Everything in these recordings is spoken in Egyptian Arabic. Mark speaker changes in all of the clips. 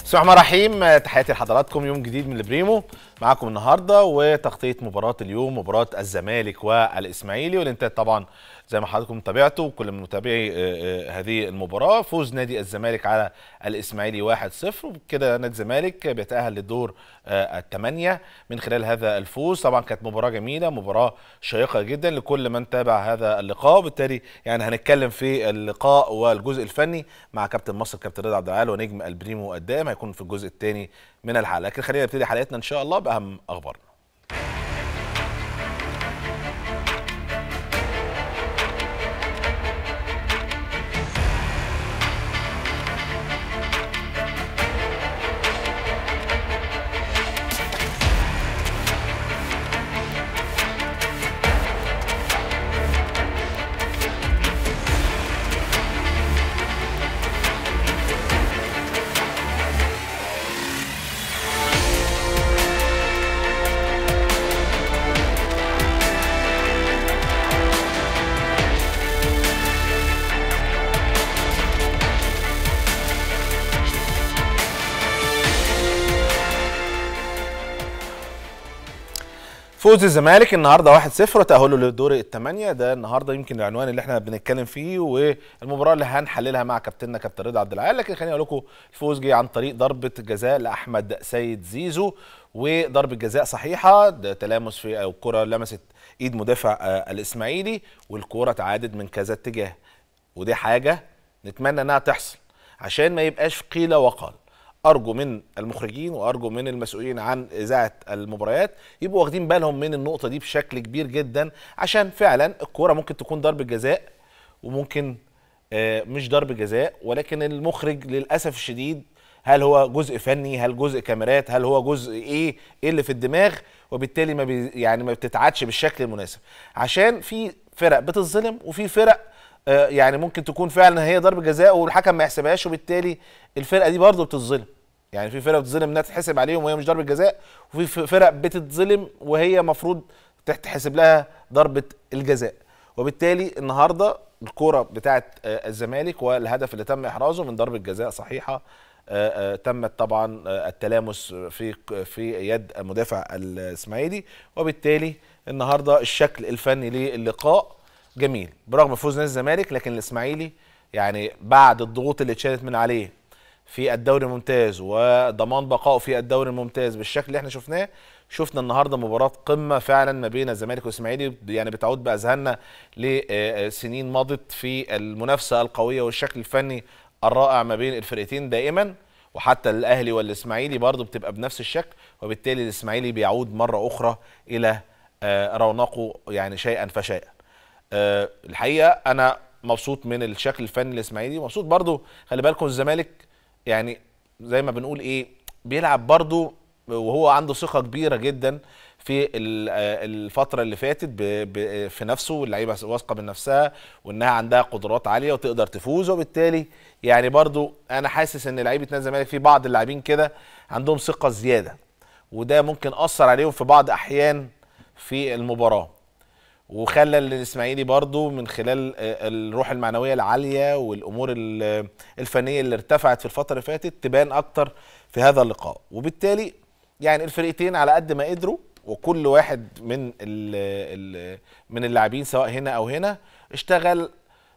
Speaker 1: بسم الله الرحمن الرحيم تحياتي لحضراتكم يوم جديد من البريمو معاكم النهارده وتغطيه مباراه اليوم مباراه الزمالك والاسماعيلي واللي انتهت طبعا زي ما حضراتكم تابعتوا كل من متابعي آه، آه، هذه المباراه فوز نادي الزمالك على الاسماعيلي 1-0 وبكده نادي الزمالك بيتاهل للدور آه، الثمانيه من خلال هذا الفوز طبعا كانت مباراه جميله مباراه شيقه جدا لكل من تابع هذا اللقاء وبالتالي يعني هنتكلم في اللقاء والجزء الفني مع كابتن مصر كابتن رضا عبد العال ونجم البريمو الدائم هيكون في الجزء الثاني من الحلقه لكن خلينا نبتدي حلقتنا ان شاء الله باهم اخبارنا فوز الزمالك النهارده 1-0 وتأهله للدور الثمانية ده النهارده يمكن العنوان اللي احنا بنتكلم فيه والمباراة اللي هنحللها مع كابتننا كابتن رضا عبد العال لكن خليني اقول لكم الفوز جه عن طريق ضربة جزاء لأحمد سيد زيزو وضربة جزاء صحيحة ده تلامس في او الكرة لمست ايد مدافع آه، الاسماعيلي والكرة تعادت من كذا اتجاه ودي حاجة نتمنى انها تحصل عشان ما يبقاش قيل وقال ارجو من المخرجين وارجو من المسؤولين عن اذاعه المباريات يبقوا واخدين بالهم من النقطه دي بشكل كبير جدا عشان فعلا الكوره ممكن تكون ضربه جزاء وممكن آه، مش ضربه جزاء ولكن المخرج للاسف الشديد هل هو جزء فني هل جزء كاميرات هل هو جزء ايه ايه اللي في الدماغ وبالتالي ما بي يعني ما بتتعادش بالشكل المناسب عشان في فرق بتظلم وفي فرق آه، يعني ممكن تكون فعلا هي ضربه جزاء والحكم ما يحسبهاش وبالتالي الفرقه دي برضه بتظلم يعني في فرق بتظلم انها تتحسب عليهم وهي مش ضربه جزاء وفي ف- فرق بتتظلم وهي مفروض تحسب لها ضربه الجزاء وبالتالي النهارده الكوره بتاعه آه، الزمالك والهدف اللي تم احرازه من ضربه جزاء صحيحه آه، آه، تمت طبعا آه، التلامس في في يد المدافع الاسماعيلي وبالتالي النهارده الشكل الفني للقاء جميل برغم فوز نادي الزمالك لكن الاسماعيلي يعني بعد الضغوط اللي اتشالت من عليه في الدوري الممتاز وضمان بقائه في الدوري الممتاز بالشكل اللي احنا شفناه شفنا النهارده مباراه قمه فعلا ما بين الزمالك والاسماعيلي يعني بتعود باذهاننا لسنين مضت في المنافسه القويه والشكل الفني الرائع ما بين الفرقتين دائما وحتى الاهلي والاسماعيلي برضه بتبقى بنفس الشكل وبالتالي الاسماعيلي بيعود مره اخرى الى آه، رونقه يعني شيئا فشيئا آه، الحقيقه انا مبسوط من الشكل الفني الاسماعيلي مبسوط برضو خلي بالكم الزمالك يعني زي ما بنقول ايه بيلعب برضو وهو عنده ثقه كبيره جدا في ال- آه، الفتره اللي فاتت ب- ب- في نفسه واللعيبه واثقه من نفسها وانها عندها قدرات عاليه وتقدر تفوز وبالتالي يعني برضو انا حاسس ان لعيبه نادي الزمالك في بعض اللاعبين كده عندهم ثقه زياده وده ممكن اثر عليهم في بعض احيان في المباراه وخلى الاسماعيلي برضو من خلال آه، الروح المعنويه العاليه والامور ال- الفنيه اللي ارتفعت في الفتره اللي فاتت تبان اكتر في هذا اللقاء وبالتالي يعني الفرقتين على قد ما قدروا وكل واحد من ال ال من اللاعبين سواء هنا او هنا اشتغل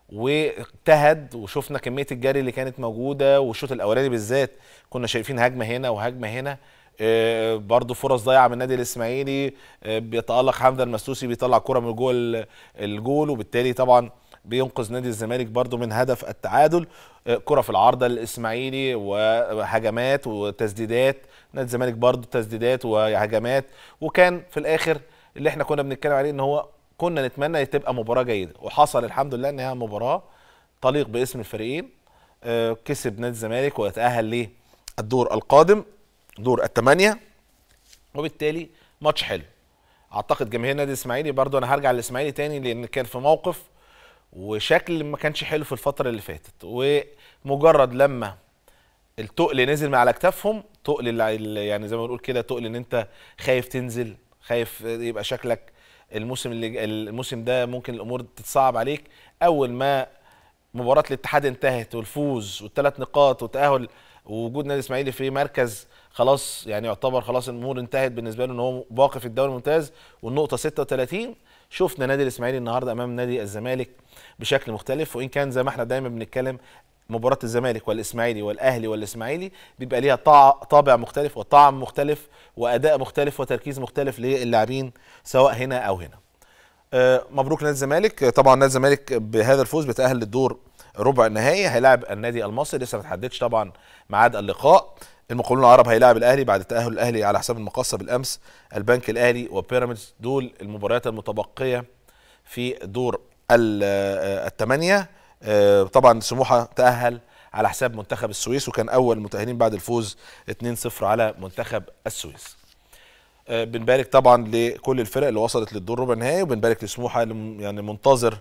Speaker 1: واجتهد وشفنا كميه الجري اللي كانت موجوده والشوط الاولاني بالذات كنا شايفين هجمه هنا وهجمه هنا آه، برضو فرص ضايعه من النادي الاسماعيلي آه، بيتالق حمزه المسلوسي بيطلع كره من جوه ال- الجول وبالتالي طبعا بينقذ نادي الزمالك برضو من هدف التعادل آه، كره في العارضه للاسماعيلي وهجمات وتسديدات نادي الزمالك برضو تسديدات وهجمات وكان في الاخر اللي احنا كنا بنتكلم عليه ان هو كنا نتمنى تبقى مباراه جيده وحصل الحمد لله انها مباراه تليق باسم الفريقين آه، كسب نادي الزمالك ويتاهل للدور القادم دور الثمانيه وبالتالي ماتش حلو اعتقد جماهير نادي الاسماعيلي برضو انا هرجع للاسماعيلي تاني لان كان في موقف وشكل ما كانش حلو في الفتره اللي فاتت ومجرد لما التقل نزل من على اكتافهم تقل اللي- اللي يعني زي ما بنقول كده تقل ان انت خايف تنزل خايف يبقى شكلك الموسم اللي الموسم ده ممكن الامور تتصعب عليك اول ما مباراه الاتحاد انتهت والفوز والثلاث نقاط وتاهل ووجود نادي الاسماعيلي في مركز خلاص يعني يعتبر خلاص الامور انتهت بالنسبه له ان هو باقي في الدوري الممتاز والنقطه 36 شفنا نادي الاسماعيلي النهارده امام نادي الزمالك بشكل مختلف وان كان زي ما احنا دايما بنتكلم مباراه الزمالك والاسماعيلي والاهلي والاسماعيلي بيبقى ليها طابع مختلف وطعم مختلف واداء مختلف وتركيز مختلف للاعبين سواء هنا او هنا آه، مبروك نادي الزمالك طبعا نادي الزمالك بهذا الفوز بيتاهل للدور ربع النهائي هيلاعب النادي المصري لسه ما تحددش طبعا ميعاد اللقاء المقاولون العرب هيلاعب الاهلي بعد تاهل الاهلي على حساب المقصه بالامس البنك الاهلي وبيراميدز دول المباريات المتبقيه في دور آه، الثمانيه آه، طبعا سموحه تاهل على حساب منتخب السويس وكان اول المتاهلين بعد الفوز 2-0 على منتخب السويس آه، بنبارك طبعا لكل الفرق اللي وصلت للدور ربع النهائي وبنبارك لسموحه يعني منتظر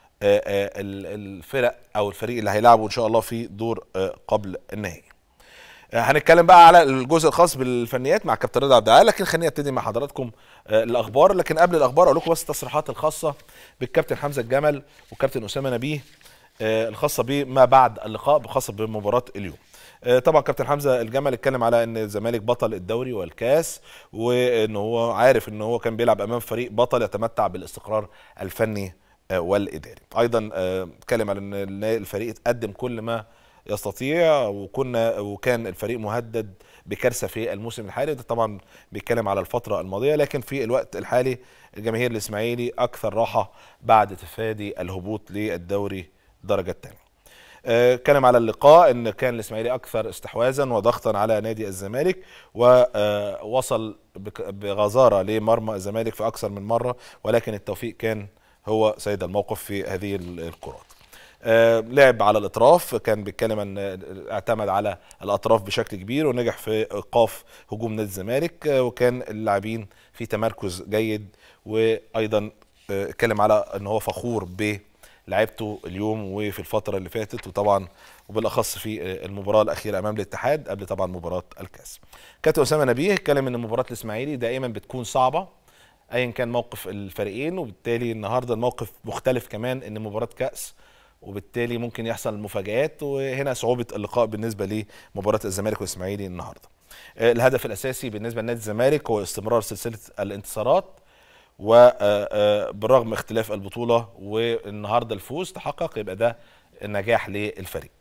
Speaker 1: الفرق او الفريق اللي هيلعبه ان شاء الله في دور قبل النهائي هنتكلم بقى على الجزء الخاص بالفنيات مع كابتن رضا عبد العال لكن خليني ابتدي مع حضراتكم آه، الاخبار لكن قبل الاخبار اقول لكم بس التصريحات الخاصه بالكابتن حمزه الجمل والكابتن اسامه نبيه آه، الخاصه بما بعد اللقاء خاصه بمباراه اليوم آه، طبعا كابتن حمزه الجمل اتكلم على ان الزمالك بطل الدوري والكاس وان هو عارف ان هو كان بيلعب امام فريق بطل يتمتع بالاستقرار الفني والاداري ايضا اتكلم على ان الفريق اتقدم كل ما يستطيع وكنا وكان الفريق مهدد بكارثه في الموسم الحالي ده طبعا بيتكلم على الفتره الماضيه لكن في الوقت الحالي الجماهير الاسماعيلي اكثر راحه بعد تفادي الهبوط للدوري الدرجه الثانيه اتكلم على اللقاء ان كان الاسماعيلي اكثر استحواذا وضغطا على نادي الزمالك ووصل بغزاره لمرمى الزمالك في اكثر من مره ولكن التوفيق كان هو سيد الموقف في هذه الكرات آه، لعب على الاطراف كان بيتكلم ان اعتمد على الاطراف بشكل كبير ونجح في ايقاف هجوم نادي الزمالك آه، وكان اللاعبين في تمركز جيد وايضا آه، اتكلم على ان هو فخور بلعبته اليوم وفي الفتره اللي فاتت وطبعا وبالاخص في المباراه الاخيره امام الاتحاد قبل طبعا مباراه الكاس. كابتن اسامه نبيه اتكلم ان مباراه الاسماعيلي دائما بتكون صعبه ايا كان موقف الفريقين وبالتالي النهارده الموقف مختلف كمان ان مباراه كاس وبالتالي ممكن يحصل مفاجآت وهنا صعوبة اللقاء بالنسبة لمباراة الزمالك والإسماعيلي النهاردة آه، الهدف الأساسي بالنسبة لنادي الزمالك هو استمرار سلسلة الانتصارات وبالرغم آه، آه، اختلاف البطولة والنهاردة الفوز تحقق يبقى ده النجاح للفريق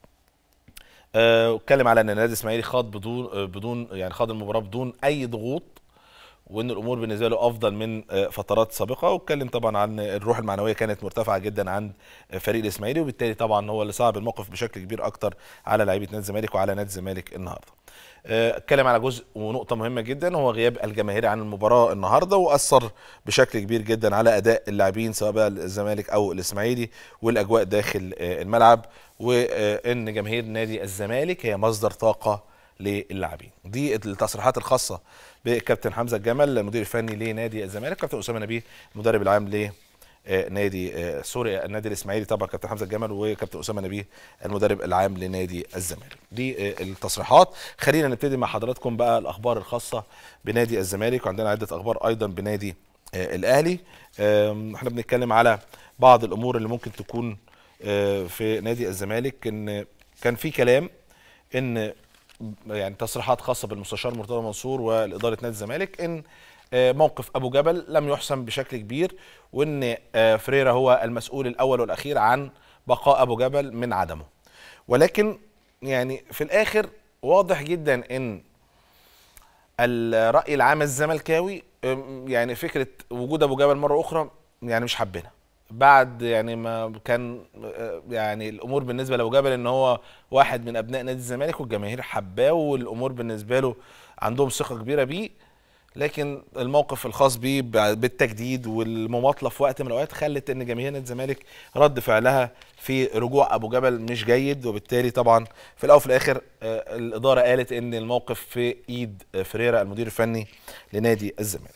Speaker 1: اتكلم على ان النادي الاسماعيلي خاض بدون بدون يعني خاض المباراه بدون اي ضغوط وان الامور بالنسبه له افضل من آه، فترات سابقه واتكلم طبعا عن الروح المعنويه كانت مرتفعه جدا عند فريق الاسماعيلي وبالتالي طبعا هو اللي صعب الموقف بشكل كبير اكتر على لعيبه نادي الزمالك وعلى نادي الزمالك النهارده. آه، اتكلم على جزء ونقطه مهمه جدا هو غياب الجماهير عن المباراه النهارده واثر بشكل كبير جدا على اداء اللاعبين سواء بقى الزمالك او الاسماعيلي والاجواء داخل آه، الملعب وان جماهير نادي الزمالك هي مصدر طاقه للاعبين دي التصريحات الخاصه بكابتن حمزه الجمل المدير الفني لنادي الزمالك كابتن اسامه نبيه المدرب العام ل آه، نادي آه، سوري النادي الاسماعيلي طبعا كابتن حمزه الجمل وكابتن اسامه نبيه المدرب العام لنادي الزمالك دي آه، التصريحات خلينا نبتدي مع حضراتكم بقى الاخبار الخاصه بنادي الزمالك وعندنا عده اخبار ايضا بنادي الاهلي احنا بنتكلم على بعض الامور اللي ممكن تكون في نادي الزمالك ان كان في كلام ان يعني تصريحات خاصه بالمستشار مرتضى منصور والاداره نادي الزمالك ان آه، موقف ابو جبل لم يحسم بشكل كبير وان آه، فريرا هو المسؤول الاول والاخير عن بقاء ابو جبل من عدمه ولكن يعني في الاخر واضح جدا ان الراي العام الزملكاوي يعني فكره وجود ابو جبل مره اخرى يعني مش حابينها بعد يعني ما كان يعني الامور بالنسبه لابو جبل ان هو واحد من ابناء نادي الزمالك والجماهير حباه والامور بالنسبه له عندهم ثقه كبيره بيه لكن الموقف الخاص بيه بالتجديد والمماطله في وقت من الاوقات خلت ان جماهير نادي الزمالك رد فعلها في رجوع ابو جبل مش جيد وبالتالي طبعا في الاول وفي الاخر آه، الاداره قالت ان الموقف في ايد فريرا المدير الفني لنادي الزمالك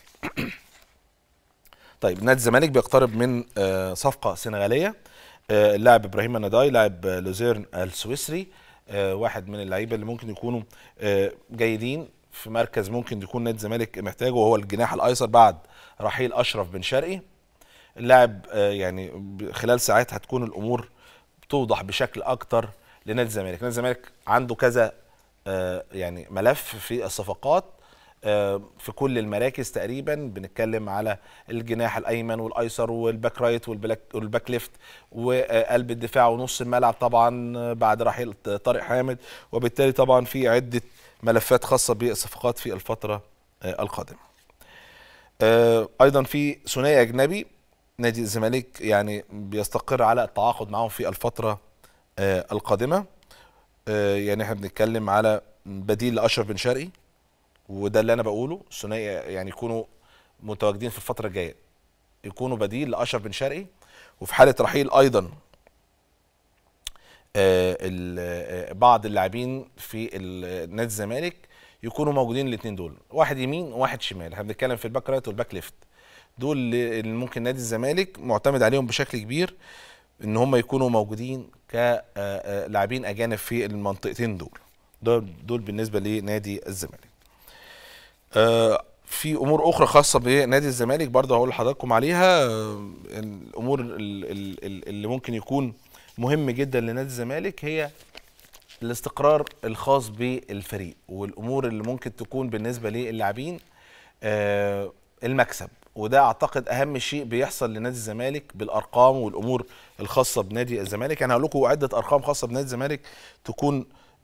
Speaker 1: طيب نادي الزمالك بيقترب من آه، صفقه سنغاليه آه، اللاعب ابراهيم النداي لاعب لوزيرن السويسري آه، واحد من اللعيبه اللي ممكن يكونوا جيدين في مركز ممكن يكون نادي الزمالك محتاجه وهو الجناح الايسر بعد رحيل اشرف بن شرقي اللاعب يعني خلال ساعات هتكون الامور توضح بشكل اكتر لنادي الزمالك نادي الزمالك عنده كذا آه، يعني ملف في الصفقات آه، في كل المراكز تقريبا بنتكلم على الجناح الايمن والايسر والباك رايت والباك, والباك ليفت وقلب الدفاع ونص الملعب طبعا بعد رحيل طارق حامد وبالتالي طبعا في عده ملفات خاصه بالصفقات في الفتره آه، القادمه. ايضا في ثنائي اجنبي نادي الزمالك يعني بيستقر على التعاقد معهم في الفتره القادمه يعني احنا بنتكلم على بديل لاشرف بن شرقي وده اللي انا بقوله الثنائي يعني يكونوا متواجدين في الفتره الجايه يكونوا بديل لاشرف بن شرقي وفي حاله رحيل ايضا آه، آه، بعض اللاعبين في نادي الزمالك يكونوا موجودين الاثنين دول واحد يمين وواحد شمال احنا بنتكلم في الباك رايت والباك ليفت دول اللي ممكن نادي الزمالك معتمد عليهم بشكل كبير ان هم يكونوا موجودين كلاعبين آه، اجانب في المنطقتين دول دول دول بالنسبه لنادي الزمالك آه، في امور اخرى خاصه بنادي الزمالك برضه هقول لحضراتكم عليها آه، الامور اللي ممكن يكون مهم جدا لنادي الزمالك هي الاستقرار الخاص بالفريق والامور اللي ممكن تكون بالنسبه للاعبين آه، المكسب وده اعتقد اهم شيء بيحصل لنادي الزمالك بالارقام والامور الخاصه بنادي الزمالك انا هقول لكم عده ارقام خاصه بنادي الزمالك تكون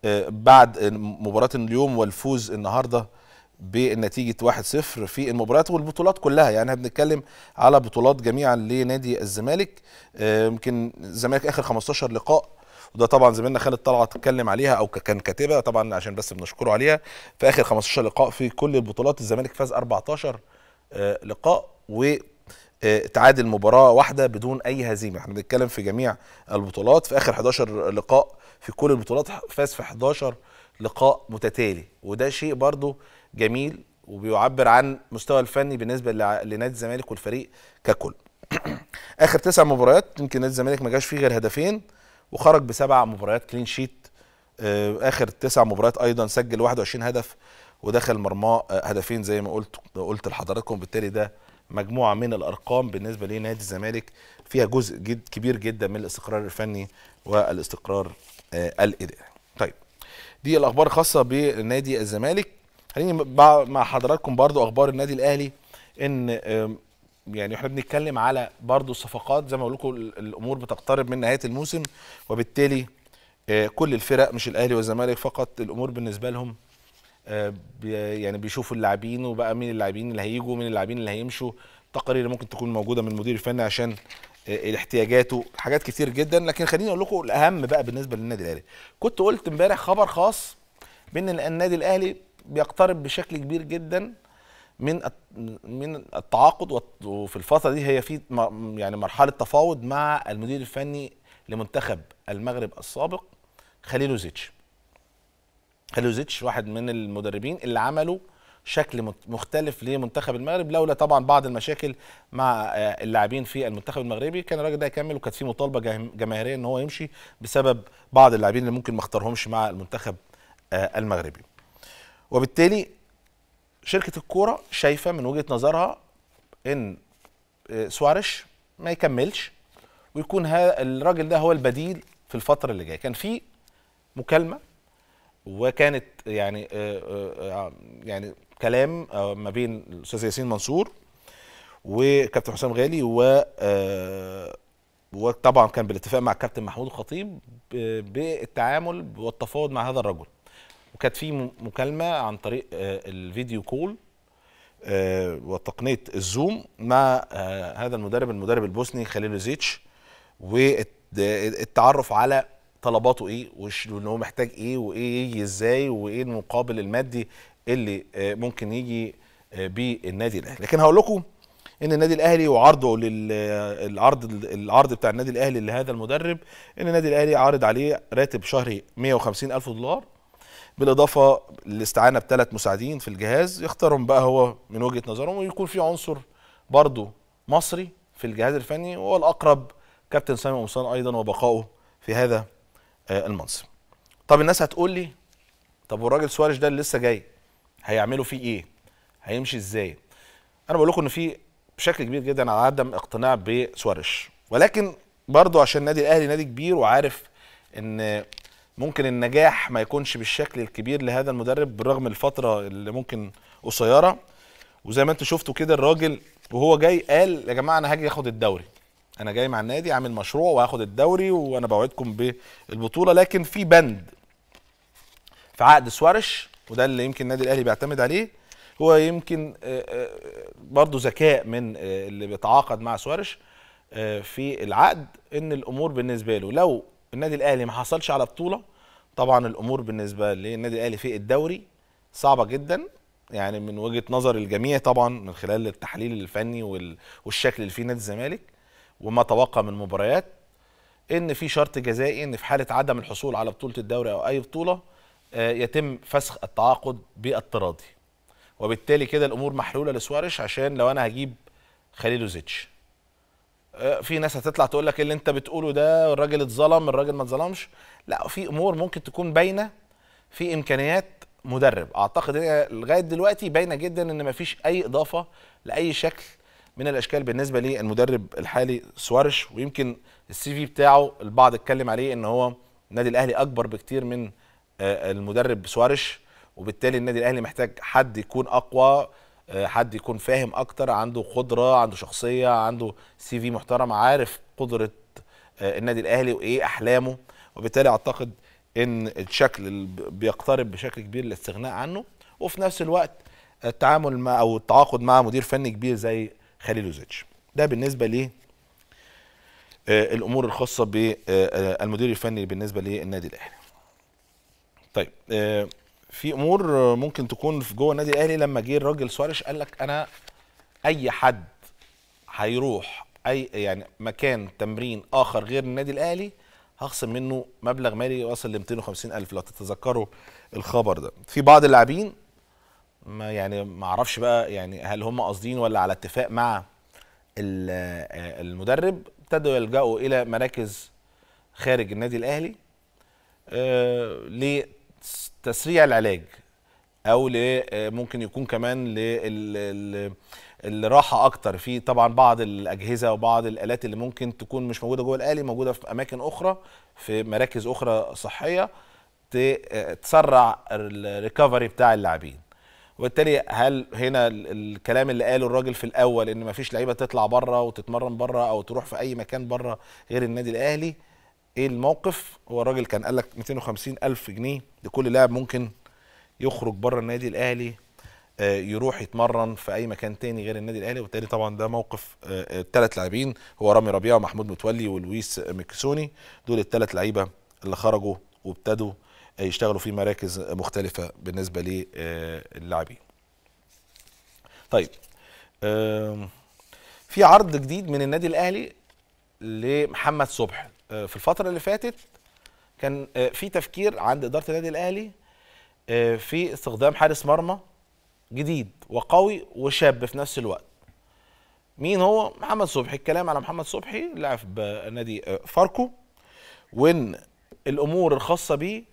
Speaker 1: بعد مباراه اليوم والفوز النهارده بنتيجه 1-0 في المباريات والبطولات كلها يعني احنا بنتكلم على بطولات جميعا لنادي الزمالك آه، يمكن الزمالك اخر 15 لقاء وده طبعا زميلنا خالد طلعت اتكلم عليها او كان كاتبها طبعا عشان بس بنشكره عليها في اخر 15 لقاء في كل البطولات الزمالك فاز 14 آه، لقاء و آه، تعادل مباراه واحده بدون اي هزيمه احنا بنتكلم في جميع البطولات في اخر 11 لقاء في كل البطولات فاز في 11 لقاء متتالي وده شيء برضو جميل وبيعبر عن مستوى الفني بالنسبه لنادي الزمالك والفريق ككل اخر تسع مباريات يمكن نادي الزمالك ما جاش فيه غير هدفين وخرج بسبع مباريات كلين شيت آه، اخر تسع مباريات ايضا سجل 21 هدف ودخل مرماه آه، هدفين زي ما قلت قلت لحضراتكم بالتالي ده مجموعه من الارقام بالنسبه لنادي الزمالك فيها جزء جد كبير جدا من الاستقرار الفني والاستقرار آه، الاداري. طيب دي الاخبار الخاصه بنادي الزمالك خليني مع حضراتكم برضو اخبار النادي الاهلي ان يعني احنا بنتكلم على برضو الصفقات زي ما بقول لكم الامور بتقترب من نهايه الموسم وبالتالي آه، كل الفرق مش الاهلي والزمالك فقط الامور بالنسبه لهم آه، يعني بيشوفوا اللاعبين وبقى مين اللاعبين اللي هيجوا مين اللاعبين اللي هيمشوا تقارير ممكن تكون موجوده من المدير الفني عشان آه، احتياجاته حاجات كتير جدا لكن خليني اقول لكم الاهم بقى بالنسبه للنادي الاهلي كنت قلت امبارح خبر خاص بان النادي الاهلي بيقترب بشكل كبير جدا من من التعاقد وفي الفتره دي هي في يعني مرحله تفاوض مع المدير الفني لمنتخب المغرب السابق خليلوزيتش خليلوزيتش واحد من المدربين اللي عملوا شكل مختلف لمنتخب المغرب لولا طبعا بعض المشاكل مع آه، اللاعبين في المنتخب المغربي كان الراجل ده يكمل وكانت في مطالبه جماهيريه ان هو يمشي بسبب بعض اللاعبين اللي ممكن ما اختارهمش مع المنتخب آه، المغربي وبالتالي شركه الكوره شايفه من وجهه نظرها ان آه، سوارش ما يكملش ويكون الراجل ده هو البديل في الفتره اللي جايه كان في مكالمه وكانت يعني آه، يعني كلام ما بين الاستاذ ياسين منصور وكابتن حسام غالي و وطبعا كان بالاتفاق مع الكابتن محمود الخطيب بالتعامل والتفاوض مع هذا الرجل وكانت في مكالمه عن طريق آه، الفيديو كول آه، وتقنيه الزوم مع آه، هذا المدرب المدرب البوسني خليل زيتش والتعرف على طلباته ايه وان هو محتاج ايه وايه يجي ازاي وايه المقابل المادي اللي ممكن يجي بالنادي الاهلي لكن هقول لكم ان النادي الاهلي وعرضه للعرض العرض بتاع النادي الاهلي لهذا المدرب ان النادي الاهلي عارض عليه راتب شهري 150 الف دولار بالاضافه للاستعانه بثلاث مساعدين في الجهاز يختارهم بقى هو من وجهه نظرهم ويكون في عنصر برضه مصري في الجهاز الفني وهو الاقرب كابتن سامي قمصان ايضا وبقائه في هذا آه، المنصب. طب الناس هتقول لي طب والراجل سواريش ده اللي لسه جاي هيعملوا فيه ايه؟ هيمشي ازاي؟ انا بقول لكم ان في بشكل كبير جدا على عدم اقتناع بسواريش ولكن برضو عشان النادي الاهلي نادي كبير وعارف ان ممكن النجاح ما يكونش بالشكل الكبير لهذا المدرب بالرغم الفتره اللي ممكن قصيره وزي ما انتم شفتوا كده الراجل وهو جاي قال يا جماعه انا هاجي اخد الدوري انا جاي مع النادي عامل مشروع وهاخد الدوري وانا بوعدكم بالبطوله لكن في بند في عقد سوارش وده اللي يمكن النادي الاهلي بيعتمد عليه هو يمكن آه، آه، برضه ذكاء من آه، اللي بيتعاقد مع سوارش في العقد ان الامور بالنسبه له لو النادي الاهلي ما حصلش على بطوله طبعا الامور بالنسبه للنادي الاهلي في الدوري صعبه جدا يعني من وجهه نظر الجميع طبعا من خلال التحليل الفني والشكل اللي فيه نادي الزمالك وما توقع من مباريات ان في شرط جزائي ان في حاله عدم الحصول على بطوله الدوري او اي بطوله يتم فسخ التعاقد بالتراضي وبالتالي كده الامور محلوله لسوارش عشان لو انا هجيب خليلوزيتش آه، في ناس هتطلع تقول لك اللي انت بتقوله ده الراجل اتظلم الراجل ما اتظلمش لا في امور ممكن تكون باينه في امكانيات مدرب اعتقد هي لغايه دلوقتي باينه جدا ان مفيش اي اضافه لاي شكل من الاشكال بالنسبه للمدرب الحالي سوارش ويمكن السي في بتاعه البعض اتكلم عليه ان هو النادي الاهلي اكبر بكتير من آه، المدرب سوارش وبالتالي النادي الاهلي محتاج حد يكون اقوى آه، حد يكون فاهم اكتر عنده قدره عنده شخصيه عنده سي في محترم عارف قدره آه، النادي الاهلي وايه احلامه وبالتالي اعتقد ان الشكل بيقترب بشكل كبير للاستغناء عنه وفي نفس الوقت التعامل مع او التعاقد مع مدير فني كبير زي خليل وزيتش ده بالنسبه لي آه، الامور الخاصه بالمدير الفني بالنسبه للنادي الاهلي طيب في امور ممكن تكون في جوه النادي الاهلي لما جه الراجل سوارش قال لك انا اي حد هيروح اي يعني مكان تمرين اخر غير النادي الاهلي هخصم منه مبلغ مالي يوصل ل 250 الف لو تتذكروا الخبر ده في بعض اللاعبين ما يعني ما اعرفش بقى يعني هل هم قاصدين ولا على اتفاق مع المدرب ابتدوا يلجأوا الى مراكز خارج النادي الاهلي آه تسريع العلاج او ممكن يكون كمان للراحه اكتر في طبعا بعض الاجهزه وبعض الالات اللي ممكن تكون مش موجوده جوه الاهلي موجوده في اماكن اخرى في مراكز اخرى صحيه تسرع الريكفري بتاع اللاعبين وبالتالي هل هنا الكلام اللي قاله الراجل في الاول ان مفيش لعيبه تطلع بره وتتمرن بره او تروح في اي مكان بره غير النادي الاهلي ايه الموقف هو الراجل كان قال لك 250 الف جنيه لكل لاعب ممكن يخرج بره النادي الاهلي آه، يروح يتمرن في اي مكان تاني غير النادي الاهلي وبالتالي طبعا ده موقف الثلاث آه، لاعبين هو رامي ربيعه ومحمود متولي ولويس ميكسوني دول الثلاث لعيبه اللي خرجوا وابتدوا يشتغلوا في مراكز مختلفه بالنسبه للاعبين طيب في عرض جديد من النادي الاهلي لمحمد صبحي آه، في الفتره اللي فاتت كان آه، في تفكير عند اداره النادي الاهلي آه، في استخدام حارس مرمى جديد وقوي وشاب في نفس الوقت مين هو محمد صبحي الكلام على محمد صبحي لاعب بنادي فاركو وان الامور الخاصه بيه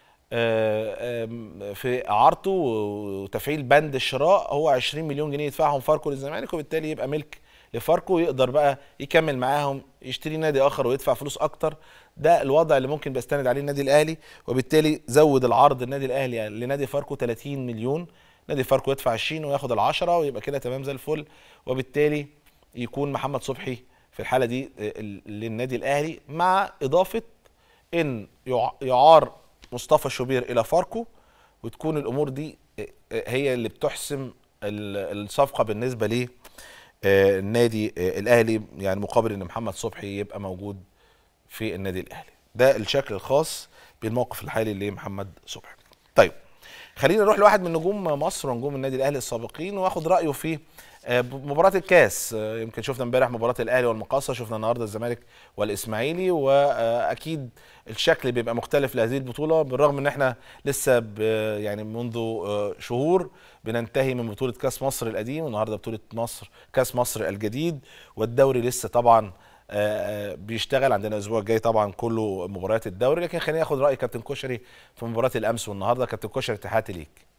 Speaker 1: في اعارته وتفعيل بند الشراء هو 20 مليون جنيه يدفعهم فاركو للزمالك وبالتالي يبقى ملك لفاركو يقدر بقى يكمل معاهم يشتري نادي اخر ويدفع فلوس اكتر ده الوضع اللي ممكن بيستند عليه النادي الاهلي وبالتالي زود العرض النادي الاهلي يعني لنادي فاركو 30 مليون نادي فاركو يدفع 20 وياخد ال10 ويبقى كده تمام زي الفل وبالتالي يكون محمد صبحي في الحاله دي آه، للنادي الاهلي مع اضافه ان يعار مصطفى شوبير الى فاركو وتكون الامور دي آه، آه، هي اللي بتحسم الصفقه بالنسبه ليه آه، النادي آه، الاهلي يعني مقابل ان محمد صبحي يبقى موجود في النادي الاهلي ده الشكل الخاص بالموقف الحالي لمحمد صبحي طيب خلينا نروح لواحد من نجوم مصر ونجوم النادي الاهلي السابقين واخد رايه في آه، مباراة الكاس يمكن شفنا امبارح مباراة الاهلي والمقاصة شفنا النهارده الزمالك والاسماعيلي واكيد الشكل بيبقى مختلف لهذه البطولة بالرغم ان احنا لسه يعني منذ شهور بننتهي من بطولة كاس مصر القديم والنهارده بطولة مصر كاس مصر الجديد والدوري لسه طبعا آه، آه، بيشتغل عندنا الاسبوع الجاي طبعا كله مباريات الدوري لكن خليني اخد راي كابتن كشري في مباراه الامس والنهارده كابتن كشري تحياتي ليك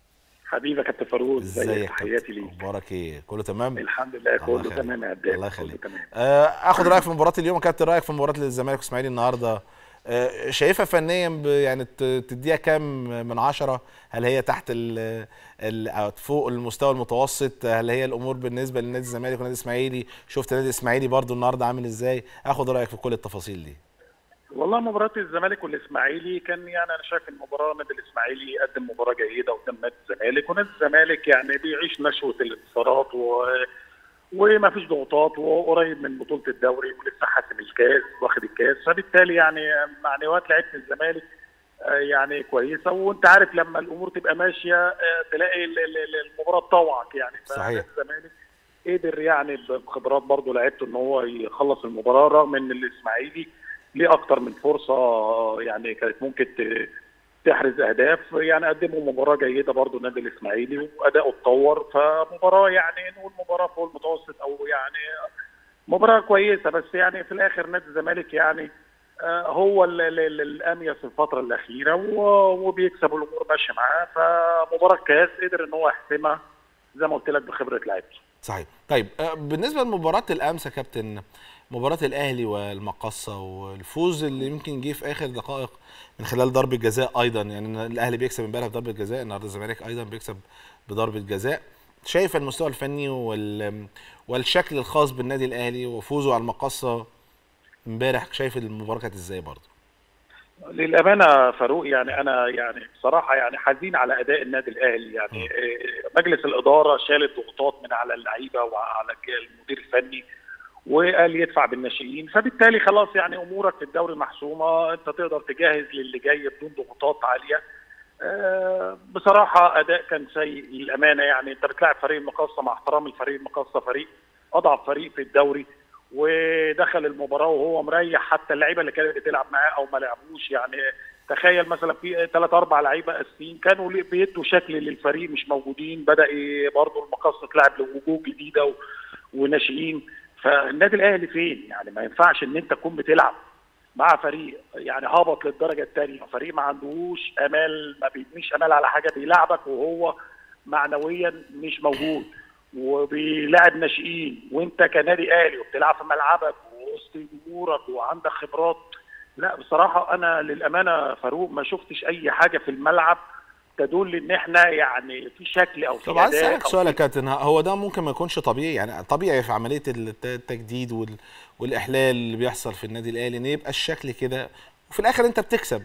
Speaker 2: حبيبي يا كابتن فاروق
Speaker 1: ازيك
Speaker 2: ازيك
Speaker 1: يا
Speaker 2: تحياتي
Speaker 1: كابتن؟
Speaker 2: ليك
Speaker 1: اخبارك ايه كله تمام
Speaker 2: الحمد لله
Speaker 1: الله
Speaker 2: كله
Speaker 1: يخليك.
Speaker 2: تمام يا عبد
Speaker 1: الله
Speaker 2: كله
Speaker 1: يخليك
Speaker 2: تمام
Speaker 1: آه، اخد رايك في مباراه اليوم يا كابتن رايك في مباراه الزمالك والاسماعيلي النهارده آه، شايفها فنيا ب- يعني ت- تديها كام من عشرة هل هي تحت ال ال أو فوق المستوى المتوسط هل هي الامور بالنسبه لنادي الزمالك ونادي الاسماعيلي شفت نادي الاسماعيلي برضو النهارده عامل ازاي اخد رايك في كل التفاصيل دي
Speaker 2: والله مباراة الزمالك والاسماعيلي كان يعني انا شايف المباراة نادي الاسماعيلي قدم مباراة جيدة قدام نادي الزمالك ونادي الزمالك يعني بيعيش نشوة الانتصارات و وما فيش ضغوطات وقريب من بطولة الدوري ولسه حاسم الكاس واخد الكاس فبالتالي يعني معنويات لعيبة الزمالك آه، يعني كويسة وانت عارف لما الامور تبقى ماشية آه، تلاقي ال- ال- ال- المباراة تطوعك يعني
Speaker 1: صحيح.
Speaker 2: فنادي الزمالك قدر يعني بخبرات برضه لعيبته ان هو يخلص المباراة رغم ان الاسماعيلي ليه اكتر من فرصه يعني كانت ممكن ت- تحرز اهداف يعني قدموا مباراه جيده برضو النادي الاسماعيلي واداؤه اتطور فمباراه يعني نقول مباراه فوق المتوسط او يعني مباراه كويسه بس يعني في الاخر نادي الزمالك يعني آه، هو ال- ال- ال- الاميز في الفتره الاخيره و- وبيكسب والامور ماشيه معاه فمباراه كاس قدر ان هو يحسمها زي ما قلت لك بخبره لعيبته
Speaker 1: صحيح طيب آه، بالنسبه لمباراه الامس يا كابتن مباراه الاهلي والمقصه والفوز اللي يمكن جه في اخر دقائق من خلال ضربه جزاء ايضا يعني الاهلي بيكسب امبارح بضربه جزاء النهارده الزمالك ايضا بيكسب بضربه جزاء شايف المستوى الفني وال والشكل الخاص بالنادي الاهلي وفوزه على المقصه امبارح شايف المباراه كانت ازاي برضه
Speaker 2: للامانه فاروق يعني انا يعني بصراحه يعني حزين على اداء النادي الاهلي يعني آه، مجلس الاداره شال الضغوطات من على اللعيبه وعلى المدير الفني وقال يدفع بالناشئين فبالتالي خلاص يعني امورك في الدوري محسومه انت تقدر تجهز للي جاي بدون ضغوطات عاليه آه، بصراحه اداء كان سيء للامانه يعني انت بتلاعب فريق المقاصه مع احترام الفريق المقاصه فريق اضعف فريق في الدوري ودخل المباراه وهو مريح حتى اللعيبه اللي كانت بتلعب معاه او ما لعبوش يعني تخيل مثلا في ثلاث اربع لعيبه اساسيين كانوا ليه- بيدوا شكل للفريق مش موجودين بدا برضه المقاصه تلعب لوجوه جديده و- وناشئين فالنادي الاهلي فين؟ يعني ما ينفعش ان انت تكون بتلعب مع فريق يعني هبط للدرجه الثانيه فريق ما عندهوش امال ما بيبنيش امال على حاجه بيلعبك وهو معنويا مش موجود وبيلاعب ناشئين وانت كنادي اهلي وبتلعب في ملعبك ووسط جمهورك وعندك خبرات لا بصراحه انا للامانه فاروق ما شفتش اي حاجه في الملعب تدل ان احنا يعني في شكل او في
Speaker 1: طب عايز
Speaker 2: أداء
Speaker 1: اسالك
Speaker 2: أو
Speaker 1: سؤال يا
Speaker 2: في-
Speaker 1: كابتن هو ده ممكن ما يكونش طبيعي يعني طبيعي في عمليه الت- التجديد وال... والاحلال اللي بيحصل في النادي الاهلي ان يبقى الشكل كده وفي الاخر انت بتكسب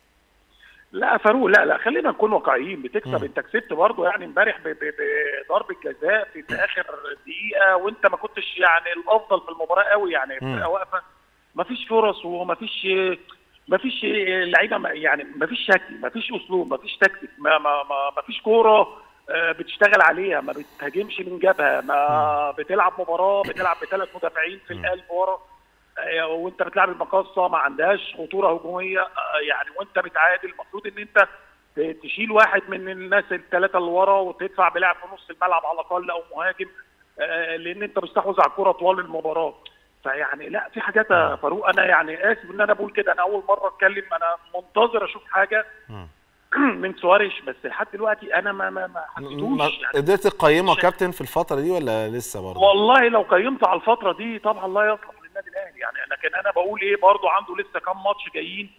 Speaker 2: لا فاروق لا لا خلينا نكون واقعيين بتكسب
Speaker 1: مم.
Speaker 2: انت كسبت برضه يعني امبارح ب- ب- بضربه جزاء في, في اخر دقيقه وانت ما كنتش يعني الافضل في المباراه قوي يعني
Speaker 1: مم.
Speaker 2: الفرقه واقفه ما فيش فرص وما فيش ما فيش لعيبه ما- يعني ما فيش شكل ما فيش اسلوب ما فيش تكتيك ما ما ما, ما فيش كوره آه، بتشتغل عليها ما بتهاجمش من جبهه ما بتلعب مباراه بتلعب بثلاث مدافعين في
Speaker 1: مم.
Speaker 2: القلب ورا آه، وانت بتلعب المقاصه ما عندهاش خطوره هجوميه آه، يعني وانت بتعادل المفروض ان انت ت- تشيل واحد من الناس الثلاثه اللي ورا وتدفع بلاعب في نص الملعب على الاقل او مهاجم آه، لان انت مستحوذ على الكره طوال المباراه فيعني لا في حاجات يا فاروق انا يعني اسف ان انا بقول كده انا اول مره اتكلم انا منتظر اشوف حاجه
Speaker 1: مم.
Speaker 2: من سواريش بس لحد دلوقتي انا ما ما, ما
Speaker 1: ما-
Speaker 2: حسيتوش يعني
Speaker 1: قدرت تقيمه يا
Speaker 2: مش-
Speaker 1: كابتن في الفتره دي ولا لسه برضه
Speaker 2: والله لو قيمت على الفتره دي طبعا لا يصلح للنادي الاهلي يعني لكن انا بقول ايه برضو عنده لسه كام ماتش جايين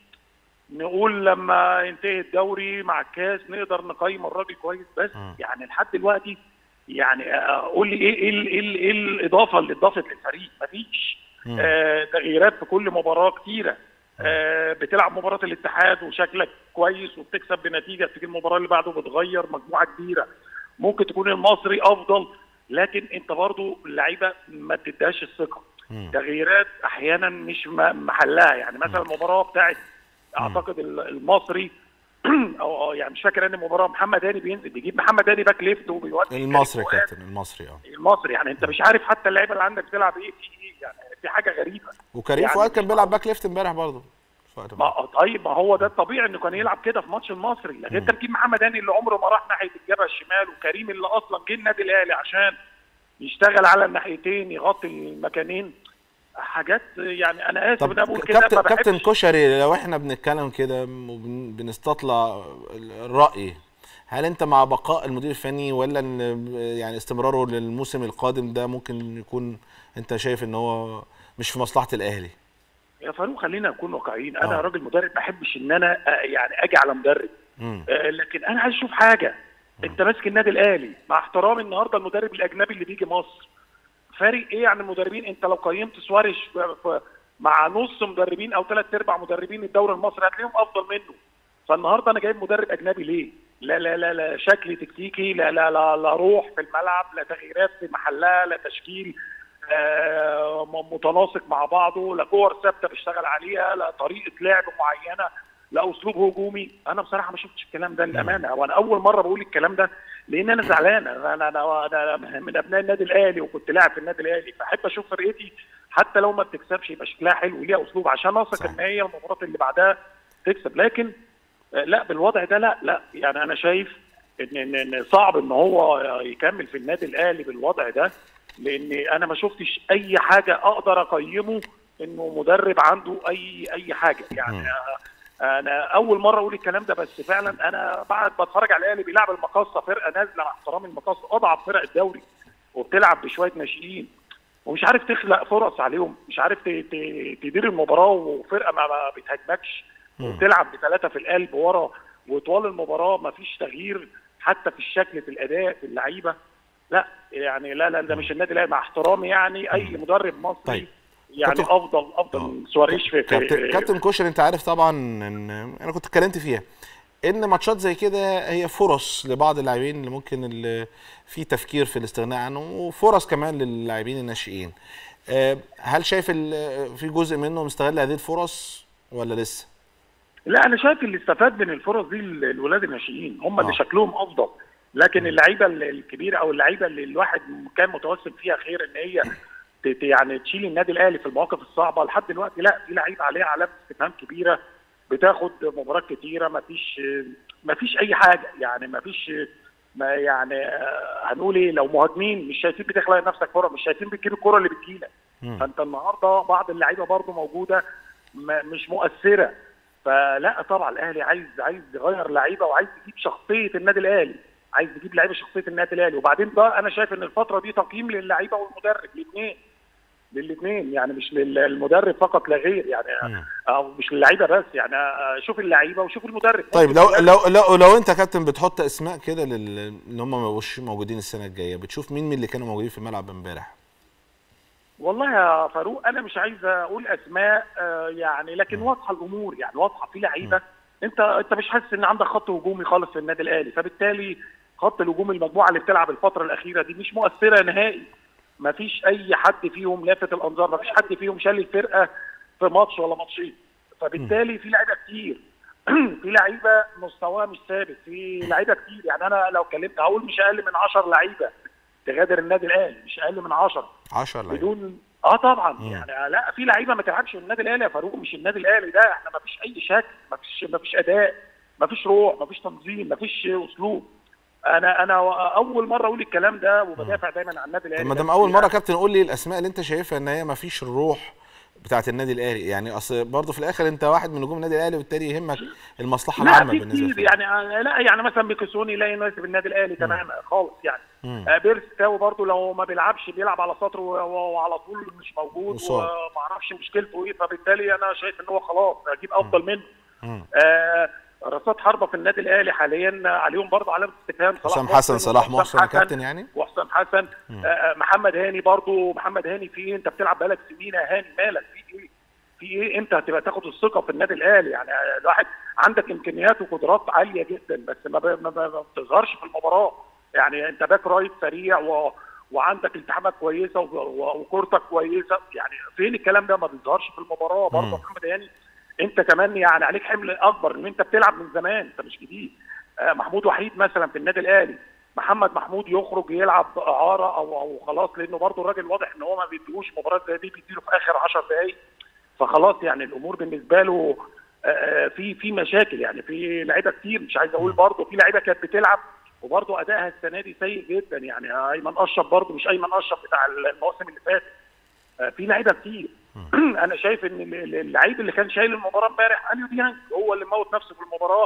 Speaker 2: نقول لما ينتهي الدوري مع الكاس نقدر نقيم الراجل كويس بس
Speaker 1: مم.
Speaker 2: يعني لحد دلوقتي يعني آه، قول لي ايه ايه ال- ايه, ال- إيه الاضافه اللي اضافت للفريق مفيش
Speaker 1: مم.
Speaker 2: آه تغييرات في كل مباراه كتيره آه بتلعب مباراه الاتحاد وشكلك كويس وبتكسب بنتيجه تيجي المباراه اللي بعده بتغير مجموعه كبيره ممكن تكون المصري افضل لكن انت برضو اللعيبه ما تديهاش الثقه
Speaker 1: مم.
Speaker 2: تغييرات احيانا مش م- محلها يعني مثلا المباراه بتاعت اعتقد ال- المصري او أو يعني مش فاكر ان المباراه محمد هاني بينزل بيجيب محمد هاني باك ليفت وبيودي
Speaker 1: المصري يا
Speaker 2: كريم فؤاد.
Speaker 1: كابتن المصري اه
Speaker 2: المصري يعني انت مش عارف حتى اللعيبه اللي عندك بتلعب ايه في ايه يعني في حاجه غريبه
Speaker 1: وكريم
Speaker 2: يعني
Speaker 1: فؤاد كان
Speaker 2: مش
Speaker 1: بيلعب باك ليفت امبارح برضه في وقت
Speaker 2: ما طيب ما هو ده الطبيعي انه كان يلعب كده في ماتش المصري لكن انت تجيب محمد هاني اللي عمره ما راح ناحيه الجبهه الشمال وكريم اللي اصلا جه النادي الاهلي عشان يشتغل على الناحيتين يغطي المكانين حاجات يعني انا اسف ان
Speaker 1: طب
Speaker 2: انا بقول كده
Speaker 1: كابتن
Speaker 2: ما
Speaker 1: كابتن
Speaker 2: بحبش
Speaker 1: كشري لو احنا بنتكلم كده وبنستطلع الرأي هل انت مع بقاء المدير الفني ولا ان يعني استمراره للموسم القادم ده ممكن يكون انت شايف ان هو مش في مصلحه الاهلي
Speaker 2: يا فاروق خلينا نكون واقعيين انا
Speaker 1: آه.
Speaker 2: راجل مدرب ما احبش ان انا آه، يعني اجي على مدرب
Speaker 1: مم.
Speaker 2: آه، لكن انا عايز اشوف حاجه انت ماسك النادي الاهلي مع احترامي النهارده المدرب الاجنبي اللي بيجي مصر فارق ايه عن المدربين انت لو قيمت سواريش ف- ف- مع نص مدربين او ثلاث ارباع مدربين الدوري المصري هتلاقيهم افضل منه فالنهارده انا جايب مدرب اجنبي ليه؟ لا لا لا لا شكل تكتيكي لا لا لا, لا روح في الملعب لا تغييرات في محلها لا تشكيل آه، م- متناسق مع بعضه لا كور ثابته بيشتغل عليها لا طريقه لعب معينه لا اسلوب هجومي انا بصراحه ما شفتش الكلام ده للامانه وانا اول مره بقول الكلام ده لان انا زعلان انا انا انا أنا من ابناء النادي الاهلي وكنت لاعب في النادي الاهلي فاحب اشوف فرقتي حتى لو ما بتكسبش يبقى شكلها حلو وليها اسلوب عشان اثق
Speaker 1: صحيح.
Speaker 2: ان هي المباراه اللي بعدها تكسب لكن آه، لا بالوضع ده لا لا يعني انا شايف ان ان إن صعب ان هو يكمل في النادي الاهلي بالوضع ده لان انا ما شفتش اي حاجه اقدر اقيمه انه مدرب عنده اي اي حاجه يعني آه، انا اول مره اقول الكلام ده بس فعلا انا بعد بتفرج على الاهلي بيلعب المقاصه فرقه نازله مع احترام المقاصه اضعف فرق الدوري وبتلعب بشويه ناشئين ومش عارف تخلق فرص عليهم مش عارف ت- ت- تدير المباراه وفرقه ما ما بتهاجمكش وبتلعب بثلاثه في القلب ورا وطوال المباراه ما فيش تغيير حتى في الشكل في الاداء في اللعيبه لا يعني لا لا ده مش النادي الاهلي مع احترامي يعني اي مدرب مصري
Speaker 1: طيب.
Speaker 2: يعني
Speaker 1: كابتن-
Speaker 2: افضل افضل سواريش في,
Speaker 1: كابتن
Speaker 2: في
Speaker 1: كابتن كوشر انت عارف طبعا ان انا كنت اتكلمت فيها ان ماتشات زي كده هي فرص لبعض اللاعبين اللي ممكن اللي في تفكير في الاستغناء عنه وفرص كمان للاعبين الناشئين آه، هل شايف ال- في جزء منه مستغل هذه الفرص ولا لسه
Speaker 2: لا انا شايف اللي استفاد من الفرص دي ال- الولاد الناشئين هم اللي
Speaker 1: آه.
Speaker 2: شكلهم افضل لكن اللعيبه ال- الكبيره او اللعيبه اللي الواحد كان متوسم فيها خير ان هي ت- ت- يعني تشيل النادي الاهلي في المواقف الصعبه لحد دلوقتي لا في لعيبه عليها علامه استفهام كبيره بتاخد مباريات كتيره ما فيش ما فيش اي حاجه يعني ما فيش ما يعني آه، هنقول ايه لو مهاجمين مش شايفين بتخلق لنفسك كره مش شايفين بتجيب الكره اللي بتجيلك
Speaker 1: مم.
Speaker 2: فانت النهارده بعض اللعيبه برضو موجوده ما- مش مؤثره فلا طبعا الاهلي عايز عايز يغير لعيبه وعايز يجيب شخصيه النادي الاهلي عايز يجيب لعيبه شخصيه النادي الاهلي وبعدين ده انا شايف ان الفتره دي تقييم للعيبه والمدرب الاثنين للاثنين يعني مش للمدرب فقط لا غير يعني
Speaker 1: مم.
Speaker 2: او مش للعيبه بس يعني شوف اللعيبه وشوف المدرب
Speaker 1: طيب لو لو لو, لو انت كابتن بتحط اسماء كده لل- ان هم ما بقوش موجودين السنه الجايه بتشوف مين من اللي كانوا موجودين في الملعب امبارح
Speaker 2: والله يا فاروق انا مش عايز اقول اسماء آه، يعني لكن واضحه الامور يعني واضحه في لعيبه انت انت مش حاسس ان عندك خط هجومي خالص في النادي الاهلي فبالتالي خط الهجوم المجموعه اللي بتلعب الفتره الاخيره دي مش مؤثره نهائي ما فيش اي حد فيهم لافت الانظار ما فيش حد فيهم شال الفرقه في ماتش ولا ماتشين فبالتالي في لعيبه كتير في لعيبه مستواها مش ثابت في لعيبه كتير يعني انا لو اتكلمت هقول مش اقل من 10 لعيبه تغادر النادي الاهلي مش اقل من 10
Speaker 1: 10 لعيبه
Speaker 2: بدون اه طبعا
Speaker 1: مم.
Speaker 2: يعني لا في لعيبه ما تلعبش في النادي الاهلي يا فاروق مش النادي الاهلي ده احنا ما فيش اي شكل ما فيش ما فيش اداء ما فيش روح ما فيش تنظيم ما فيش اسلوب انا انا اول مره اقول الكلام ده وبدافع دايما عن النادي
Speaker 1: طب
Speaker 2: الاهلي
Speaker 1: ما دام
Speaker 2: بس
Speaker 1: اول مره
Speaker 2: يعني
Speaker 1: كابتن قول لي الاسماء اللي انت شايفها ان هي ما فيش الروح بتاعت النادي الاهلي يعني اصل برضه في الاخر انت واحد من نجوم النادي الاهلي وبالتالي يهمك المصلحه
Speaker 2: لا
Speaker 1: العامه
Speaker 2: في
Speaker 1: بالنسبه
Speaker 2: كتير
Speaker 1: لك
Speaker 2: يعني لا يعني مثلا بيكسوني لا يناسب النادي الاهلي تماما خالص يعني
Speaker 1: مم.
Speaker 2: آه، بيرس تاو برضه لو ما بيلعبش بيلعب على سطر و- و- وعلى طول مش موجود
Speaker 1: مصاب.
Speaker 2: وما اعرفش مشكلته ايه فبالتالي انا شايف ان هو خلاص اجيب افضل منه
Speaker 1: مم.
Speaker 2: آه رصاد حربه في النادي الاهلي حاليا عليهم برضه علامه استفهام صلاح
Speaker 1: حسام حسن
Speaker 2: محسن
Speaker 1: صلاح
Speaker 2: وحسام
Speaker 1: محسن
Speaker 2: حسن
Speaker 1: كابتن يعني
Speaker 2: وحسام حسن آه آه، محمد هاني برضه محمد هاني في ايه انت بتلعب بقالك سنين يا هاني مالك في ايه في ايه انت هتبقى تاخد الثقه في النادي الاهلي يعني آه، الواحد عندك امكانيات وقدرات عاليه جدا بس ما, ب- ما, ب- ما بتظهرش في المباراه يعني انت باك رايت سريع و وعندك التحامات كويسه و- و- وكورتك كويسه يعني فين الكلام ده ما بيظهرش في المباراه برضه
Speaker 1: مم.
Speaker 2: محمد هاني انت كمان يعني عليك حمل اكبر ان انت بتلعب من زمان انت مش جديد آه، محمود وحيد مثلا في النادي الاهلي محمد محمود يخرج يلعب اعاره او او خلاص لانه برضه الراجل واضح ان هو ما بيديهوش مباراه زي دي بيديله في اخر 10 دقائق فخلاص يعني الامور بالنسبه له آه، آه، في في مشاكل يعني في لعيبه كتير مش عايز اقول برضه في لعيبه كانت بتلعب وبرضه ادائها السنه دي سيء جدا يعني ايمن اشرف برضه مش ايمن اشرف بتاع المواسم اللي فاتت آه، في لعيبه كتير انا شايف ان ال- ال- اللعيب اللي كان شايل المباراه امبارح اليو ديانج هو اللي موت نفسه في المباراه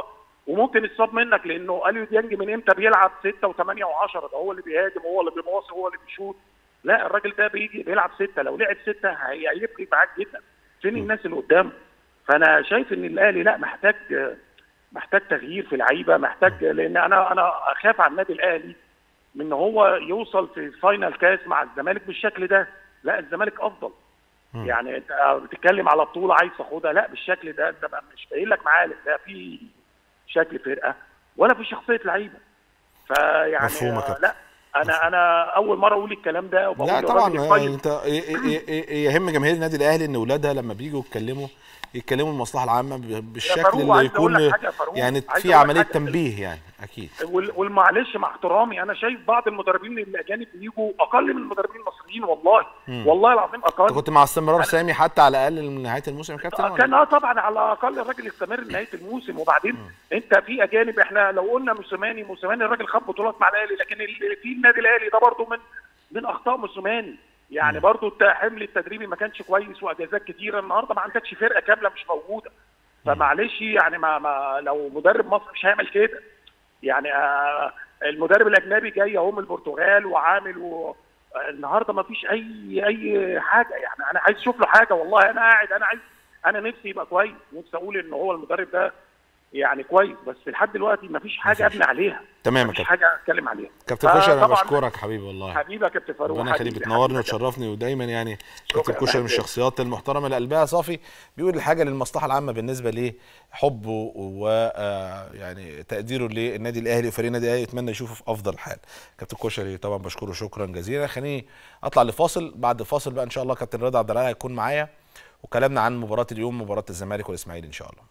Speaker 2: وممكن يتصاب منك لانه اليو ديانج من امتى بيلعب 6 و8 و10 ده هو اللي بيهاجم هو اللي بيباصي هو اللي بيشوط لا الراجل ده بيجي بيلعب 6 لو لعب 6 هيفرق معاك جدا فين الناس اللي قدامه فانا شايف ان الاهلي لا محتاج محتاج تغيير في اللعيبه محتاج لان انا انا اخاف على النادي الاهلي من ان هو يوصل في فاينل كاس مع الزمالك بالشكل ده لا الزمالك افضل
Speaker 1: مم.
Speaker 2: يعني انت بتتكلم على بطوله عايز تاخدها لا بالشكل ده انت بقى مش باين لك معالم لا في شكل فرقه ولا في شخصيه لعيبه فيعني
Speaker 1: مفهوم يا
Speaker 2: آه،
Speaker 1: كابتن.
Speaker 2: لا انا انا اول مره اقول الكلام ده وبقول
Speaker 1: لا
Speaker 2: الراجل
Speaker 1: طبعا
Speaker 2: كويس.
Speaker 1: يعني انت ي- ي- ي- يهم جماهير النادي الاهلي ان اولادها لما بييجوا يتكلموا يتكلموا المصلحه العامه ب- بالشكل
Speaker 2: فاروق،
Speaker 1: اللي
Speaker 2: عايز أقول
Speaker 1: يكون
Speaker 2: لك حاجة يا فاروق،
Speaker 1: يعني
Speaker 2: عايز
Speaker 1: في
Speaker 2: أقول لك
Speaker 1: عمليه
Speaker 2: حاجة.
Speaker 1: تنبيه يعني اكيد
Speaker 2: وال- والمعلش مع احترامي انا شايف بعض المدربين الاجانب بيجوا اقل من المدربين المصريين والله
Speaker 1: مم.
Speaker 2: والله العظيم
Speaker 1: انت
Speaker 2: اقل
Speaker 1: كنت مع استمرار سامي حتى على الاقل من نهايه الموسم يا كابتن ولا؟
Speaker 2: كان اه طبعا على الاقل الراجل يستمر لنهايه الموسم وبعدين انت في اجانب احنا لو قلنا موسيماني موسيماني الراجل خد بطولات مع الاهلي لكن ال- في النادي الاهلي ده برضه من من اخطاء موسيماني يعني برضه الت- حمل التدريبي ما كانش كويس واجازات كتيره النهارده ما عندكش فرقه كامله مش موجوده فمعلش يعني ما, ما لو مدرب مصر مش هيعمل كده يعني آه المدرب الاجنبي جاي اهو من البرتغال وعامل و... آه، النهارده ما فيش اي اي حاجه يعني انا عايز اشوف له حاجه والله انا قاعد انا عايز انا نفسي يبقى كويس نفسي اقول ان هو المدرب ده يعني كويس بس لحد دلوقتي ما فيش حاجه ابني عليها
Speaker 1: تمام يا
Speaker 2: مفيش
Speaker 1: كابتن
Speaker 2: حاجه اتكلم عليها
Speaker 1: كابتن كوشر انا
Speaker 2: فطبعاً
Speaker 1: بشكرك حبيبي والله
Speaker 2: حبيبي يا كابتن فاروق
Speaker 1: ربنا يخليك
Speaker 2: حبيبي،
Speaker 1: بتنورني
Speaker 2: حبيبي.
Speaker 1: وتشرفني ودايما يعني كابتن
Speaker 2: شكراً
Speaker 1: كوشر من
Speaker 2: حبيبي.
Speaker 1: الشخصيات المحترمه اللي قلبها صافي بيقول الحاجه للمصلحه العامه بالنسبه لحبه ويعني تقديره للنادي الاهلي وفريق النادي الاهلي يتمنى يشوفه في افضل حال كابتن كوشري طبعا بشكره شكرا جزيلا خليني اطلع لفاصل بعد فاصل بقى ان شاء الله كابتن رضا عبد العال هيكون معايا وكلامنا عن مباراه اليوم مباراه الزمالك والاسماعيلي ان شاء الله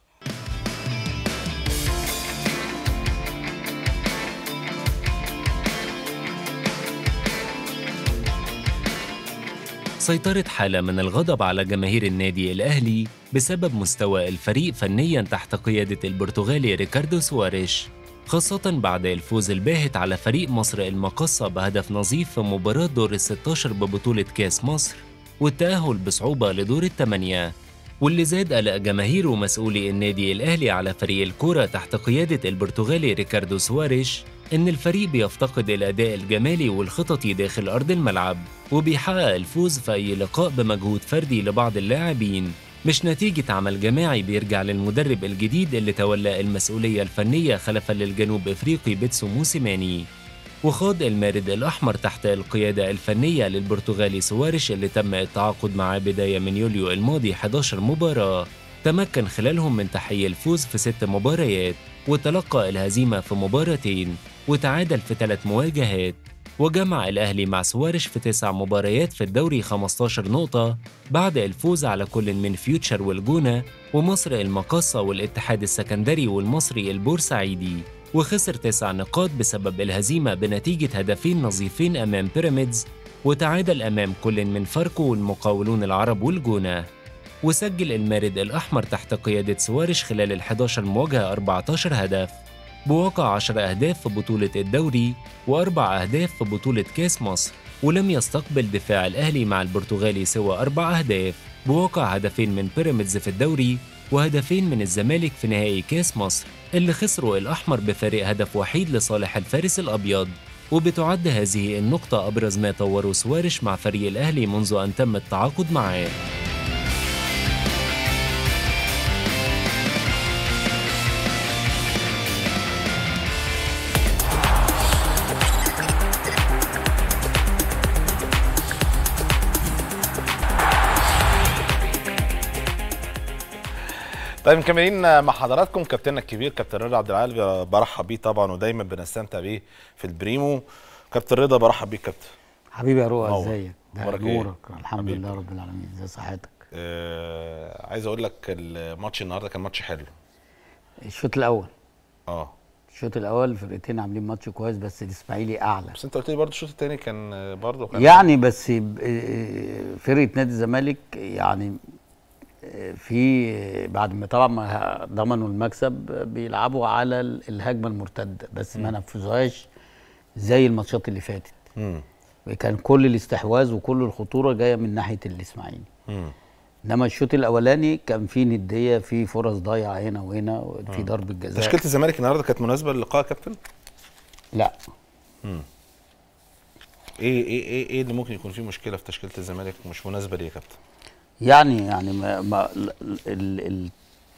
Speaker 3: سيطرت حالة من الغضب على جماهير النادي الأهلي بسبب مستوى الفريق فنيا تحت قيادة البرتغالي ريكاردو سواريش خاصة بعد الفوز الباهت على فريق مصر المقصة بهدف نظيف في مباراة دور ال 16 ببطولة كاس مصر والتأهل بصعوبة لدور الثمانية واللي زاد قلق جماهير ومسؤولي النادي الأهلي على فريق الكرة تحت قيادة البرتغالي ريكاردو سواريش إن الفريق بيفتقد الأداء الجمالي والخططي داخل أرض الملعب وبيحقق الفوز في أي لقاء بمجهود فردي لبعض اللاعبين مش نتيجة عمل جماعي بيرجع للمدرب الجديد اللي تولى المسؤولية الفنية خلفا للجنوب إفريقي بيتسو موسيماني وخاض المارد الأحمر تحت القيادة الفنية للبرتغالي سوارش اللي تم التعاقد معاه بداية من يوليو الماضي 11 مباراة تمكن خلالهم من تحقيق الفوز في ست مباريات وتلقى الهزيمة في مباراتين وتعادل في ثلاث مواجهات وجمع الأهلي مع سوارش في تسع مباريات في الدوري 15 نقطة بعد الفوز على كل من فيوتشر والجونة ومصر المقاصة والاتحاد السكندري والمصري البورسعيدي وخسر تسع نقاط بسبب الهزيمة بنتيجة هدفين نظيفين أمام بيراميدز وتعادل أمام كل من فاركو والمقاولون العرب والجونة وسجل المارد الأحمر تحت قيادة سوارش خلال ال 11 مواجهة 14 هدف بواقع 10 أهداف في بطولة الدوري وأربع أهداف في بطولة كاس مصر ولم يستقبل دفاع الأهلي مع البرتغالي سوى أربع أهداف بواقع هدفين من بيراميدز في الدوري وهدفين من الزمالك في نهائي كاس مصر اللي خسروا الأحمر بفارق هدف وحيد لصالح الفارس الأبيض وبتعد هذه النقطة أبرز ما طوره سوارش مع فريق الأهلي منذ أن تم التعاقد معاه
Speaker 1: طيب مكملين مع حضراتكم كابتننا الكبير كابتن رضا عبد العال برحب بيه طبعا ودايما بنستمتع بيه في البريمو كابتن رضا برحب بيك كابتن
Speaker 4: حبيبي يا روح
Speaker 1: نور.
Speaker 4: ازيك ده
Speaker 1: أخبارك إيه؟
Speaker 4: نورك الحمد
Speaker 1: حبيبي.
Speaker 4: لله رب العالمين ازي صحتك
Speaker 1: آه عايز اقول لك الماتش النهارده كان ماتش حلو
Speaker 4: الشوط الاول
Speaker 1: اه
Speaker 4: الشوط الاول الفرقتين عاملين ماتش كويس بس الاسماعيلي اعلى
Speaker 1: بس انت قلت لي برضه الشوط الثاني كان آه، برضه كان
Speaker 4: يعني بس ب- آه، فرقه نادي الزمالك يعني آه، في آه، بعد ما طبعا ما ضمنوا المكسب آه، بيلعبوا على ال- الهجمه المرتده بس ما نفذوهاش زي الماتشات اللي فاتت
Speaker 1: مم.
Speaker 4: كان كل الاستحواذ وكل الخطوره جايه من ناحيه الاسماعيلي
Speaker 1: مم.
Speaker 4: انما الشوط الاولاني كان فيه نديه في فرص ضايعه هنا وهنا في ضربه جزاء
Speaker 1: تشكيله الزمالك النهارده كانت مناسبه للقاء يا كابتن
Speaker 4: لا
Speaker 1: ايه ايه ايه ايه اللي ممكن يكون فيه مشكله في تشكيله الزمالك مش مناسبه ليه يا كابتن
Speaker 4: يعني يعني ما, ما ال ال ال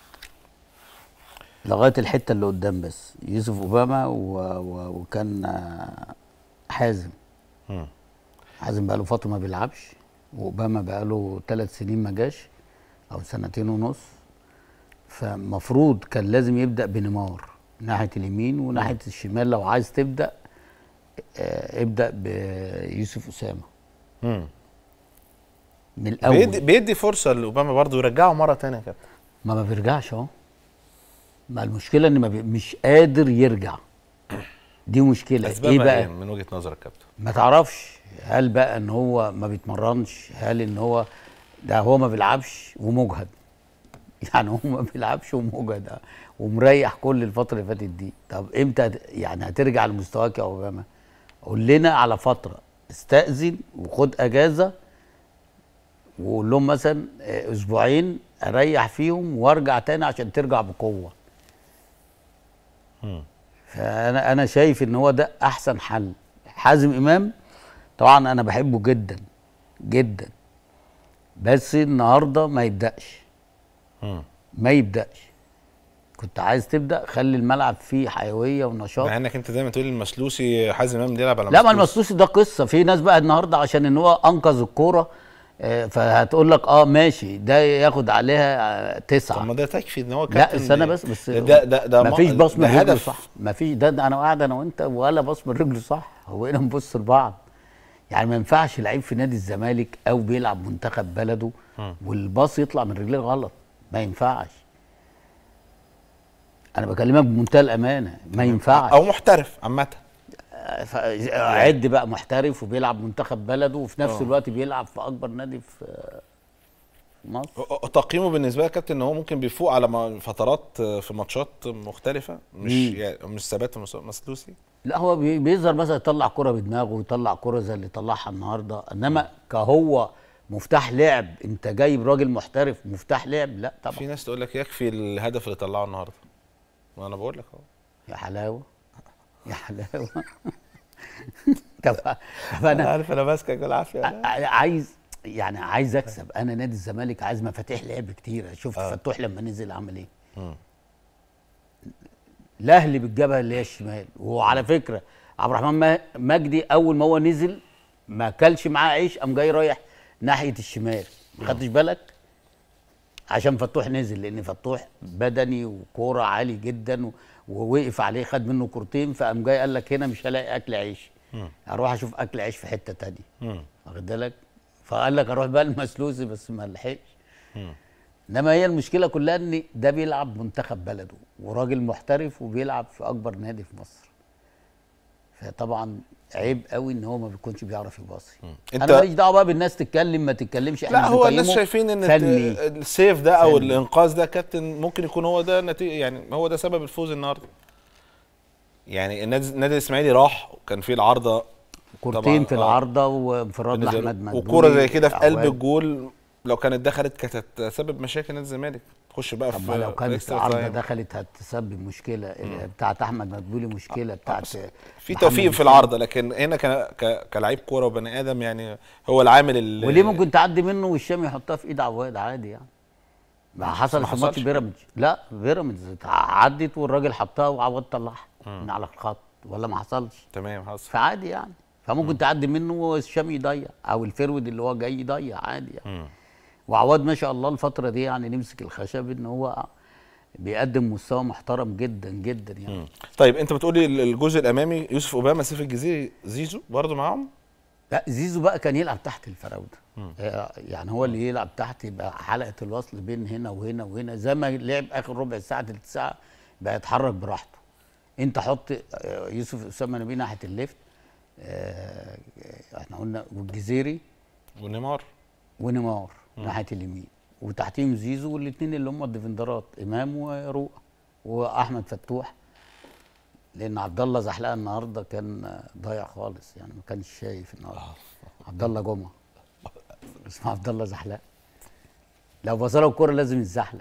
Speaker 4: لغايه الحته اللي قدام بس يوسف اوباما و و وكان آه، حازم
Speaker 1: مم.
Speaker 4: حازم بقاله فتره ما بيلعبش واوباما بقاله ثلاث سنين ما جاش او سنتين ونص فمفروض كان لازم يبدا بنيمار ناحيه اليمين وناحيه الشمال لو عايز تبدا آه، ابدا بيوسف اسامه
Speaker 1: مم.
Speaker 4: من الاول
Speaker 1: بيدي بيدي فرصه لاوباما برضه يرجعه مره ثانيه يا كابتن
Speaker 4: ما ما بيرجعش اهو ما المشكله ان ما بي... مش قادر يرجع دي مشكله
Speaker 1: اسباب
Speaker 4: ايه
Speaker 1: ايه
Speaker 4: بقى
Speaker 1: من وجهه نظرك يا كابتن
Speaker 4: ما تعرفش هل بقى ان هو ما بيتمرنش هل ان هو ده هو ما بيلعبش ومجهد يعني هو ما بيلعبش ومجهد آه، ومريح كل الفتره اللي فاتت دي طب امتى هت- يعني هترجع لمستواك يا اوباما قول لنا على فتره استأذن وخد اجازه وقول لهم مثلا آه، اسبوعين اريح فيهم وارجع تاني عشان ترجع بقوه
Speaker 1: مم.
Speaker 4: فانا انا شايف ان هو ده احسن حل حازم امام طبعا انا بحبه جدا جدا بس النهارده ما يبداش
Speaker 1: مم.
Speaker 4: ما يبداش كنت عايز تبدا خلي الملعب فيه حيويه ونشاط
Speaker 1: مع انك انت دايما تقول المسلوسي حازم امام بيلعب على
Speaker 4: لا ما
Speaker 1: مسلوسي.
Speaker 4: المسلوسي ده قصه في ناس بقى النهارده عشان ان هو انقذ الكوره آه، فهتقول لك اه ماشي ده ياخد عليها آه، تسعه
Speaker 1: طب ما ده تكفي ان هو
Speaker 4: لا
Speaker 1: كابتن
Speaker 4: استنى بس بس
Speaker 1: ده ده ده
Speaker 4: ما فيش بصم
Speaker 1: ده
Speaker 4: رجله
Speaker 1: هدف
Speaker 4: صح ما فيش ده, ده انا قاعد انا وانت ولا بصم رجله صح هو هنا نبص لبعض يعني ما ينفعش لعيب في نادي الزمالك او بيلعب منتخب بلده والباص يطلع من رجليه غلط ما ينفعش انا بكلمك بمنتهى الامانه ما ينفعش
Speaker 1: او محترف عامه
Speaker 4: ف- عد بقى محترف وبيلعب منتخب بلده وفي نفس
Speaker 1: آه.
Speaker 4: الوقت بيلعب في اكبر نادي في في مصر
Speaker 1: تقييمه بالنسبه لك يا كابتن ان هو ممكن بيفوق على م- فترات في ماتشات مختلفه مش
Speaker 4: مم.
Speaker 1: يعني مش ثبات في مس- مسلوسي
Speaker 4: لا هو بي- بيظهر مثلا يطلع كرة بدماغه ويطلع كرة زي اللي طلعها النهارده انما كهو مفتاح لعب انت جايب راجل محترف مفتاح لعب لا
Speaker 1: في
Speaker 4: طبعا
Speaker 1: ناس تقول لك يكفي الهدف اللي طلعه النهارده وانا بقول لك اهو
Speaker 4: يا حلاوه يا حلاوه طب طب انا
Speaker 1: عارف انا ماسكك بالعافيه
Speaker 4: ع- عايز يعني عايز اكسب انا نادي الزمالك عايز مفاتيح لعب كتير شفت
Speaker 1: آه.
Speaker 4: فتوح لما نزل عمل ايه
Speaker 1: مم.
Speaker 4: الاهلي بالجبهه اللي هي الشمال وعلى فكره عبد الرحمن ما- مجدي اول ما هو نزل ما كلش معاه عيش قام جاي رايح ناحيه الشمال ما خدتش بالك عشان فتوح نزل لان فتوح بدني وكوره عالي جدا و- ووقف عليه خد منه كورتين فقام جاي قال لك هنا مش هلاقي اكل عيش اروح اشوف اكل عيش في حته تانية
Speaker 1: مم.
Speaker 4: واخد بالك فقال لك اروح بقى المسلوسي بس ما لحقش انما هي المشكله كلها ان ده بيلعب منتخب بلده وراجل محترف وبيلعب في اكبر نادي في مصر فطبعا عيب قوي ان هو ما بيكونش بيعرف يباصي
Speaker 1: انت-
Speaker 4: انا ماليش دعوه بقى بالناس تتكلم ما تتكلمش احنا
Speaker 1: لا هو الناس
Speaker 4: بنقيمه
Speaker 1: شايفين ان
Speaker 4: فني
Speaker 1: الت- السيف ده او
Speaker 4: فني.
Speaker 1: الانقاذ ده كابتن ممكن يكون هو ده نتيجه يعني هو ده سبب الفوز النهارده يعني النادي النادي الاسماعيلي راح وكان فيه العارضه
Speaker 4: كورتين في
Speaker 1: آه.
Speaker 4: العارضه وانفراد
Speaker 1: بالنسبة له.
Speaker 4: لاحمد مدبولي
Speaker 1: وكوره زي كده في قلب
Speaker 4: عواد.
Speaker 1: الجول لو كانت دخلت كانت هتسبب مشاكل نادي الزمالك تخش بقى
Speaker 4: طب
Speaker 1: في
Speaker 4: ما لو
Speaker 1: في
Speaker 4: كانت
Speaker 1: extra
Speaker 4: العارضه
Speaker 1: time.
Speaker 4: دخلت هتسبب مشكله بتاعت احمد مدبولي مشكله بتاعت
Speaker 1: في
Speaker 4: محمد
Speaker 1: توفيق في
Speaker 4: هشام.
Speaker 1: العارضه لكن هنا ك... ك... كلاعب كوره وبني ادم يعني هو العامل اللي
Speaker 4: وليه ممكن تعدي منه والشام يحطها في ايد عواد عادي يعني ما حصل
Speaker 1: ما
Speaker 4: في ماتش
Speaker 1: حصلش.
Speaker 4: بيراميدز لا بيراميدز عدت والراجل حطها وعواد طلعها من على الخط ولا ما حصلش
Speaker 1: تمام حصل
Speaker 4: فعادي يعني فممكن تعدي منه والشام يضيع او الفرود اللي هو جاي يضيع عادي يعني وعواد ما شاء الله الفتره دي يعني نمسك الخشب ان هو بيقدم مستوى محترم جدا جدا يعني
Speaker 1: مم. طيب انت بتقولي الجزء الامامي يوسف اوباما سيف الجزيري زيزو برضه معاهم
Speaker 4: لا زيزو بقى كان يلعب تحت الفراوده آه، يعني هو اللي يلعب تحت يبقى حلقه الوصل بين هنا وهنا وهنا زي ما لعب اخر ربع ساعه تلت ساعه بقى يتحرك براحته انت حط آه، يوسف اسامه نبيه ناحيه الليفت آه، احنا قلنا والجزيري
Speaker 1: ونيمار
Speaker 4: ونيمار ناحيه اليمين وتحتيهم زيزو والاثنين اللي هم الديفندرات امام ورؤى واحمد فتوح لان عبد الله زحلقه النهارده كان ضايع خالص يعني ما كانش شايف النهارده عبد الله جمعه اسمه عبد الله زحلقه لو بصله الكوره لازم يتزحلق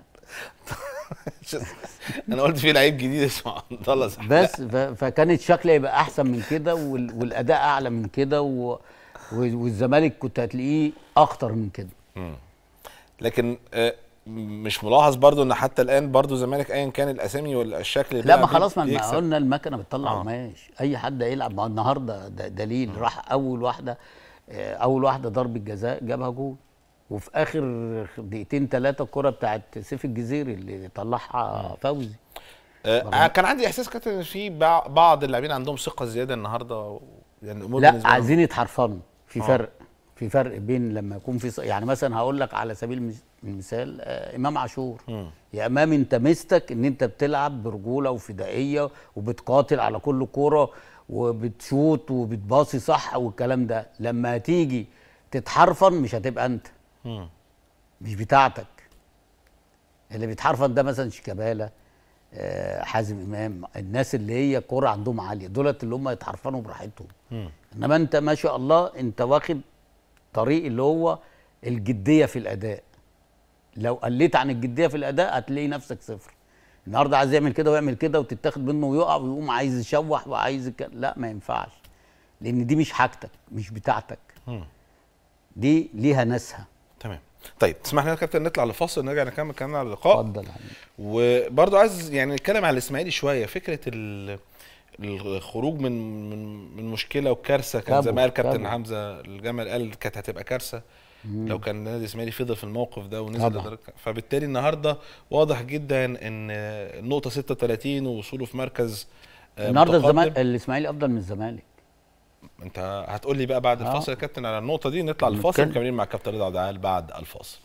Speaker 1: انا قلت في لعيب جديد اسمه عبد الله زحلق.
Speaker 4: بس ف- فكانت شكل يبقى احسن من كده وال- والاداء اعلى من كده و... و- والزمالك كنت هتلاقيه اخطر من كده
Speaker 1: لكن آه، مش ملاحظ برضو ان حتى الان برضو الزمالك ايا كان الاسامي والشكل اللي
Speaker 4: لا
Speaker 1: بيلعب
Speaker 4: ما
Speaker 1: بيه
Speaker 4: خلاص ما ما
Speaker 1: بيكسب.
Speaker 4: قلنا المكنه بتطلع
Speaker 1: آه.
Speaker 4: قماش اي حد هيلعب ما هو النهارده ده دليل راح اول واحده آه، اول واحده ضربه جزاء جابها جول وفي اخر دقيقتين ثلاثه الكره بتاعت سيف الجزيري اللي طلعها فوزي
Speaker 1: آه كان عندي احساس كابتن ان في بع- بعض اللاعبين عندهم ثقه زياده النهارده يعني الامور
Speaker 4: لا
Speaker 1: بالنسبة لهم-
Speaker 4: عايزين يتحرفنوا في
Speaker 1: آه.
Speaker 4: فرق في فرق بين لما يكون في ص- يعني مثلا هقول لك على سبيل المس- المثال آه امام عاشور يا امام انت مستك ان انت بتلعب برجوله وفدائيه وبتقاتل على كل كوره وبتشوط وبتباصي صح والكلام ده لما هتيجي تتحرفن مش هتبقى انت
Speaker 1: مم.
Speaker 4: مش بتاعتك اللي بيتحرفن ده مثلا شيكابالا آه، حازم امام الناس اللي هي كوره عندهم عاليه دولت اللي هم يتحرفنوا براحتهم
Speaker 1: مم.
Speaker 4: انما انت ما شاء الله انت واخد طريق اللي هو الجديه في الاداء لو قليت عن الجديه في الاداء هتلاقي نفسك صفر النهارده عايز يعمل كده ويعمل كده وتتاخد منه ويقع ويقوم عايز يشوح وعايز الك- لا ما ينفعش لان دي مش حاجتك مش بتاعتك
Speaker 1: مم.
Speaker 4: دي ليها ناسها
Speaker 1: تمام طيب تسمح لنا يا كابتن نطلع لفاصل نرجع نكمل كلامنا على اللقاء
Speaker 4: اتفضل يا حبيبي
Speaker 1: وبرضه عايز يعني نتكلم على الاسماعيلي شويه فكره ال- الخروج من من من مشكله وكارثه كان
Speaker 4: كابو-
Speaker 1: زمان كابتن
Speaker 4: كابو.
Speaker 1: حمزه الجمل قال كانت هتبقى كارثه لو كان النادي الاسماعيلي فضل في الموقف ده ونزل
Speaker 4: طبعا.
Speaker 1: لدرجة فبالتالي النهارده واضح جدا ان النقطه 36 ووصوله في مركز آه،
Speaker 4: النهارده
Speaker 1: متقدم.
Speaker 4: الزمالك الاسماعيلي افضل من الزمالك
Speaker 1: انت هتقول لي بقى بعد
Speaker 4: آه.
Speaker 1: الفاصل يا كابتن على النقطه دي نطلع الفاصل
Speaker 4: نتكلم.
Speaker 1: مكملين مع كابتن رضا عبد العال بعد الفاصل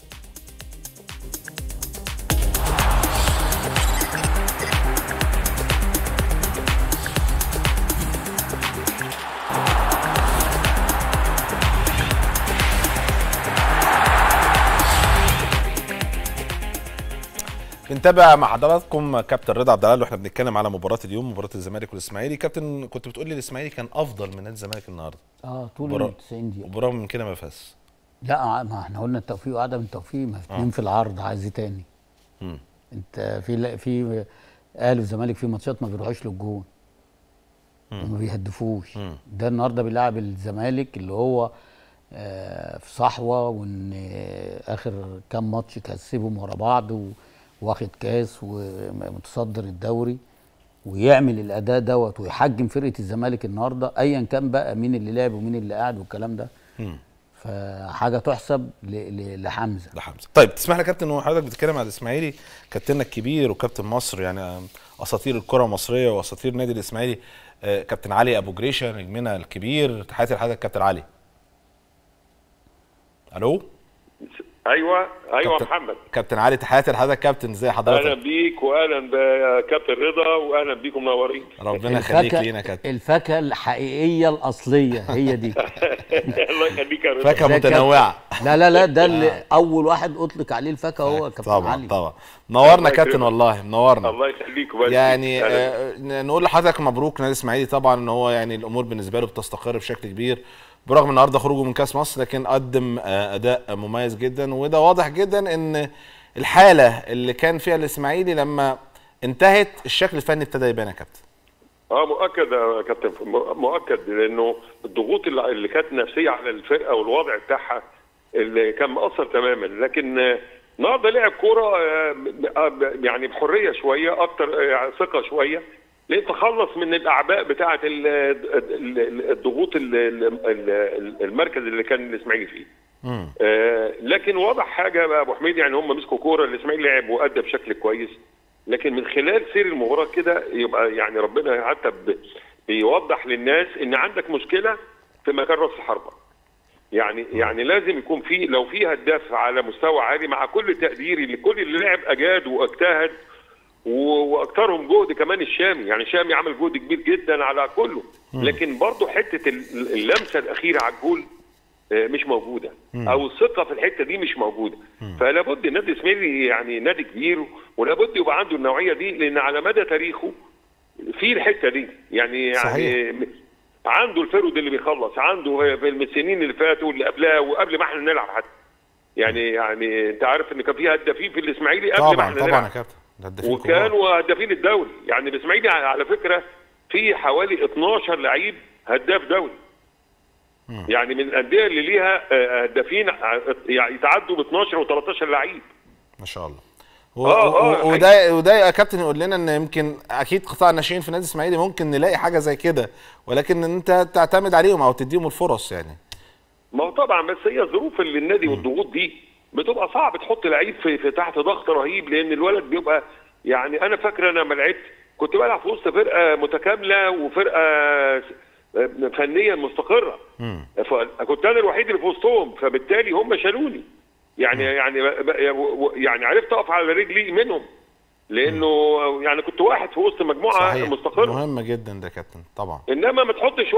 Speaker 1: بنتابع مع حضراتكم كابتن رضا عبد العال واحنا بنتكلم على مباراه اليوم مباراه الزمالك والاسماعيلي كابتن كنت بتقول لي الاسماعيلي كان افضل من نادي الزمالك النهارده
Speaker 4: اه طول
Speaker 1: برا-
Speaker 4: ال 90 دقيقه
Speaker 1: وبرغم من كده ما فاز
Speaker 4: لا ما احنا قلنا التوفيق وعدم التوفيق ما في اتنين في العرض عايز إيه تاني
Speaker 1: مم.
Speaker 4: انت في لا- في اهلي والزمالك في ماتشات ما بيروحوش للجون وما بيهدفوش
Speaker 1: مم.
Speaker 4: ده النهارده بيلعب الزمالك اللي هو آه، في صحوه وان آه، اخر كام ماتش كسبهم ورا بعض و- واخد كاس ومتصدر الدوري ويعمل الاداء دوت ويحجم فرقه الزمالك النهارده ايا كان بقى مين اللي لعب ومين اللي قاعد والكلام ده
Speaker 1: مم.
Speaker 4: فحاجه تحسب ل- ل- لحمزه
Speaker 1: ده حمزه طيب تسمح لي يا كابتن وحضرتك بتتكلم على الاسماعيلي كابتننا الكبير وكابتن مصر يعني اساطير الكره المصريه واساطير نادي الاسماعيلي آه، كابتن علي ابو جريشه نجمنا الكبير تحياتي لحضرتك كابتن علي الو
Speaker 2: ايوه ايوه
Speaker 1: كابتن-
Speaker 2: محمد
Speaker 1: كابتن علي تحياتي لحضرتك كابتن ازي
Speaker 2: اهلا
Speaker 1: حضرتك
Speaker 2: بيك واهلا بكابتن رضا واهلا بيكم منورين
Speaker 1: ربنا يخليك
Speaker 4: الفاكهة-
Speaker 1: لينا يا كابتن
Speaker 4: الفاكهه الحقيقيه الاصليه هي دي
Speaker 2: الله يخليك يا رضا
Speaker 1: فاكهه
Speaker 4: ده
Speaker 1: متنوعه
Speaker 4: لا لا لا ده اللي اول واحد اطلق عليه الفاكهه هو كابتن
Speaker 1: طبعا
Speaker 4: علي
Speaker 1: طبعا نورنا
Speaker 2: الله
Speaker 1: كابتن
Speaker 2: يكرمك.
Speaker 1: والله منورنا
Speaker 2: الله يخليك وبارك
Speaker 1: يعني
Speaker 2: فيك. أهلاً.
Speaker 1: آه نقول لحضرتك مبروك نادي الاسماعيلي طبعا ان هو يعني الامور بالنسبه له بتستقر بشكل كبير برغم النهارده خروجه من كاس مصر لكن قدم آه اداء مميز جدا وده واضح جدا ان الحاله اللي كان فيها الاسماعيلي لما انتهت الشكل الفني ابتدى يبان يا كابتن
Speaker 2: اه مؤكد يا كابتن م- مؤكد لانه الضغوط اللي اللي كانت نفسيه على الفرقه والوضع بتاعها اللي كان مأثر تماما لكن آه، النهارده لعب كوره آه، آه، يعني بحريه شويه اكتر آه، ثقه شويه لتخلص من الاعباء بتاعه ال- ال- ال- الضغوط ال- ال- ال- المركز اللي كان الاسماعيلي فيه
Speaker 1: مم.
Speaker 2: آه، لكن واضح حاجه بقى ابو حميد يعني هم مسكوا كوره الاسماعيلي لعب وادى بشكل كويس لكن من خلال سير المباراه كده يبقى يعني ربنا حتى ب- بيوضح للناس ان عندك مشكله في مكان راس الحربه يعني يعني لازم يكون في لو في هداف على مستوى عالي مع كل تقديري لكل اللي لعب اجاد واجتهد و- واكثرهم جهد كمان الشامي يعني الشامي عمل جهد كبير جدا على كله لكن برضه حته ال- اللمسه الاخيره على الجول آه، مش موجوده او الثقه في الحته دي مش موجوده فلا بد النادي الاسماعيلي يعني نادي كبير ولا بد يبقى عنده النوعيه دي لان على مدى تاريخه في الحته دي يعني
Speaker 1: صحيح.
Speaker 2: يعني عنده الفرود اللي بيخلص عنده في السنين اللي فاتوا واللي قبلها وقبل ما احنا نلعب حتى
Speaker 5: يعني يعني انت عارف ان كان في هدافين في الاسماعيلي قبل ما
Speaker 1: طبعا
Speaker 5: احنا
Speaker 1: طبعا
Speaker 5: نلعب.
Speaker 1: يا كابتن ده هدافين كبار.
Speaker 5: وكانوا هدافين الدوري يعني الاسماعيلي على فكره في حوالي 12 لعيب هداف دوري يعني من الانديه اللي ليها آه، هدافين ع- يعني يتعدوا ب 12 و13 لعيب
Speaker 1: ما شاء الله و-
Speaker 5: آه،
Speaker 1: و-
Speaker 5: آه،
Speaker 1: وده وده يا كابتن يقول لنا ان يمكن اكيد قطاع الناشئين في النادي الاسماعيلي ممكن نلاقي حاجه زي كده ولكن ان انت تعتمد عليهم او تديهم الفرص يعني
Speaker 5: ما هو طبعا بس هي الظروف اللي النادي والضغوط دي بتبقى صعب تحط لعيب في, في تحت ضغط رهيب لان الولد بيبقى يعني انا فاكر انا لما لعبت كنت بلعب في وسط فرقه متكامله وفرقه فنيا مستقره فكنت انا الوحيد اللي في وسطهم فبالتالي هم شالوني يعني يعني يعني عرفت اقف على رجلي منهم لانه يعني كنت واحد في وسط مجموعه
Speaker 1: صحيح
Speaker 5: مستقره
Speaker 1: مهم جدا ده يا كابتن طبعا
Speaker 5: انما ما تحطش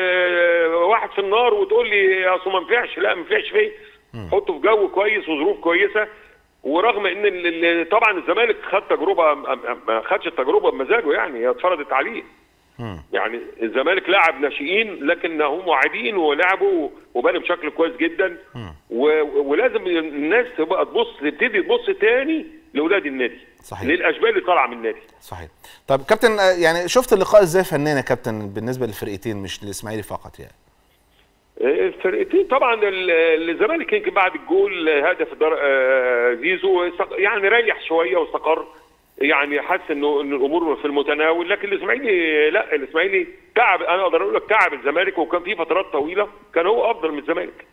Speaker 5: وا- واحد في النار وتقول لي اصل ما ينفعش لا ما ينفعش فيه حطه في جو كويس وظروف كويسه ورغم ان ال- ال- طبعا الزمالك خد تجربه ما- ما- ما خدش التجربه بمزاجه يعني هي اتفرضت عليه يعني الزمالك لعب ناشئين لكنهم واعدين ولعبوا وبانوا بشكل كويس جدا و- ولازم الناس تبقى تبص تبتدي تبص تاني لاولاد النادي
Speaker 1: صحيح.
Speaker 5: للاشبال اللي طالعه من النادي
Speaker 1: صحيح طب كابتن آه، يعني شفت اللقاء ازاي فنيا يا كابتن بالنسبه للفرقتين مش للاسماعيلي فقط يعني
Speaker 5: الفرقتين طبعا ال- الزمالك يمكن بعد الجول هدف در- آه، زيزو استق- يعني ريح شويه واستقر يعني حس انه ان الامور في المتناول لكن الاسماعيلي لا الاسماعيلي تعب انا اقدر اقول لك تعب الزمالك وكان في فترات طويله كان هو افضل من الزمالك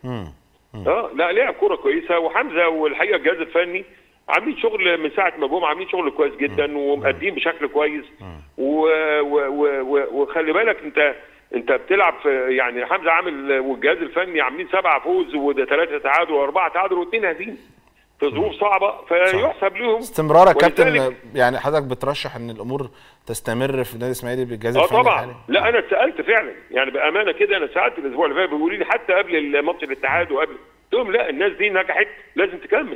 Speaker 5: اه لا لعب كوره كويسه وحمزه والحقيقه الجهاز الفني عاملين شغل من ساعه ما جم عاملين شغل كويس جدا ومأدين بشكل كويس و- و- و- و- وخلي بالك انت انت بتلعب في يعني حمزه عامل والجهاز الفني عاملين سبعه فوز وده ثلاثه تعادل واربعه تعادل واثنين هزيمه في ظروف صعبه فيحسب لهم
Speaker 1: استمرار يا كابتن
Speaker 5: ولذلك-
Speaker 1: يعني حضرتك بترشح ان الامور تستمر في النادي الاسماعيلي بالجهاز
Speaker 5: اه
Speaker 1: الفني
Speaker 5: طبعا
Speaker 1: الحالي؟
Speaker 5: لا انا اتسالت فعلا يعني بامانه كده انا سالت الاسبوع اللي فات بيقولوا لي حتى قبل ماتش الاتحاد وقبل قلت لهم لا الناس دي نجحت لازم تكمل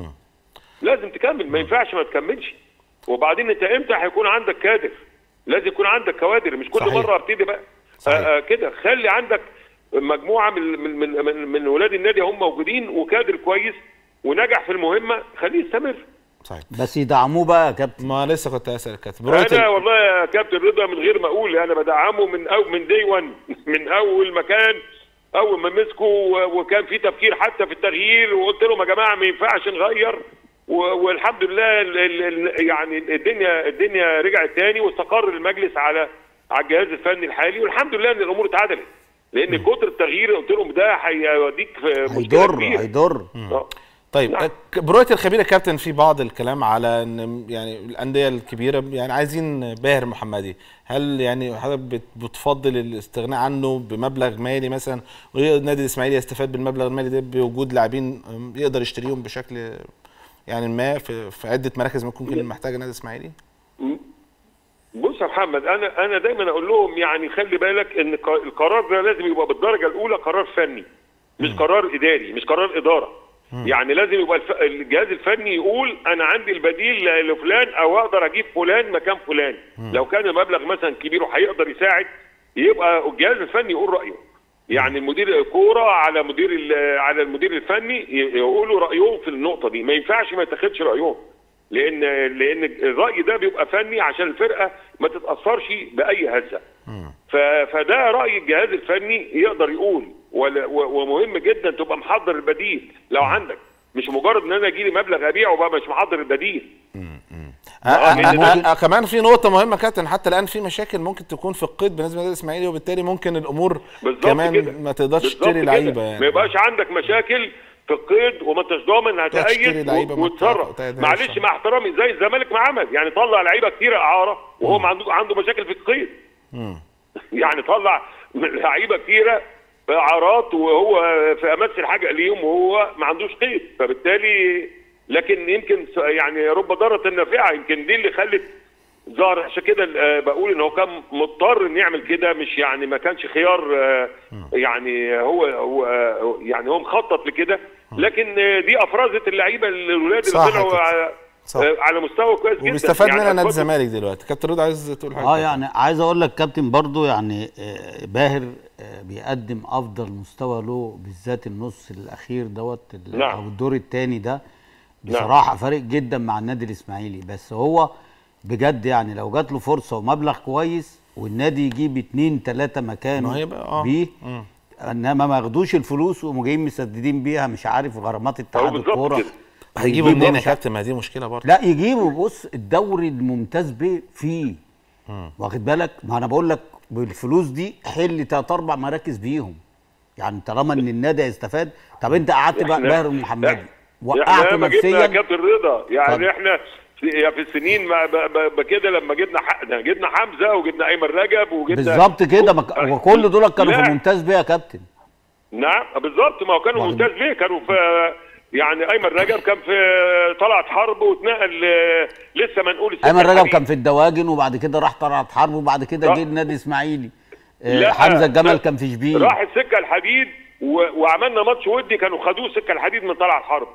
Speaker 5: لازم تكمل ما ينفعش ما تكملش وبعدين انت امتى هيكون عندك كادر لازم يكون عندك كوادر مش كل
Speaker 1: صحيح.
Speaker 5: مره ابتدي بقى
Speaker 1: صحيح.
Speaker 5: آه آه كده خلي عندك مجموعه من من من, من, من ولاد النادي هم موجودين وكادر كويس ونجح في المهمه خليه يستمر
Speaker 1: صحيح
Speaker 4: بس يدعموه بقى يا كابتن
Speaker 1: ما لسه كنت اسال الكابتن برؤية
Speaker 5: انا
Speaker 1: ال-
Speaker 5: والله يا كابتن رضا من غير ما اقول انا بدعمه من أو من دي 1 من اول مكان اول ما مسكوا و- وكان في تفكير حتى في التغيير وقلت لهم يا جماعه ما ينفعش نغير و- والحمد لله ال- ال- ال- يعني الدنيا الدنيا رجعت تاني واستقر المجلس على على الجهاز الفني الحالي والحمد لله ان الامور اتعدلت لان كتر التغيير قلت لهم ده هيوديك في مشكله
Speaker 4: هيضر
Speaker 5: كبيره
Speaker 4: هيضر
Speaker 5: آه.
Speaker 1: طيب
Speaker 5: نعم.
Speaker 1: ك- برؤيه الخبير يا كابتن في بعض الكلام على ان يعني الانديه الكبيره يعني عايزين باهر محمدي هل يعني حضرتك بت- بتفضل الاستغناء عنه بمبلغ مالي مثلا والنادي الاسماعيلي يستفاد بالمبلغ المالي ده بوجود لاعبين أم، يقدر يشتريهم بشكل يعني ما في, في عده مراكز ممكن يكون محتاجه النادي الاسماعيلي
Speaker 5: بص يا محمد انا انا دايما اقول لهم يعني خلي بالك ان ق- القرار ده لازم يبقى بالدرجه الاولى قرار فني مش قرار اداري مش قرار اداره يعني لازم يبقى الف... الجهاز الفني يقول انا عندي البديل ل- لفلان او اقدر اجيب فلان مكان فلان لو كان المبلغ مثلا كبير وهيقدر يساعد يبقى الجهاز الفني يقول رايه يعني المدير الكوره على مدير ال- على المدير الفني ي- يقولوا رايهم في النقطه دي ما ينفعش ما يتاخدش رايهم لان لان الراي ده بيبقى فني عشان الفرقه ما تتاثرش باي هزه ف- فده راي الجهاز الفني يقدر يقول ولا- و- ومهم جدا تبقى محضر البديل لو عندك مش مجرد ان انا اجي لي مبلغ ابيعه بقى مش محضر البديل
Speaker 1: آه، آه،
Speaker 5: لأن
Speaker 1: آه،
Speaker 5: ده-
Speaker 1: آه، كمان في نقطة مهمة كابتن حتى الآن في مشاكل ممكن تكون في القيد بالنسبة للنادي الإسماعيلي وبالتالي ممكن الأمور
Speaker 5: بالظبط
Speaker 1: كمان
Speaker 5: كده
Speaker 1: ما تقدرش
Speaker 5: بالظبط
Speaker 1: تشتري
Speaker 5: كده.
Speaker 1: لعيبة يعني
Speaker 5: ما يبقاش عندك مشاكل في القيد وما انتش ضامن
Speaker 1: تشتري
Speaker 5: هتأيد
Speaker 1: لعيبة
Speaker 5: و-
Speaker 1: ما
Speaker 5: وتصرف
Speaker 1: تقعدهاش.
Speaker 5: معلش مع احترامي زي الزمالك ما عمل يعني طلع لعيبه كتيره اعاره وهو ما عنده عنده مشاكل في القيد يعني طلع لعيبه كتيره اعارات وهو في امس الحاجه ليهم وهو ما عندوش قيد فبالتالي لكن يمكن س- يعني رب ضاره نافعه يمكن دي اللي خلت ظهر عشان كده آه، بقول ان هو كان مضطر انه يعمل كده مش يعني ما كانش خيار آه، يعني هو هو آه، يعني هو مخطط لكده لكن آه، دي افرزت اللعيبه الولاد اللي
Speaker 1: صح
Speaker 5: طلعوا
Speaker 1: كده.
Speaker 5: على-
Speaker 1: صح.
Speaker 5: آه، على مستوى كويس جدا
Speaker 1: وبيستفاد منها نادي
Speaker 5: أخبار-
Speaker 1: الزمالك دلوقتي كابتن رضا عايز تقول حاجه
Speaker 4: اه يعني عايز اقول لك كابتن برضو يعني آه، باهر آه، بيقدم افضل مستوى له بالذات النص الاخير دوت ال-
Speaker 5: نعم.
Speaker 4: او الدور الثاني ده بصراحه فارق جدا مع النادي الاسماعيلي بس هو بجد يعني لو جات له فرصه ومبلغ كويس والنادي يجيب اتنين تلاته مكانه
Speaker 1: ما هيبقى- آه.
Speaker 4: بيه
Speaker 1: مم.
Speaker 4: انما ما ياخدوش الفلوس وقوموا جايين مسددين بيها مش عارف غرامات اتحاد
Speaker 5: بالظبط
Speaker 4: الكوره
Speaker 5: كده.
Speaker 1: هيجيبوا
Speaker 4: ويجيبوا
Speaker 1: منين يا
Speaker 4: مش-
Speaker 1: كابتن ما هي دي مشكله برضه
Speaker 4: لا يجيبوا بص الدوري الممتاز بيه فيه واخد بالك ما انا بقول لك بالفلوس دي حل تلات اربع مراكز بيهم يعني طالما ان النادي هيستفاد طب انت قعدت بقى
Speaker 5: إحنا-
Speaker 4: باهر المحمدي
Speaker 5: وقعته
Speaker 4: وقعته
Speaker 5: لما جبنا
Speaker 4: نفسيا
Speaker 5: كابتن رضا يعني
Speaker 4: اتفضل.
Speaker 5: احنا في, يعني في السنين ما ب- ب- ب- كده لما جبنا ح- جبنا حمزه وجبنا ايمن رجب وجبنا
Speaker 4: بالظبط كده ما ك- وكل دول كانوا في
Speaker 5: لا.
Speaker 4: ممتاز بيه يا كابتن
Speaker 5: نعم بالظبط ما هو كانوا
Speaker 4: واخد-
Speaker 5: ممتاز بيه كانوا في يعني ايمن رجب كان في طلعت حرب واتنقل آه، لسه ما نقول السكة
Speaker 4: ايمن رجب
Speaker 5: الحديد.
Speaker 4: كان في الدواجن وبعد كده راح طلعت حرب وبعد كده
Speaker 5: آه.
Speaker 4: جه النادي الاسماعيلي آه،
Speaker 5: لا،
Speaker 4: حمزه الجمل
Speaker 5: لا.
Speaker 4: كان في شبين
Speaker 5: راح السكه الحديد و... وعملنا ماتش ودي كانوا خدوه السكه الحديد من طلعت حرب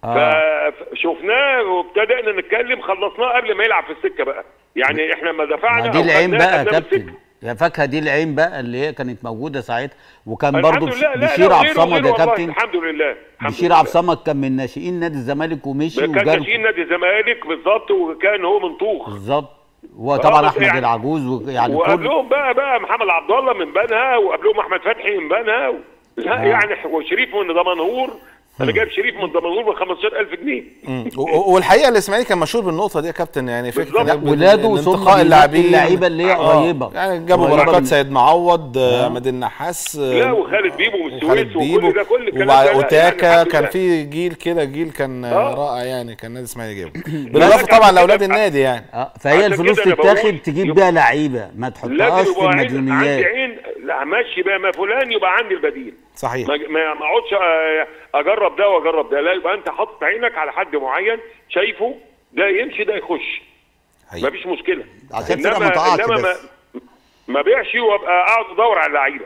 Speaker 4: آه.
Speaker 5: فشفناه وابتدأنا نتكلم خلصناه قبل ما يلعب في السكه بقى يعني احنا ما دفعنا
Speaker 4: ما دي
Speaker 5: أو
Speaker 4: العين
Speaker 5: خدناه
Speaker 4: بقى يا
Speaker 5: خدناه
Speaker 4: كابتن
Speaker 5: بالسكة.
Speaker 4: يا فاكهه دي العين بقى اللي هي كانت موجوده ساعتها وكان
Speaker 5: الحمد
Speaker 4: برضو
Speaker 5: لله لا
Speaker 4: بشير
Speaker 5: لا
Speaker 4: عبد
Speaker 5: غيره
Speaker 4: الصمد
Speaker 5: غيره
Speaker 4: يا
Speaker 5: والله،
Speaker 4: كابتن
Speaker 5: الحمد لله الحمد
Speaker 4: بشير
Speaker 5: لله.
Speaker 4: عبد الصمد كان من ناشئين نادي الزمالك ومشي
Speaker 5: كان
Speaker 4: وجاله
Speaker 5: ناشئين نادي الزمالك بالظبط وكان هو منطوخ
Speaker 4: بالظبط وطبعا
Speaker 5: آه،
Speaker 4: احمد
Speaker 5: يعني-
Speaker 4: العجوز ويعني كل
Speaker 5: وقبلهم بقى بقى محمد عبد الله من بنها وقبلهم احمد فتحي من بنها و... لا
Speaker 4: آه.
Speaker 5: يعني وشريف من دمنهور انا جايب شريف من دمنهور ب 15000 جنيه
Speaker 1: مم. و- و- والحقيقه الاسماعيلي كان مشهور بالنقطه دي يا كابتن يعني فكره
Speaker 5: بالظبط.
Speaker 1: إنك بت-
Speaker 4: ولاده
Speaker 1: إن
Speaker 4: ثم
Speaker 1: انتقاء
Speaker 4: بينقي
Speaker 1: اللاعبين
Speaker 4: اللعيبة اللي هي
Speaker 1: آه.
Speaker 4: قريبة.
Speaker 1: يعني جابوا
Speaker 4: قريبة
Speaker 1: بركات
Speaker 4: من-
Speaker 1: سيد معوض آه. عماد النحاس آه،
Speaker 5: لا وخالد بيبو من السويس
Speaker 1: وخالد
Speaker 5: وكل
Speaker 1: بيبو
Speaker 5: ده كل الكلام
Speaker 1: وبعد
Speaker 5: ده لا،
Speaker 1: اوتاكا
Speaker 5: يعني الحمد
Speaker 1: كان
Speaker 5: لله.
Speaker 1: في جيل كده جيل كان آه.
Speaker 5: آه.
Speaker 1: رائع يعني كان نادي اسماعيلي جايبه
Speaker 5: لا،
Speaker 1: بالاضافه
Speaker 5: كان
Speaker 1: طبعا
Speaker 5: كده
Speaker 1: لاولاد
Speaker 5: بقى.
Speaker 1: النادي يعني
Speaker 4: اه فهي
Speaker 5: عشان
Speaker 4: الفلوس
Speaker 5: كده أنا
Speaker 4: تتاخد
Speaker 5: بقول
Speaker 4: تجيب
Speaker 5: يبقى-
Speaker 4: بيها لعيبه ما تحطهاش
Speaker 5: لازم
Speaker 4: في
Speaker 5: يبقى عين- عندي
Speaker 4: المديونيات
Speaker 5: عين لا ماشي بقى ما فلان يبقى عندي البديل
Speaker 1: صحيح
Speaker 5: ما ما ما اقعدش آه، اجرب ده واجرب ده لا يبقى انت حاطط عينك على حد معين شايفه ده يمشي ده يخش
Speaker 1: حقيقي.
Speaker 5: مفيش مشكله
Speaker 4: عشان كده ما
Speaker 5: انما
Speaker 4: تقعش
Speaker 5: انما ما,
Speaker 4: بس.
Speaker 5: ما بيعش وابقى اقعد ادور على اللعيبه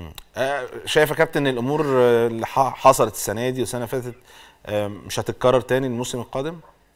Speaker 1: آه، شايف يا كابتن الامور آه، اللي ح- حصلت السنه دي والسنه اللي فاتت آه، مش هتتكرر تاني الموسم القادم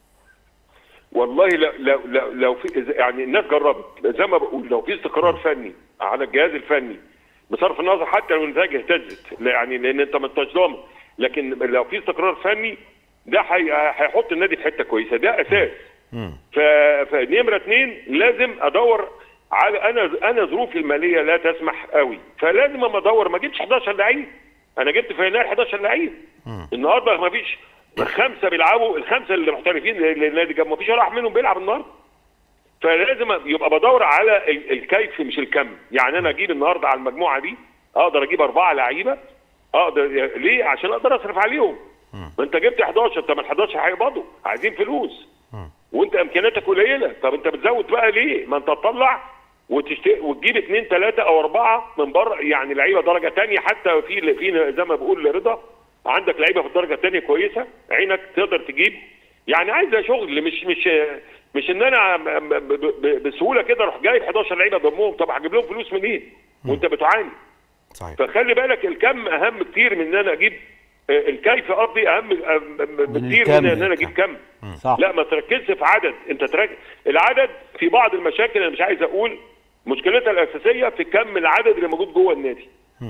Speaker 5: والله لو لو لو, لو في إذا- يعني الناس جربت زي ما بقول لو في استقرار فني على الجهاز الفني بصرف النظر حتى لو النتائج اهتزت لا يعني لان انت ما انتش ضامن لكن لو في استقرار فني ده هي- هيحط النادي في حته كويسه ده اساس ف... فنمره اثنين لازم ادور على انا انا ظروفي الماليه لا تسمح قوي فلازم اما ادور ما جبتش 11 لعيب انا جبت في يناير 11 لعيب النهارده ما فيش خمسه بيلعبوا الخمسه اللي محترفين اللي النادي جاب ما فيش ولا واحد منهم بيلعب النهارده فلازم يبقى بدور على ال- الكيف مش الكم يعني انا اجيب النهارده على المجموعه دي اقدر اجيب اربعه لعيبه اقدر ليه عشان اقدر اصرف عليهم ما انت جبت 11 طب ال 11 هيقبضوا عايزين فلوس وانت امكانياتك قليله طب انت بتزود بقى ليه ما انت تطلع وتشت... وتجيب اثنين ثلاثه او اربعه من بره يعني لعيبه درجه ثانيه حتى في في زي ما بقول رضا عندك لعيبه في الدرجه الثانيه كويسه عينك تقدر تجيب يعني عايزه شغل مش مش مش ان انا ب- ب- ب- بسهوله كده اروح جايب 11 لعيبه ضمهم طب هجيب لهم فلوس منين؟ وانت بتعاني
Speaker 1: صحيح
Speaker 5: فخلي بالك الكم اهم كتير من ان انا اجيب آه، الكيف قصدي اهم أهم بكتير
Speaker 4: الكم.
Speaker 5: من ان انا اجيب كم
Speaker 4: صح
Speaker 5: لا ما تركزش في عدد انت تركز العدد في بعض المشاكل انا مش عايز اقول مشكلتها الاساسيه في كم العدد اللي موجود جوه النادي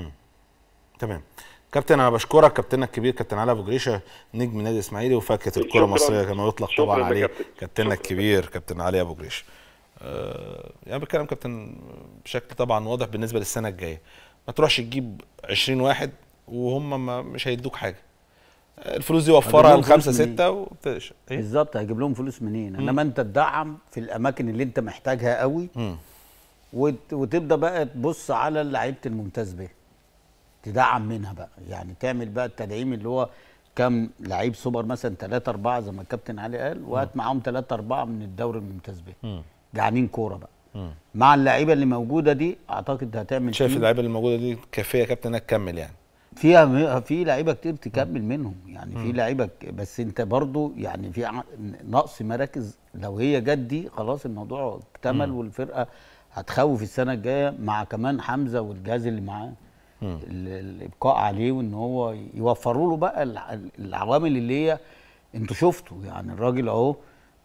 Speaker 1: تمام كابتن انا بشكرك كابتننا الكبير كابتن علي ابو جريشه نجم النادي الاسماعيلي وفاكهه الكره
Speaker 5: شكراً.
Speaker 1: المصريه كما يطلق
Speaker 5: شكراً
Speaker 1: طبعا
Speaker 5: يا
Speaker 1: عليه
Speaker 5: كابتن.
Speaker 1: كابتننا
Speaker 5: شكراً.
Speaker 1: الكبير كابتن علي ابو جريشه آه يعني بتكلم كابتن بشكل طبعا واضح بالنسبه للسنه الجايه ما تروحش تجيب 20 واحد وهم ما مش هيدوك حاجه آه، الفلوس دي وفرها
Speaker 4: هجيب لهم
Speaker 1: لخمسه
Speaker 4: فلوس منين؟
Speaker 1: سته وبتش... ايه
Speaker 4: بالظبط هيجيب لهم فلوس منين انما انت تدعم في الاماكن اللي انت محتاجها قوي
Speaker 1: مم.
Speaker 4: وت... وتبدا بقى تبص على لعيبه الممتاز به تدعم منها بقى يعني تعمل بقى التدعيم اللي هو كام لعيب سوبر مثلا ثلاثة أربعة زي ما الكابتن علي قال وهات معاهم ثلاثة أربعة من الدوري الممتاز به جعانين كورة بقى مع اللعيبة اللي موجودة دي أعتقد هتعمل
Speaker 1: شايف
Speaker 4: فيه-
Speaker 1: اللعيبه اللي موجوده دي كافيه يا كابتن انك تكمل يعني
Speaker 4: فيها في لعيبه كتير تكمل منهم يعني في لعيبه ك- بس انت برضو يعني في ع- نقص مراكز لو هي جت دي خلاص الموضوع اكتمل والفرقه هتخوف السنه الجايه مع كمان حمزه والجهاز اللي معاه ال- الابقاء عليه وان هو يوفروا له بقى الع- العوامل اللي هي انتوا شفتوا يعني الراجل اهو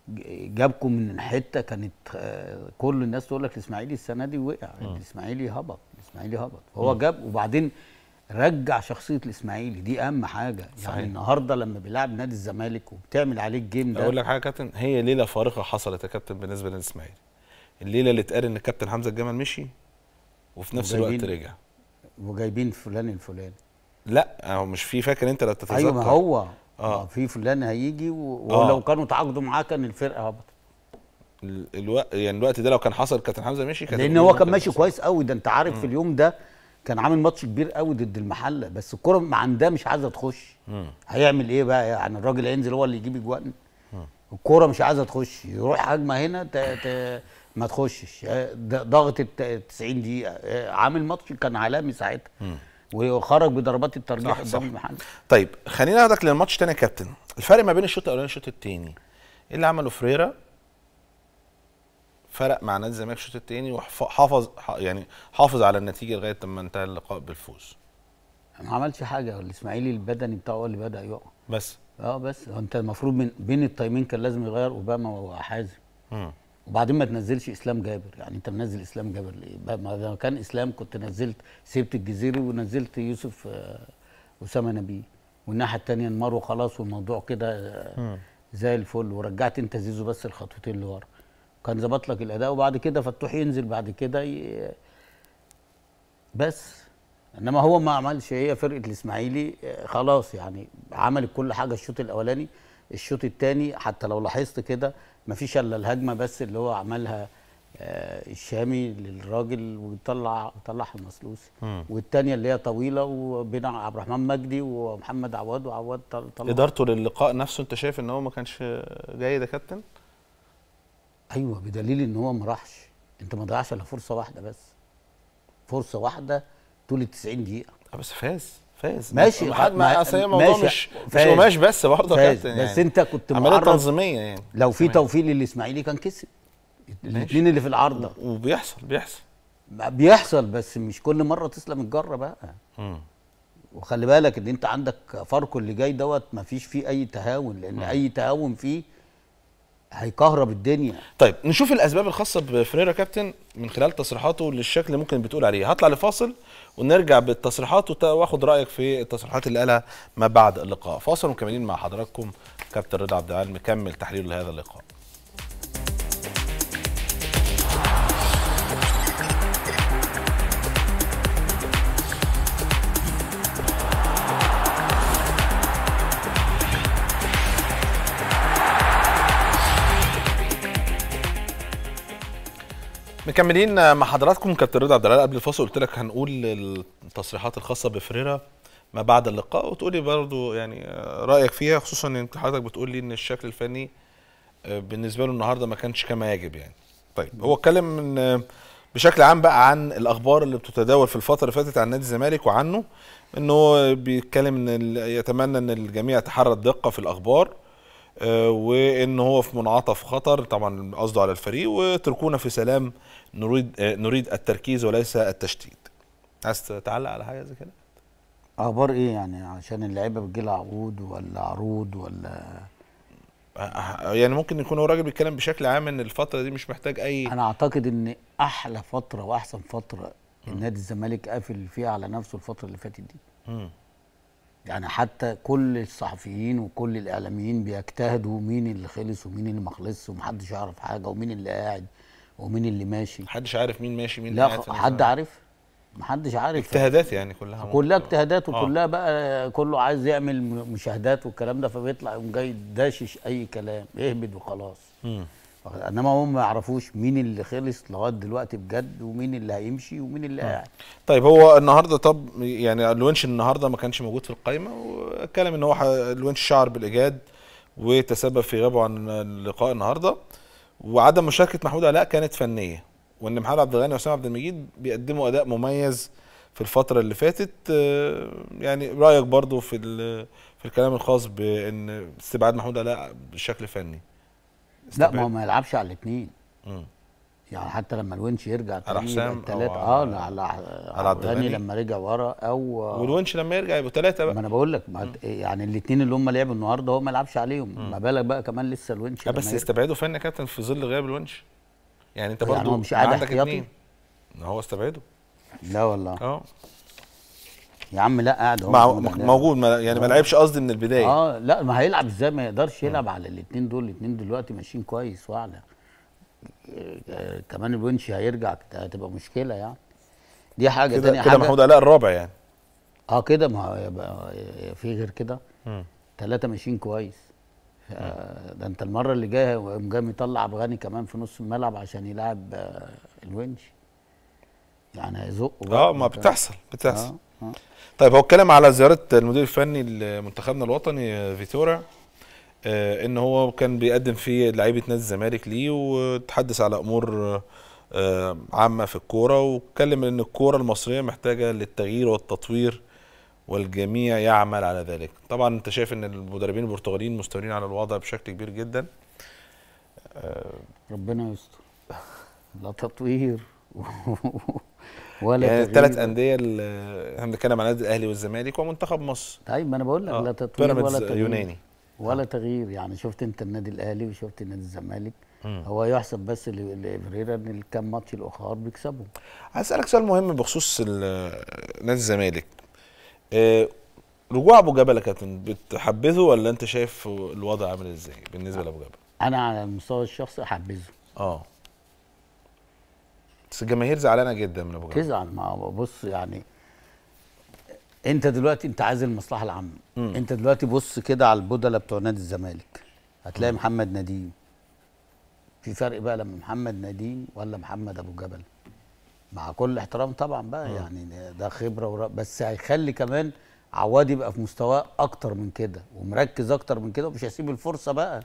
Speaker 4: ج- جابكم من حته كانت آه، كل الناس تقول لك الاسماعيلي السنه دي وقع الاسماعيلي هبط الاسماعيلي هبط فهو جاب وبعدين رجع شخصيه الاسماعيلي دي اهم حاجه
Speaker 1: صحيح.
Speaker 4: يعني النهارده لما بيلعب نادي الزمالك وبتعمل عليه الجيم ده
Speaker 1: اقول لك حاجه يا كابتن هي ليله فارقه حصلت يا كابتن بالنسبه للاسماعيلي الليله اللي اتقال ان الكابتن حمزه الجمل مشي وفي نفس الوقت
Speaker 4: وجايبين-
Speaker 1: رجع
Speaker 4: وجايبين فلان الفلاني
Speaker 1: لا هو مش في فاكر انت لو تتذكر
Speaker 4: ايوه ما هو
Speaker 1: آه.
Speaker 4: اه في فلان هيجي و-
Speaker 1: آه.
Speaker 4: ولو كانوا تعاقدوا معاه كان الفرقه هبطت
Speaker 1: ال- الوقت يعني الوقت ده لو كان حصل كابتن حمزه مشي كانت
Speaker 4: لان
Speaker 1: الأمور
Speaker 4: هو كان
Speaker 1: ممكن
Speaker 4: ماشي
Speaker 1: تحصل.
Speaker 4: كويس قوي ده انت عارف في اليوم ده كان عامل ماتش كبير قوي ضد المحله بس الكره ما عندها مش عايزه تخش هيعمل ايه بقى يعني الراجل هينزل هو اللي يجيب اجوان الكوره مش عايزه تخش يروح هجمه هنا ت... ت... ما تخشش آه، د- ضغط الت- 90 دقيقه آه، عامل ماتش كان عالمي ساعتها وخرج بضربات الترجيح
Speaker 1: صح، صح.
Speaker 4: قدام المحله
Speaker 1: طيب خلينا ناخدك للماتش تاني يا كابتن الفرق ما بين الشوط الاولاني والشوط التاني ايه اللي عمله فريرا فرق مع نادي الزمالك الشوط التاني وحافظ يعني حافظ على النتيجه لغايه لما انتهى اللقاء بالفوز
Speaker 4: ما عملش حاجه الاسماعيلي البدني بتاعه هو اللي بدا يقع
Speaker 1: بس
Speaker 4: اه بس هو انت المفروض من بين التايمين كان لازم يغير اوباما وحازم
Speaker 1: مم.
Speaker 4: وبعدين ما تنزلش اسلام جابر يعني انت منزل اسلام جابر ليه بقى ما لو كان اسلام كنت نزلت سيبت الجزيري ونزلت يوسف آه، اسامه نبيه والناحيه الثانيه انمار وخلاص والموضوع كده آه، زي الفل ورجعت انت زيزو بس الخطوتين لورا كان ظبط لك الاداء وبعد كده فتوح ينزل بعد كده ي... بس انما هو ما عملش هي فرقه الاسماعيلي آه، خلاص يعني عملت كل حاجه الشوط الاولاني الشوط الثاني حتى لو لاحظت كده ما فيش الا الهجمه بس اللي هو عملها آه، الشامي للراجل وطلع طلعها المسلوسي والثانيه اللي هي طويله وبين عبد الرحمن مجدي ومحمد عواد وعواد طل- طلع
Speaker 1: ادارته للقاء نفسه انت شايف ان هو ما كانش جيد يا كابتن
Speaker 4: ايوه بدليل ان هو ما راحش انت ما ضيعش الا فرصه واحده بس فرصه واحده طول ال 90 دقيقه
Speaker 1: آه بس فاز فاز
Speaker 4: ماشي،
Speaker 1: ما حد
Speaker 4: ما-
Speaker 1: ما اصل هي الموضوع
Speaker 4: ماشي،
Speaker 1: مش مش
Speaker 4: فاز.
Speaker 1: قماش بس برضه يا
Speaker 4: فاز،
Speaker 1: كابتن
Speaker 4: بس
Speaker 1: يعني
Speaker 4: انت كنت
Speaker 1: عمليه
Speaker 4: معرض
Speaker 1: تنظيميه يعني
Speaker 4: لو في
Speaker 1: تمام.
Speaker 4: توفيق للاسماعيلي كان كسب الاثنين اللي في العارضه
Speaker 1: وبيحصل بيحصل
Speaker 4: بيحصل بس مش كل مره تسلم الجره بقى
Speaker 1: مم.
Speaker 4: وخلي بالك ان انت عندك فاركو اللي جاي دوت ما فيش فيه اي تهاون لان اي تهاون فيه هيكهرب الدنيا
Speaker 1: طيب نشوف الاسباب الخاصه بفريرا كابتن من خلال تصريحاته للشكل اللي ممكن بتقول عليه هطلع لفاصل ونرجع بالتصريحات وت- واخد رايك في التصريحات اللي قالها ما بعد اللقاء فاصل ومكملين مع حضراتكم كابتن رضا عبد العال مكمل تحليله لهذا اللقاء مكملين مع حضراتكم كابتن رضا عبد العال قبل الفاصل قلت لك هنقول التصريحات الخاصه بفريرا ما بعد اللقاء وتقولي برضو يعني آه، رايك فيها خصوصا ان انت حضرتك بتقول لي ان الشكل الفني آه، بالنسبه له النهارده ما كانش كما يجب يعني طيب هو اتكلم من آه، بشكل عام بقى عن الاخبار اللي بتتداول في الفتره اللي فاتت عن نادي الزمالك وعنه انه بيتكلم ان ال- يتمنى ان الجميع يتحرى الدقه في الاخبار آه، وان هو في منعطف خطر طبعا قصده على الفريق واتركونا في سلام نريد آه، نريد التركيز وليس التشتيت عايز تعلق على حاجه زي كده
Speaker 4: اخبار ايه يعني عشان اللعيبه بتجيلها عقود ولا عروض ولا
Speaker 1: آه، يعني ممكن يكون هو راجل بيتكلم بشكل عام ان الفتره دي مش محتاج اي
Speaker 4: انا اعتقد ان احلى فتره واحسن فتره النادي الزمالك قافل فيها على نفسه الفتره اللي فاتت دي
Speaker 1: مم.
Speaker 4: يعني حتى كل الصحفيين وكل الاعلاميين بيجتهدوا مين اللي خلص ومين اللي ما خلصش ومحدش يعرف حاجه ومين اللي قاعد ومين اللي ماشي
Speaker 1: محدش عارف مين ماشي مين
Speaker 4: لا
Speaker 1: قاعد
Speaker 4: خ-
Speaker 1: في
Speaker 4: حد
Speaker 1: النظام.
Speaker 4: عارف محدش عارف
Speaker 1: اجتهادات يعني كلها
Speaker 4: كلها اجتهادات
Speaker 1: آه.
Speaker 4: وكلها بقى كله عايز يعمل م- مشاهدات والكلام ده فبيطلع يقوم جاي داشش اي كلام اهبد وخلاص
Speaker 1: مم.
Speaker 4: انما هم ما يعرفوش مين اللي خلص لغايه دلوقتي بجد ومين اللي هيمشي ومين اللي قاعد
Speaker 1: طيب هو النهارده طب يعني الونش النهارده ما كانش موجود في القائمه واتكلم ان هو ح- الونش شعر بالاجهاد وتسبب في غيابه عن اللقاء النهارده وعدم مشاركه محمود علاء كانت فنيه وان محمد عبد الغني وسام عبد المجيد بيقدموا اداء مميز في الفتره اللي فاتت آه، يعني رايك برضو في ال- في الكلام الخاص بان استبعاد محمود علاء بشكل فني
Speaker 4: لا ما هو ما يلعبش على الاثنين
Speaker 1: مم.
Speaker 4: يعني حتى لما الونش يرجع
Speaker 1: على
Speaker 4: تاني يبقى
Speaker 1: حسام أو
Speaker 4: التلاتة
Speaker 1: على-
Speaker 4: اه لا على
Speaker 1: على عبد
Speaker 4: على غني
Speaker 1: الغني.
Speaker 4: لما رجع ورا او
Speaker 1: والونش لما يرجع يبقوا ثلاثه
Speaker 4: ما
Speaker 1: بقى
Speaker 4: انا بقول لك ما يعني الاثنين اللي هم لعبوا النهارده هو ما لعبش عليهم ما بالك بقى كمان لسه الونش
Speaker 1: لا
Speaker 4: لما
Speaker 1: بس
Speaker 4: يرجع.
Speaker 1: استبعدوا فن يا كابتن في ظل غياب الونش يعني انت
Speaker 4: يعني
Speaker 1: برضه
Speaker 4: هو مش قاعد
Speaker 1: عندك
Speaker 4: احتياطي؟
Speaker 1: اتنين ما هو استبعده
Speaker 4: لا والله
Speaker 1: اه
Speaker 4: يا عم لا قاعد هو
Speaker 1: مع-
Speaker 4: موجود.
Speaker 1: موجود ما يعني ما لعبش قصدي من البدايه
Speaker 4: اه لا ما هيلعب ازاي ما يقدرش يلعب على الاثنين دول الاثنين دلوقتي ماشيين كويس واعلى آه، كمان الونش هيرجع هتبقى مشكله يعني دي حاجه
Speaker 1: كده
Speaker 4: تانية
Speaker 1: كده
Speaker 4: حاجه
Speaker 1: محمود علاء الرابع يعني
Speaker 4: اه كده ما هو يبقى في غير كده
Speaker 1: مم.
Speaker 4: ثلاثه ماشيين كويس ف- ده انت المره اللي جايه يقوم جاي مطلع عبد الغني كمان في نص الملعب عشان يلعب آه، الونش يعني هيزقه بقى
Speaker 1: اه ما بتحصل بتحصل
Speaker 4: اه اه
Speaker 1: طيب هو اتكلم على زياره المدير الفني لمنتخبنا الوطني آه، فيتورا آه، ان هو كان بيقدم فيه لعيبه نادي الزمالك ليه وتحدث على امور آه، عامه في الكوره واتكلم ان الكوره المصريه محتاجه للتغيير والتطوير والجميع يعمل على ذلك طبعا انت شايف ان المدربين البرتغاليين مستولين على الوضع بشكل كبير جدا
Speaker 4: ربنا يستر لا تطوير ولا
Speaker 1: يعني
Speaker 4: تغيير.
Speaker 1: الثلاث انديه اللي احنا بنتكلم عن النادي الاهلي والزمالك ومنتخب مصر
Speaker 4: طيب ما انا بقول لك
Speaker 1: آه،
Speaker 4: لا تطوير
Speaker 1: بيراميدز
Speaker 4: ولا تغيير
Speaker 1: يوناني
Speaker 4: ولا تغيير يعني شفت انت النادي الاهلي وشفت نادي الزمالك
Speaker 1: مم.
Speaker 4: هو يحسب بس ل- لفريرا ان الكام ماتش الاخر بيكسبهم
Speaker 1: عايز اسالك سؤال مهم بخصوص ال- نادي الزمالك آه، رجوع ابو جبل يا كابتن بتحبذه ولا انت شايف الوضع عامل ازاي بالنسبه لابو جبل
Speaker 4: انا على المستوى الشخصي احبذه
Speaker 1: اه بس الجماهير زعلانه جدا من ابو جبل
Speaker 4: تزعل ما هو بص يعني انت دلوقتي انت عايز المصلحه العامه
Speaker 1: مم.
Speaker 4: انت دلوقتي بص كده على البودلة بتوع نادي الزمالك هتلاقي محمد نديم في فرق بقى لما محمد نديم ولا محمد ابو جبل مع كل احترام طبعا بقى يعني ده خبره ورا بس هيخلي كمان عواد يبقى في مستواه اكتر من كده ومركز اكتر من كده ومش هيسيب الفرصه بقى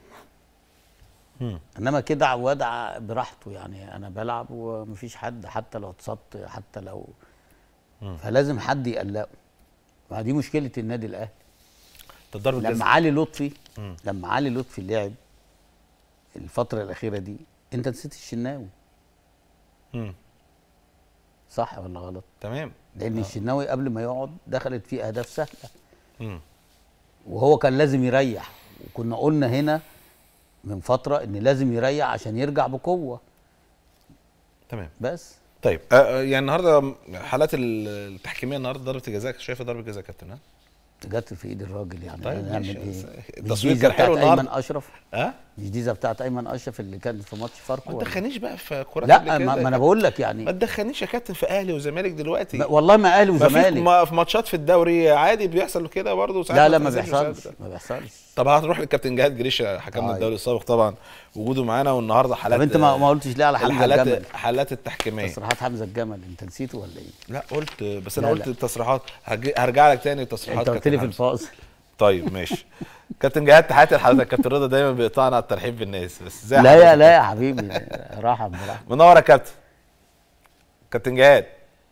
Speaker 1: مم.
Speaker 4: انما كده عواد ع- براحته يعني انا بلعب ومفيش حد حتى لو اتصبت حتى لو فلازم حد يقلقه ما دي مشكله النادي الاهلي
Speaker 1: ده ضرب
Speaker 4: لما
Speaker 1: الجزاء
Speaker 4: علي لطفي
Speaker 1: مم.
Speaker 4: لما علي لطفي لعب الفتره الاخيره دي انت نسيت الشناوي
Speaker 1: مم.
Speaker 4: صح ولا غلط
Speaker 1: تمام
Speaker 4: لان الشناوي قبل ما يقعد دخلت فيه اهداف سهله
Speaker 1: مم.
Speaker 4: وهو كان لازم يريح وكنا قلنا هنا من فتره ان لازم يريح عشان يرجع بقوه
Speaker 1: تمام
Speaker 4: بس
Speaker 1: طيب آه، آه، يعني النهارده حالات ال- التحكيميه النهارده ضربه الجزاء شايفه ضربه جزاء يا كابتن ها؟
Speaker 4: جت في ايد الراجل يعني
Speaker 1: طيب
Speaker 4: نعمل
Speaker 1: ماشي،
Speaker 4: ايه
Speaker 1: بس
Speaker 4: مش
Speaker 1: التصوير
Speaker 4: دي
Speaker 1: كان حلو
Speaker 4: بتاعت ايمن
Speaker 1: النهارده
Speaker 4: اشرف
Speaker 1: ها؟
Speaker 4: مش دي بتاعت ايمن اشرف اللي كانت في ماتش فاركو
Speaker 1: ما
Speaker 4: ولا؟
Speaker 1: تدخلنيش بقى في كوره
Speaker 4: لا ما, ما انا بقول لك يعني
Speaker 1: ما تدخلنيش يا كابتن في اهلي وزمالك دلوقتي
Speaker 4: ما- والله ما اهلي
Speaker 1: ما في
Speaker 4: وزمالك
Speaker 1: ما في ماتشات في الدوري عادي بيحصل كده برضه ساعات
Speaker 4: لا لا ما
Speaker 1: بتنزلش وساعات
Speaker 4: بيحصلش
Speaker 1: بت-
Speaker 4: ما بيحصلش
Speaker 1: طب هنروح للكابتن جهاد جريشه حكمنا
Speaker 4: آه.
Speaker 1: الدوري السابق طبعا وجوده معانا والنهارده حالات
Speaker 4: طب انت ما, ما قلتش ليه على حمزه
Speaker 1: الحالات
Speaker 4: الجمل
Speaker 1: حالات التحكيميه
Speaker 4: تصريحات حمزه الجمل انت نسيته ولا ايه؟
Speaker 1: لا قلت بس انا
Speaker 4: لا،
Speaker 1: قلت
Speaker 4: لا.
Speaker 1: التصريحات هرج- هرجع لك تاني التصريحات
Speaker 4: انت قلت
Speaker 1: كابتن
Speaker 4: لي في
Speaker 1: حمزة.
Speaker 4: الفاصل
Speaker 1: طيب ماشي كابتن جهاد تحياتي لحضرتك كابتن رضا دايما بيقطعنا على الترحيب بالناس بس ازاي
Speaker 4: لا يا
Speaker 1: حضرتك؟
Speaker 4: لا يا حبيبي راحه براحه
Speaker 1: منور يا كابتن كابتن جهاد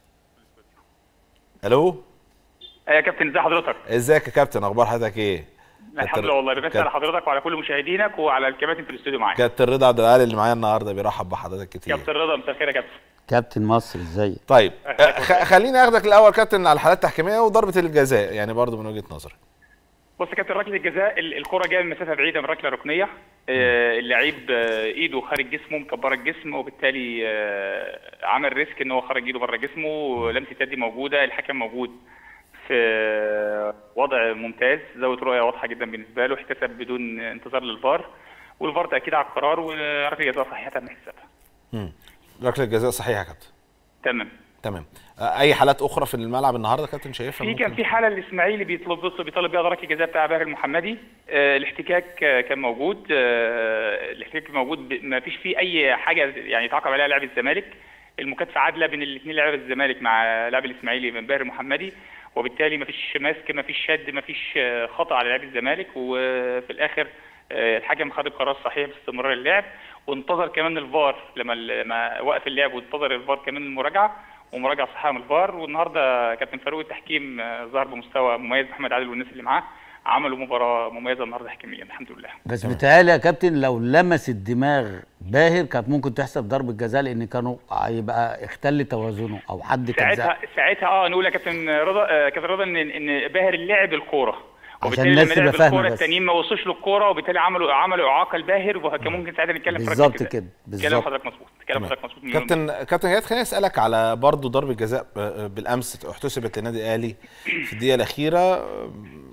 Speaker 1: الو
Speaker 6: يا كابتن ازي حضرتك؟
Speaker 1: ازيك يا كابتن اخبار حضرتك ايه
Speaker 6: الحمد لله والله بمسي على حضرتك وعلى كل مشاهدينك وعلى الكباتن في الاستوديو معاك
Speaker 1: كابتن رضا عبد العال اللي معايا النهارده بيرحب بحضرتك كتير
Speaker 6: كابتن رضا مساء الخير يا كابتن
Speaker 4: كابتن مصر ازيك؟
Speaker 1: طيب
Speaker 6: أهلاً
Speaker 1: خ- خليني اخدك الاول كابتن على الحالات التحكيميه وضربه الجزاء يعني برضو من وجهه نظرك
Speaker 6: بص يا كابتن ركله الجزاء ال- الكره جايه من مسافه بعيده من ركله ركنيه آه، اللعيب آه، ايده خارج جسمه مكبره الجسم وبالتالي آه، عمل ريسك ان هو خرج ايده بره جسمه لمسه يد موجوده الحكم موجود في وضع ممتاز زاويه رؤيه واضحه جدا بالنسبه له احتسب بدون انتظار للفار والفار تاكيد على القرار وركله الجزاء صحيحه من حسابها
Speaker 1: مم. ركله الجزاء صحيحه يا كابتن
Speaker 6: تمام
Speaker 1: تمام آه، اي حالات اخرى في الملعب النهارده يا كابتن شايفها
Speaker 6: في
Speaker 1: ممكن؟
Speaker 6: كان في حاله الاسماعيلي بيطلب بص بيطالب بيها ضربه الجزاء بتاع باهر المحمدي آه الاحتكاك آه كان موجود آه الاحتكاك موجود ب- ما فيش فيه اي حاجه يعني يتعاقب عليها لاعب الزمالك المكاتفه عادله بين الاثنين لاعب الزمالك مع لاعب الاسماعيلي من باهر المحمدي وبالتالي ما فيش ماسك ما فيش شد ما فيش آه، خطا على لاعب الزمالك وفي الاخر آه، الحكم خد القرار الصحيح باستمرار اللعب وانتظر كمان الفار لما لما وقف اللعب وانتظر الفار كمان المراجعه ومراجعه صحيحه من الفار والنهارده كابتن فاروق التحكيم آه، ظهر بمستوى مميز محمد عادل والناس اللي معاه عملوا مباراه مميزه النهارده حكميا الحمد لله
Speaker 4: بس بيتهيألي يا كابتن لو لمس الدماغ باهر كانت ممكن تحسب ضربه جزاء لان كانوا هيبقى اختل توازنه او حد كان
Speaker 6: ساعتها
Speaker 4: زق.
Speaker 6: ساعتها اه نقول يا كابتن رضا آه كابتن رضا ان ان باهر لعب الكوره
Speaker 4: عشان
Speaker 6: وبالتالي
Speaker 4: الناس
Speaker 6: لما
Speaker 4: تبقى
Speaker 6: لعب
Speaker 4: فاهمة
Speaker 6: الكوره
Speaker 4: بس.
Speaker 6: التانيين ما وصلش للكوره وبالتالي عملوا عملوا اعاقه لباهر وكان ممكن ساعتها نتكلم في ركلة
Speaker 4: بالظبط
Speaker 6: جزاء.
Speaker 4: كده،
Speaker 6: كلام
Speaker 4: بالظبط.
Speaker 6: حضرتك مظبوط كلام حضرتك مظبوط مليون
Speaker 1: كابتن كابتن جهاد خليني اسالك على برضه ضربه جزاء آه، بالامس احتسبت للنادي الاهلي في الدقيقه الاخيره آه،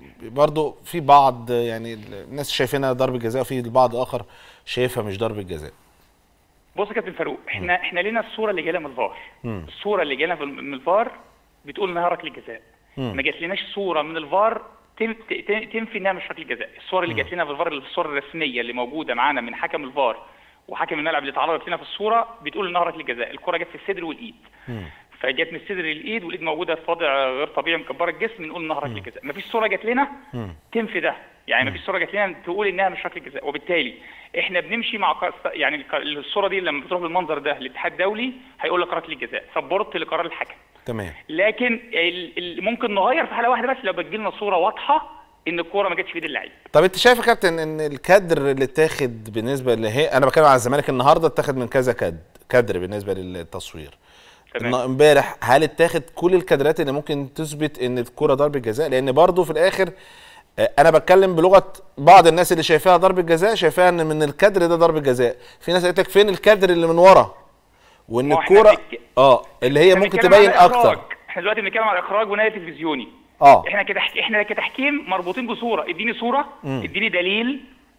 Speaker 1: برضه في بعض آه، يعني الناس شايفينها ضربه جزاء وفي البعض اخر شايفها مش ضربه جزاء
Speaker 6: بص يا كابتن فاروق احنا احنا لنا الصوره اللي جايه من الفار الصوره اللي جايه من الفار بتقول انها ركله جزاء ما جات لناش صوره من الفار تم- ت- ت- تنفي انها مش ركله جزاء الصور اللي جات لنا في الفار الصور الرسميه اللي موجوده معانا من حكم الفار وحكم الملعب اللي اتعرضت لنا في الصوره بتقول انها ركله جزاء الكره جت في الصدر والايد فجت من الصدر للايد والايد موجوده في وضع غير طبيعي مكبره الجسم نقول انها ركله جزاء مفيش صوره جت لنا تنفي ده يعني مفيش صوره جت لنا تقول انها مش ركله جزاء وبالتالي احنا بنمشي مع ق- يعني الق- الصوره دي لما بتروح بالمنظر ده للاتحاد الدولي هيقول لك ركله جزاء سبورت لقرار الحكم
Speaker 1: تمام
Speaker 6: لكن ال- ال- ممكن نغير في حاله واحده بس لو بتجي لنا صوره واضحه ان الكوره ما جاتش في ايد اللعيب
Speaker 1: طب انت شايف يا كابتن ان الكادر اللي اتاخد بالنسبه اللي هي انا بتكلم على الزمالك النهارده اتاخد من كذا كاد كادر بالنسبه للتصوير
Speaker 6: تمام.
Speaker 1: النا- امبارح هل اتاخد كل الكادرات اللي ممكن تثبت ان الكوره ضربه جزاء لان برضو في الاخر آه، انا بتكلم بلغه بعض الناس اللي شايفاها ضربه جزاء شايفاها ان من الكادر ده ضربه جزاء في ناس قالت لك فين الكادر اللي من ورا وان
Speaker 6: ما هو احنا
Speaker 1: الكوره
Speaker 6: بنتك-
Speaker 1: اه اللي هي
Speaker 6: احنا
Speaker 1: ممكن
Speaker 6: بنتكلم
Speaker 1: تبين
Speaker 6: على إخراج.
Speaker 1: اكتر
Speaker 6: احنا دلوقتي بنتكلم على اخراج ونهايه تلفزيوني
Speaker 1: اه
Speaker 6: احنا كتحك... احنا كتحكيم مربوطين بصوره اديني صوره اديني دليل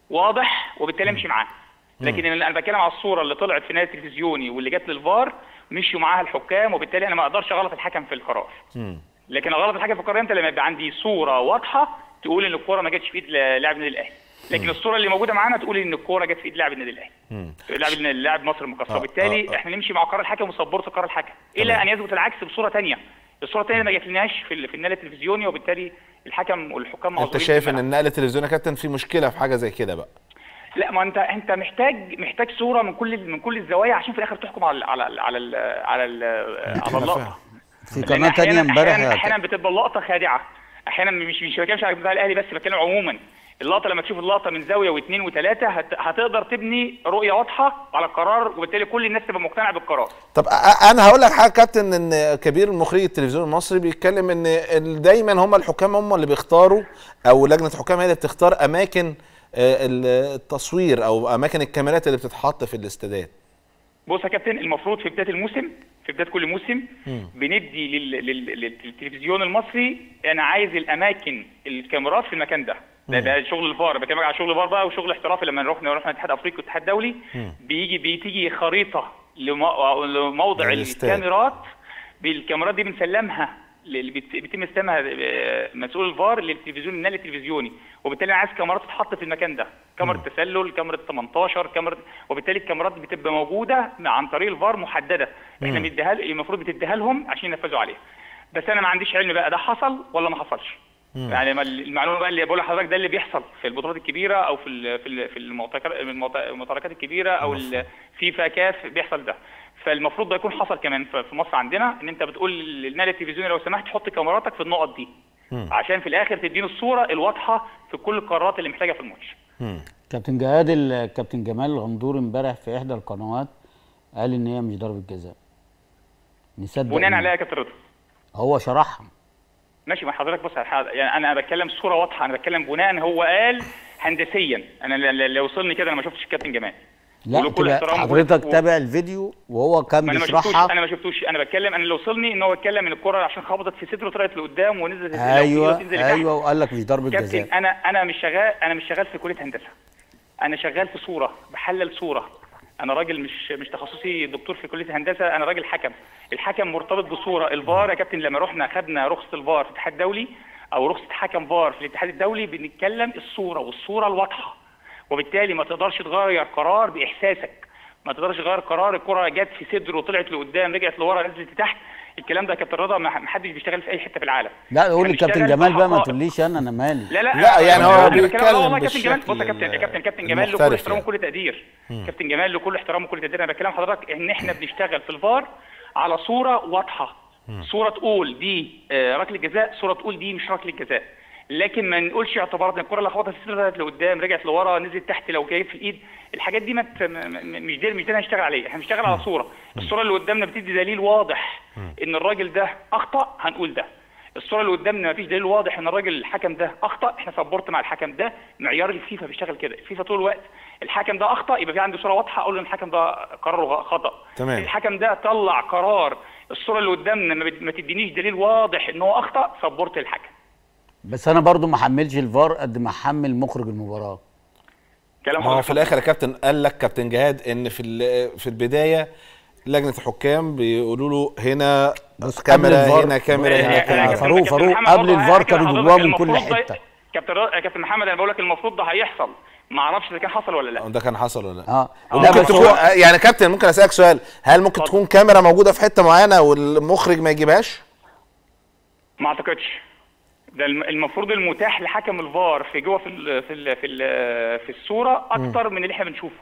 Speaker 6: واضح وبالتالي امشي معاه لكن انا أنا بتكلم على الصوره اللي طلعت في نهايه التلفزيوني واللي جت للفار مشوا معاها الحكام وبالتالي انا ما اقدرش اغلط الحكم في القرار لكن اغلط الحكم في القرار امتى لما يبقى عندي صوره واضحه تقول ان الكوره ما جاتش في ايد لاعب النادي الاهلي لكن الصوره اللي موجوده معانا تقول ان الكوره جت في ايد لاعب النادي الاهلي لاعب اللاعب مصر المقاصه
Speaker 1: آه،
Speaker 6: وبالتالي
Speaker 1: آه، آه.
Speaker 6: احنا نمشي مع قرار الحكم وسبورت قرار الحكم الى ان يثبت العكس بصوره ثانيه الصوره الثانيه ما جاتلناش في ال- في النادي التلفزيوني وبالتالي الحكم والحكام
Speaker 1: انت
Speaker 6: معذورين
Speaker 1: شايف
Speaker 6: في
Speaker 1: ان
Speaker 6: الملعب.
Speaker 1: النقل التلفزيوني يا كابتن في مشكله في حاجه زي كده بقى
Speaker 6: لا ما انت انت محتاج محتاج صوره من كل من كل الزوايا عشان في الاخر تحكم على على على ال على ال على
Speaker 1: أنا
Speaker 6: اللقطه
Speaker 1: فاهم.
Speaker 4: في
Speaker 6: لأن
Speaker 4: قناه تانية
Speaker 6: أحياناً-
Speaker 4: امبارح
Speaker 6: احيانا
Speaker 4: يا
Speaker 6: احيانا بتبقى اللقطه خادعه احيانا مش مش بتكلمش على بتاع الاهلي بس بتكلم عموما اللقطه لما تشوف اللقطه من زاويه واثنين وثلاثه هت... هتقدر تبني رؤيه واضحه على القرار وبالتالي كل الناس تبقى مقتنعه بالقرار
Speaker 1: طب أ- أ- انا هقول لك حاجه كابتن ان كبير مخرج التلفزيون المصري بيتكلم ان ال- دايما هم الحكام هم اللي بيختاروا او لجنه الحكام هي اللي بتختار اماكن آه، ال- التصوير او اماكن الكاميرات اللي بتتحط في الاستادات
Speaker 6: بص يا كابتن المفروض في بدايه الموسم في بدايه كل موسم بندي لل... لل... للتلفزيون المصري انا عايز الاماكن الكاميرات في المكان ده ده, ده شغل الفار بكلمك على شغل الفار بقى وشغل احترافي لما رحنا رحنا الاتحاد الافريقي والاتحاد الدولي بيجي بتيجي خريطه لمو... لموضع
Speaker 1: للاستاد.
Speaker 6: الكاميرات بالكاميرات دي بنسلمها اللي بت- بيتم استلامها آه، مسؤول الفار للتلفزيون النادي التلفزيوني وبالتالي انا عايز كاميرات تتحط في المكان ده كاميرا تسلل كاميرا 18 كاميرا وبالتالي الكاميرات بتبقى موجوده عن طريق الفار محدده احنا بنديها ل- المفروض بتديها لهم عشان ينفذوا عليها بس انا ما عنديش علم بقى ده حصل ولا ما حصلش يعني ما المعلومه بقى اللي بقول لحضرتك ده اللي بيحصل في البطولات الكبيره او في ال في ال في المعتكر- المعت- المعتركات الكبيره او ال- فيفا كاف بيحصل ده فالمفروض ده يكون حصل كمان في في مصر عندنا ان انت بتقول للنادي التلفزيوني لو سمحت حط كاميراتك في النقط دي عشان في الاخر تديني الصوره الواضحه في كل القرارات اللي محتاجها في الماتش
Speaker 4: كابتن جهاد الكابتن جمال الغندور امبارح في احدى القنوات قال ان هي مش ضربه جزاء نصدق
Speaker 6: بناء
Speaker 4: مين؟
Speaker 6: عليها يا كابتن رضا
Speaker 4: هو شرحها
Speaker 6: ماشي مع حضرتك بص على حاجة. يعني انا بتكلم صوره واضحه انا بتكلم بناء هو قال هندسيا انا ل- ل- لو وصلني كده انا ما شفتش الكابتن جمال
Speaker 4: لا
Speaker 6: ولكل
Speaker 4: تبقى
Speaker 6: احترام
Speaker 4: حضرتك
Speaker 6: و-
Speaker 4: تابع الفيديو وهو كان
Speaker 6: ما انا ما شفتوش
Speaker 4: بيشرحها
Speaker 6: انا ما شفتوش انا بتكلم انا اللي وصلني ان هو اتكلم ان الكره عشان خبطت في صدره طلعت لقدام ونزلت لو
Speaker 4: ايوه
Speaker 6: تنزل لتحت.
Speaker 4: ايوه وقال لك مش ضربه جزاء
Speaker 6: كابتن انا انا مش شغال انا مش شغال في كليه هندسه انا شغال في صوره بحلل صوره انا راجل مش مش تخصصي دكتور في كليه هندسه انا راجل حكم الحكم مرتبط بصوره الفار يا كابتن لما رحنا خدنا رخصه الفار في الاتحاد الدولي او رخصه حكم فار في الاتحاد الدولي بنتكلم الصوره والصوره الواضحه وبالتالي ما تقدرش تغير قرار باحساسك ما تقدرش تغير قرار الكره جت في صدره وطلعت لقدام رجعت لورا نزلت لتحت الكلام ده يا كابتن رضا ما ما حدش بيشتغل في اي حته في العالم
Speaker 4: لا قول
Speaker 6: إحنا
Speaker 4: لي كابتن
Speaker 6: بنشتغل
Speaker 4: جمال بقى ما
Speaker 6: بحقائق.
Speaker 4: تقوليش انا انا مالي
Speaker 6: لا لا
Speaker 1: لا، يعني هو
Speaker 6: أنا بتكلم-
Speaker 1: بيتكلم
Speaker 6: لا والله كابتن جمال بص
Speaker 1: بالشكل
Speaker 6: يا كابتن يا كابتن كابتن جمال له كل
Speaker 1: المختلف
Speaker 6: احترام
Speaker 1: يعني.
Speaker 6: وكل تقدير كابتن جمال له كل احترام وكل تقدير انا بكلم حضرتك ان احنا بنشتغل في الفار على صوره واضحه صوره تقول دي آه، ركله جزاء صوره تقول دي مش ركله جزاء لكن ما نقولش اعتبارات ان الكره اللي خبطت في الصوره طلعت لقدام رجعت لورا نزلت تحت لو جاي في الايد الحاجات دي ما ت- م- م- مش دي مش ده اللي هنشتغل عليه احنا بنشتغل على صوره الصوره اللي قدامنا بتدي دليل واضح ان الراجل ده اخطا هنقول ده الصوره اللي قدامنا مفيش دليل واضح ان الراجل الحكم ده اخطا احنا سبورت مع الحكم ده معيار الفيفا بيشتغل كده الفيفا طول الوقت الحكم ده اخطا يبقى في عندي صوره واضحه اقول له إن الحكم ده قراره غ- خطا
Speaker 1: تمام.
Speaker 6: الحكم ده طلع قرار الصوره اللي قدامنا ما بت- ما تدينيش دليل واضح ان هو اخطا سبورت الحكم
Speaker 4: بس انا برضو ما حملش الفار قد ما حمل مخرج المباراه
Speaker 6: كلام
Speaker 1: ما هو
Speaker 6: حضرتك
Speaker 1: في الاخر يا كابتن قال لك كابتن جهاد ان في ال- في البدايه لجنه الحكام بيقولوا له هنا
Speaker 4: بص، قبل
Speaker 1: كاميرا
Speaker 4: الفار-
Speaker 1: هنا كاميرا
Speaker 4: يا-
Speaker 1: هنا
Speaker 4: يا
Speaker 1: كاميرا
Speaker 4: كابتن- فاروق- فاروق، قبل الفار كانوا جواها من كل حتة.
Speaker 6: كابتن را- يا كابتن محمد انا بقول لك المفروض ده هيحصل ما اعرفش اذا كان حصل ولا لا
Speaker 1: ده كان حصل ولا لا
Speaker 4: اه لا
Speaker 1: ممكن
Speaker 4: بس
Speaker 1: تكون
Speaker 4: هو
Speaker 1: يعني كابتن ممكن اسالك سؤال هل ممكن
Speaker 6: اتفضل.
Speaker 1: تكون كاميرا موجوده في حته معينه والمخرج ما يجيبهاش
Speaker 6: ما اعتقدش ده الم- المفروض المتاح لحكم الفار في جوه في ال في ال في, ال في الصوره اكتر من اللي احنا بنشوفه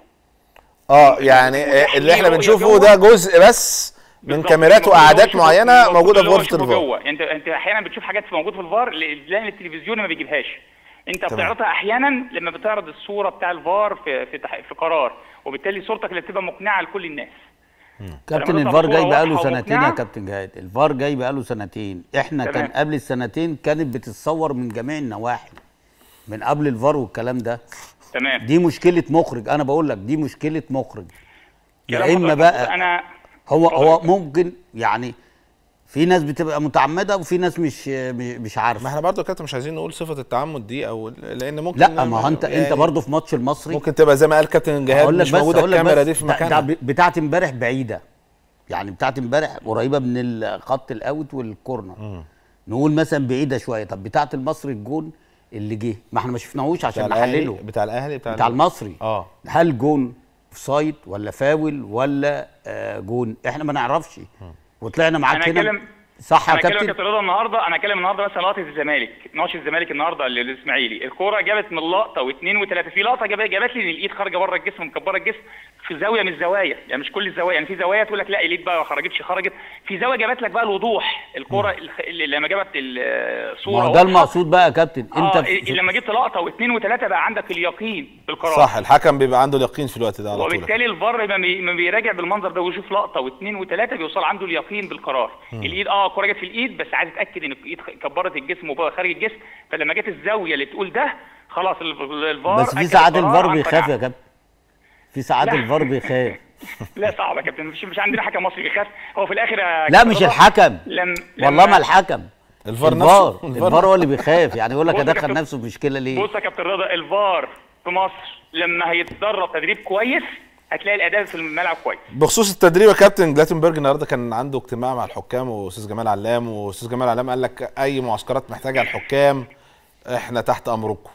Speaker 1: اه يعني
Speaker 6: متاح
Speaker 1: اللي احنا
Speaker 6: ليه رؤية
Speaker 1: بنشوفه
Speaker 6: جوه.
Speaker 1: ده جزء بس من
Speaker 6: بالظبط.
Speaker 1: كاميرات
Speaker 6: المفروض هو
Speaker 1: وقعدات
Speaker 6: يشوفه-
Speaker 1: معينه
Speaker 6: المفروض
Speaker 1: موجوده في
Speaker 6: اللي هو
Speaker 1: غرفه
Speaker 6: يشوفه
Speaker 1: الفار
Speaker 6: جوه يعني انت انت احيانا بتشوف حاجات موجوده في الفار لان التلفزيون ما بيجيبهاش انت
Speaker 1: تمام.
Speaker 6: بتعرضها احيانا لما بتعرض الصوره بتاع الفار في في, تح- في قرار وبالتالي صورتك اللي بتبقى مقنعه لكل الناس
Speaker 4: كابتن
Speaker 6: لما
Speaker 4: الفار
Speaker 6: تطلع
Speaker 4: جاي
Speaker 6: صورة
Speaker 4: بقاله
Speaker 6: واضحة
Speaker 4: سنتين يا
Speaker 6: ومقنعة.
Speaker 4: كابتن جهاد الفار جاي بقاله سنتين احنا
Speaker 6: تمام.
Speaker 4: كان قبل السنتين كانت بتتصور من جميع النواحي من قبل الفار والكلام ده
Speaker 6: تمام
Speaker 4: دي مشكله مخرج انا بقول لك دي مشكله مخرج
Speaker 6: كلام
Speaker 4: يا اما
Speaker 6: حضرتك
Speaker 4: بقى
Speaker 6: انا
Speaker 4: هو هو
Speaker 6: اتفضل.
Speaker 4: ممكن يعني في ناس بتبقى متعمده وفي ناس مش مش مش
Speaker 1: ما
Speaker 4: عارفه
Speaker 1: احنا برضو يا كابتن مش عايزين نقول صفه التعمد دي او لان ممكن
Speaker 4: لا ما هو انت
Speaker 1: يعني
Speaker 4: انت برضه في ماتش المصري
Speaker 1: ممكن تبقى زي ما قال كابتن جهاد
Speaker 4: هقول لك
Speaker 1: مش
Speaker 4: بس
Speaker 1: موجوده
Speaker 4: هقول لك
Speaker 1: الكاميرا
Speaker 4: بس
Speaker 1: دي في
Speaker 4: ده- ده
Speaker 1: مكانها
Speaker 4: ب- بتاعت امبارح بعيده يعني بتاعت امبارح قريبه من الخط الاوت والكورنر نقول مثلا بعيده شويه طب بتاعت المصري الجون اللي جه ما احنا ما شفناهوش
Speaker 1: بتاع
Speaker 4: عشان
Speaker 1: الاهلي
Speaker 4: نحلله
Speaker 1: بتاع الاهلي بتاع,
Speaker 4: بتاع
Speaker 1: ال-
Speaker 4: المصري
Speaker 1: اه
Speaker 4: هل جون سايد ولا فاول ولا آه جون احنا ما نعرفش وطلعنا معاك
Speaker 6: انا
Speaker 4: هنا
Speaker 6: هتكلم
Speaker 4: صح يا
Speaker 6: انا هتكلم يا
Speaker 4: كابتن
Speaker 6: كابتن رضا النهارده انا هتكلم النهارده مثلا لقطه الزمالك ماتش الزمالك النهارده اللي- الاسماعيلي الكوره جابت من لقطه واثنين وثلاثه في لقطه جابت جابت لي ان الايد خارجه بره الجسم مكبره الجسم في زاويه من الزوايا يعني مش كل الزوايا يعني في زوايا تقول لك لا الايد بقى ما خرجتش خرجت في زاويه جابت لك بقى الوضوح الكوره الخ- اللي لما جابت الصوره
Speaker 4: ما هو ده
Speaker 6: واضحة.
Speaker 4: المقصود بقى يا كابتن
Speaker 6: اه
Speaker 4: انت
Speaker 6: إيه- لما جبت لقطه واثنين وثلاثه بقى عندك اليقين بالقرار
Speaker 1: صح الحكم بيبقى عنده اليقين في الوقت ده على طول
Speaker 6: وبالتالي الفار لما بي- لما بيراجع بالمنظر ده ويشوف لقطه واثنين وثلاثه بيوصل عنده اليقين بالقرار الايد اه الكوره جت في الايد بس عايز اتاكد ان الايد خ- كبرت الجسم وبقى خارج الجسم فلما جت الزاويه اللي تقول ده خلاص ال- الفار
Speaker 4: بس في
Speaker 6: أكد
Speaker 4: ساعات
Speaker 6: القرار
Speaker 4: الفار
Speaker 6: عن
Speaker 4: بيخاف
Speaker 6: قناعة.
Speaker 4: يا كابتن في ساعات
Speaker 6: لا.
Speaker 4: الفار بيخاف
Speaker 6: لا صعب يا كابتن مش, مش عندنا حكم مصري بيخاف هو في الاخر يا
Speaker 4: لا
Speaker 6: كابتن
Speaker 4: مش
Speaker 6: رضا،
Speaker 4: الحكم
Speaker 6: لم
Speaker 4: والله ما الحكم
Speaker 1: الفار
Speaker 4: الفار
Speaker 1: نفسه
Speaker 4: الفار هو اللي بيخاف يعني يقول لك
Speaker 6: بص يا
Speaker 4: ادخل
Speaker 6: كابتن-
Speaker 4: نفسه في مشكله ليه
Speaker 6: بص يا كابتن رضا الفار في مصر لما هيتدرب تدريب كويس هتلاقي الاداء في الملعب كويس
Speaker 1: بخصوص التدريب يا كابتن جلاتنبرج النهارده كان عنده اجتماع مع الحكام واستاذ جمال علام واستاذ جمال علام قال لك اي معسكرات محتاجها الحكام احنا تحت امركم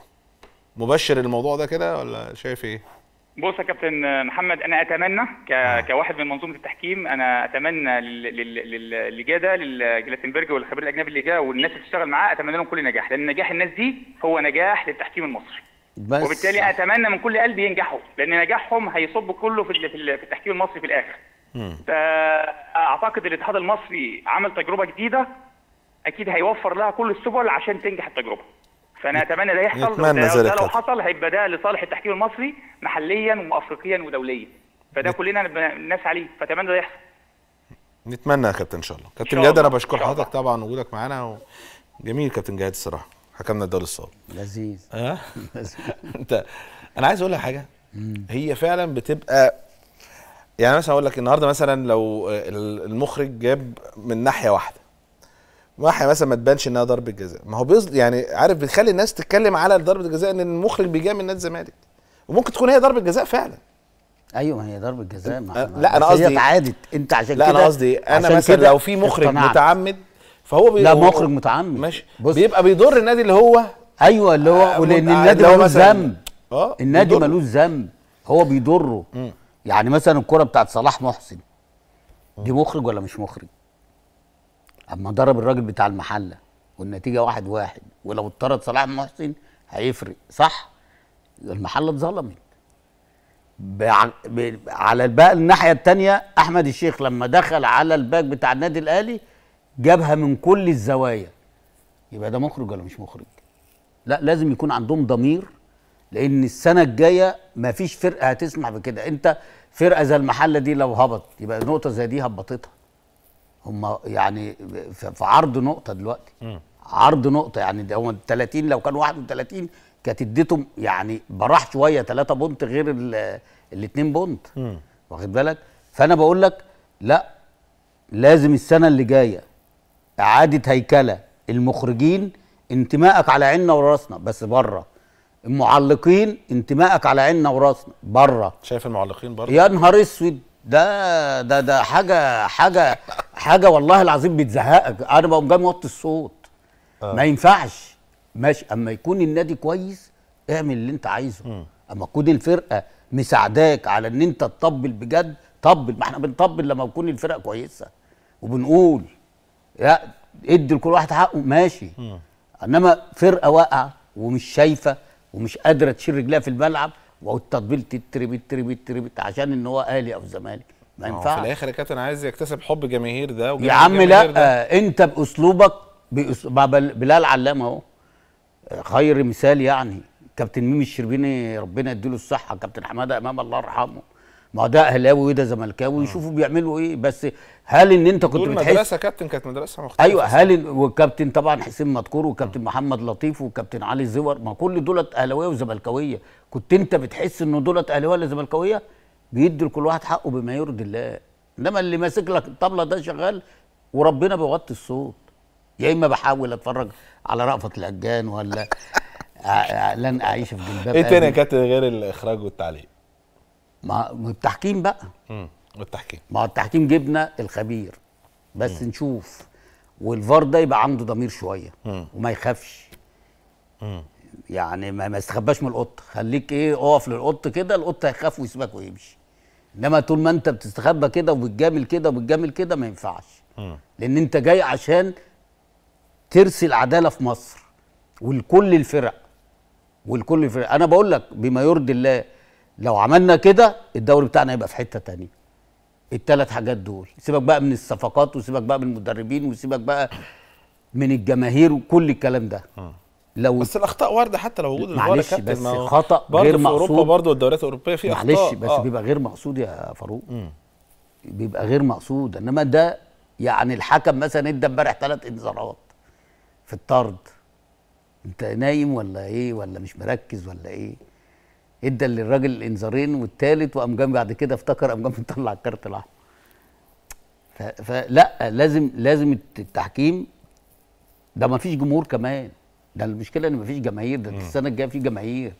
Speaker 1: مبشر الموضوع ده كده ولا شايف ايه؟
Speaker 6: بص يا كابتن محمد انا اتمنى ك... كواحد من منظومه التحكيم انا اتمنى لل- لل- لل- اللي جه ده لجلاتنبرج والخبير الاجنبي اللي جه والناس اللي بتشتغل معاه اتمنى لهم كل نجاح لان نجاح الناس دي هو نجاح للتحكيم المصري
Speaker 4: بس
Speaker 6: وبالتالي اتمنى من كل قلبي ينجحوا لان نجاحهم هيصب كله في ال- في ال- في التحكيم المصري في الاخر فاعتقد الاتحاد المصري عمل تجربه جديده اكيد هيوفر لها كل السبل عشان تنجح التجربه فانا اتمنى ده يحصل
Speaker 1: نتمنى
Speaker 6: ده,
Speaker 1: ذلك
Speaker 6: ده لو
Speaker 1: يا
Speaker 6: حصل هيبقى ده لصالح التحكيم المصري محليا وافريقيا ودوليا فده كلنا نبقى الناس عليه فاتمنى ده يحصل
Speaker 1: نتمنى يا كابتن ان شاء الله كابتن
Speaker 6: شاء
Speaker 1: جهاد انا
Speaker 6: الله.
Speaker 1: بشكر
Speaker 6: إن شاء الله.
Speaker 1: حضرتك طبعا وجودك معانا و... جميل كابتن جهاد الصراحه حكمنا الدوري الصعب
Speaker 4: لذيذ
Speaker 1: اه انت انا عايز اقول لك حاجه هي فعلا بتبقى يعني مثلا اقول لك النهارده مثلا لو ال- المخرج جاب من ناحيه واحده ناحيه مثلا ما تبانش انها ضربه جزاء ما هو بيص يعني عارف بيخلي الناس تتكلم على ضربه الجزاء ان المخرج بيجامل نادي الزمالك وممكن تكون هي ضربه جزاء فعلا
Speaker 4: ايوه ما هي ضربه جزاء ما
Speaker 1: أه، لا، أنا
Speaker 4: بس هي
Speaker 1: قصدي-
Speaker 4: اتعادت انت عشان
Speaker 1: لا
Speaker 4: كده
Speaker 1: انا قصدي انا
Speaker 4: عشان
Speaker 1: مثلا
Speaker 4: كده
Speaker 1: لو في مخرج
Speaker 4: اقتنعت.
Speaker 1: متعمد فهو بي
Speaker 4: لا
Speaker 1: هو-
Speaker 4: مخرج متعمد
Speaker 1: ماشي
Speaker 4: بص
Speaker 1: بيبقى بيضر النادي اللي هو
Speaker 4: ايوه اللي
Speaker 1: آه،
Speaker 4: هو ولان
Speaker 1: مت-
Speaker 4: النادي
Speaker 1: اللي هو
Speaker 4: ملوش
Speaker 1: مثلاً-
Speaker 4: ذنب
Speaker 1: اه
Speaker 4: النادي
Speaker 1: بيضر.
Speaker 4: ملوش ذنب هو بيضره يعني مثلا الكرة بتاعت صلاح محسن دي مخرج ولا مش مخرج اما ضرب الراجل بتاع المحله والنتيجه واحد واحد ولو اتطرد صلاح محسن هيفرق صح المحله اتظلمت بع... ب... على بقى الناحيه الثانيه احمد الشيخ لما دخل على الباك بتاع النادي الاهلي جابها من كل الزوايا يبقى ده مخرج ولا مش مخرج لا لازم يكون عندهم ضمير لان السنه الجايه مفيش فرقه هتسمح بكده انت فرقه زي المحله دي لو هبط يبقى نقطه زي دي هبطتها هم يعني في في عرض نقطه دلوقتي عرض نقطه يعني ده هم 30 لو كانوا 31 كانت اديتهم يعني براح شويه 3 بونت غير الاثنين بونت واخد بالك فانا بقول لك لا لازم السنه اللي جايه اعاده هيكله المخرجين انتمائك على عيننا وراسنا بس بره المعلقين انتمائك على عيننا وراسنا بره
Speaker 1: شايف المعلقين برضه
Speaker 4: يا نهار اسود ده ده ده حاجه حاجه حاجه والله العظيم بتزهقك انا بقوم جاي موطي الصوت آه. ما ينفعش ماشي اما يكون النادي كويس اعمل اللي انت عايزه اما تكون الفرقه مساعداك على ان انت تطبل بجد طبل ما احنا بنطبل لما تكون الفرقه كويسه وبنقول يا ادي لكل واحد حقه ماشي انما فرقه واقعه ومش شايفه ومش قادره تشيل رجلها في الملعب والتطبيل تتربي تتربي تتربي عشان ان هو اهلي او زمالك ما
Speaker 1: ما هو
Speaker 4: ينفعش
Speaker 1: في الاخر يا كابتن عايز يكتسب حب جماهير ده
Speaker 4: يا
Speaker 1: وجماهير
Speaker 4: عم
Speaker 1: الجماهير ده.
Speaker 4: لا انت باسلوبك بأس... مع بل- بلال علام اهو خير مثال يعني كابتن ميمي الشربيني ربنا يديله الصحه كابتن حماده امام الله يرحمه ما هو ده اهلاوي وده زملكاوي يشوفوا بيعملوا ايه بس هل ان انت كنت
Speaker 1: دول
Speaker 4: بتحس
Speaker 1: مدرسه كابتن كانت مدرسه مختلفه
Speaker 4: ايوه هل وكابتن طبعا حسين مدكور وكابتن محمد لطيف وكابتن علي زور ما كل دولت اهلاويه وزملكاويه كنت انت بتحس ان دولت اهلاويه ولا زملكاويه بيدي لكل واحد حقه بما يرضي الله انما اللي ماسك لك الطبله ده شغال وربنا بيوطي الصوت يا اما بحاول اتفرج على رأفت الهجان ولا ع- لن اعيش في جلباب
Speaker 1: ايه تاني يا
Speaker 4: أبي.
Speaker 1: كابتن غير الاخراج والتعليق
Speaker 4: ما ما التحكيم بقى
Speaker 1: امم والتحكيم
Speaker 4: ما هو التحكيم جبنا الخبير بس نشوف والفار ده يبقى عنده ضمير شويه وما يخافش يعني ما, ما يستخباش من القط خليك ايه اقف للقط كده القط هيخاف ويسيبك ويمشي انما طول ما انت بتستخبى كده وبتجامل كده وبتجامل كده ما ينفعش لان انت جاي عشان ترسي العداله في مصر ولكل الفرق ولكل الفرق انا بقول لك بما يرضي الله لو عملنا كده الدوري بتاعنا يبقى في حته تانية الثلاث حاجات دول سيبك بقى من الصفقات وسيبك بقى من المدربين وسيبك بقى من الجماهير وكل الكلام ده لو
Speaker 1: بس الاخطاء وارده حتى لو وجود الفار يا
Speaker 4: معلش
Speaker 1: كابتن
Speaker 4: بس
Speaker 1: ما هو
Speaker 4: خطأ
Speaker 1: برضه
Speaker 4: غير
Speaker 1: في اوروبا
Speaker 4: مقصود.
Speaker 1: برضه والدوريات الاوروبيه في اخطاء
Speaker 4: معلش بس
Speaker 1: آه.
Speaker 4: بيبقى غير مقصود يا فاروق بيبقى غير مقصود انما ده يعني الحكم مثلا ادى امبارح ثلاث انذارات في الطرد انت نايم ولا ايه ولا مش مركز ولا ايه ادى للراجل الانذارين والثالث وقام جاي بعد كده افتكر قام جاي مطلع الكارت الاحمر ف- فلا لازم لازم التحكيم ده ما فيش جمهور كمان ده المشكله ان ما فيش جماهير ده السنه الجايه في جماهير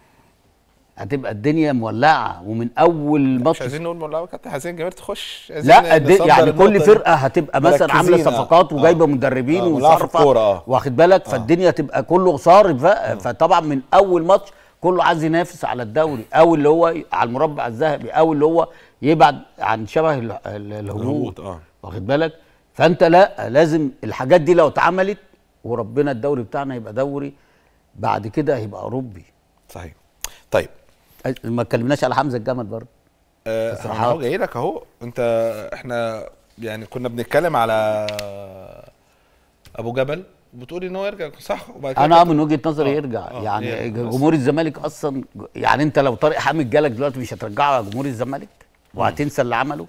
Speaker 4: هتبقى الدنيا مولعه ومن اول
Speaker 1: مش
Speaker 4: ماتش
Speaker 1: عايزين نقول والله يا كابتن عايزين الجماهير تخش عايزين
Speaker 4: لا دي
Speaker 1: نصدر
Speaker 4: يعني
Speaker 1: النقطة
Speaker 4: كل
Speaker 1: دي.
Speaker 4: فرقه هتبقى مثلا عامله
Speaker 1: مركزين، آه.
Speaker 4: صفقات وجايبه
Speaker 1: آه.
Speaker 4: مدربين
Speaker 1: آه، ولعب في
Speaker 4: وصرفه
Speaker 1: الكورة، آه.
Speaker 4: واخد بالك فالدنيا تبقى كله صارف بقى فطبعا من اول ماتش كله عايز ينافس على الدوري او اللي هو على المربع الذهبي او اللي هو يبعد عن شبه ال- ال- الهبوط
Speaker 1: الهبوط، آه.
Speaker 4: واخد بالك فانت لا لازم الحاجات دي لو اتعملت وربنا الدوري بتاعنا يبقى دوري بعد كده هيبقى اوروبي
Speaker 1: صحيح طيب
Speaker 4: ما اتكلمناش على حمزه الجمل برضه
Speaker 1: آه،
Speaker 4: تصريحات.
Speaker 1: انا اهو جاي لك اهو انت احنا يعني كنا بنتكلم على ابو جبل بتقولي ان هو يرجع صح وبعد كده
Speaker 4: انا
Speaker 1: كنت-
Speaker 4: من وجهه نظري
Speaker 1: آه،
Speaker 4: يرجع
Speaker 1: آه،
Speaker 4: يعني
Speaker 1: يعني بس-
Speaker 4: جمهور الزمالك اصلا يعني انت لو طارق حامد جالك دلوقتي مش هترجعه على جمهور الزمالك وهتنسى اللي عمله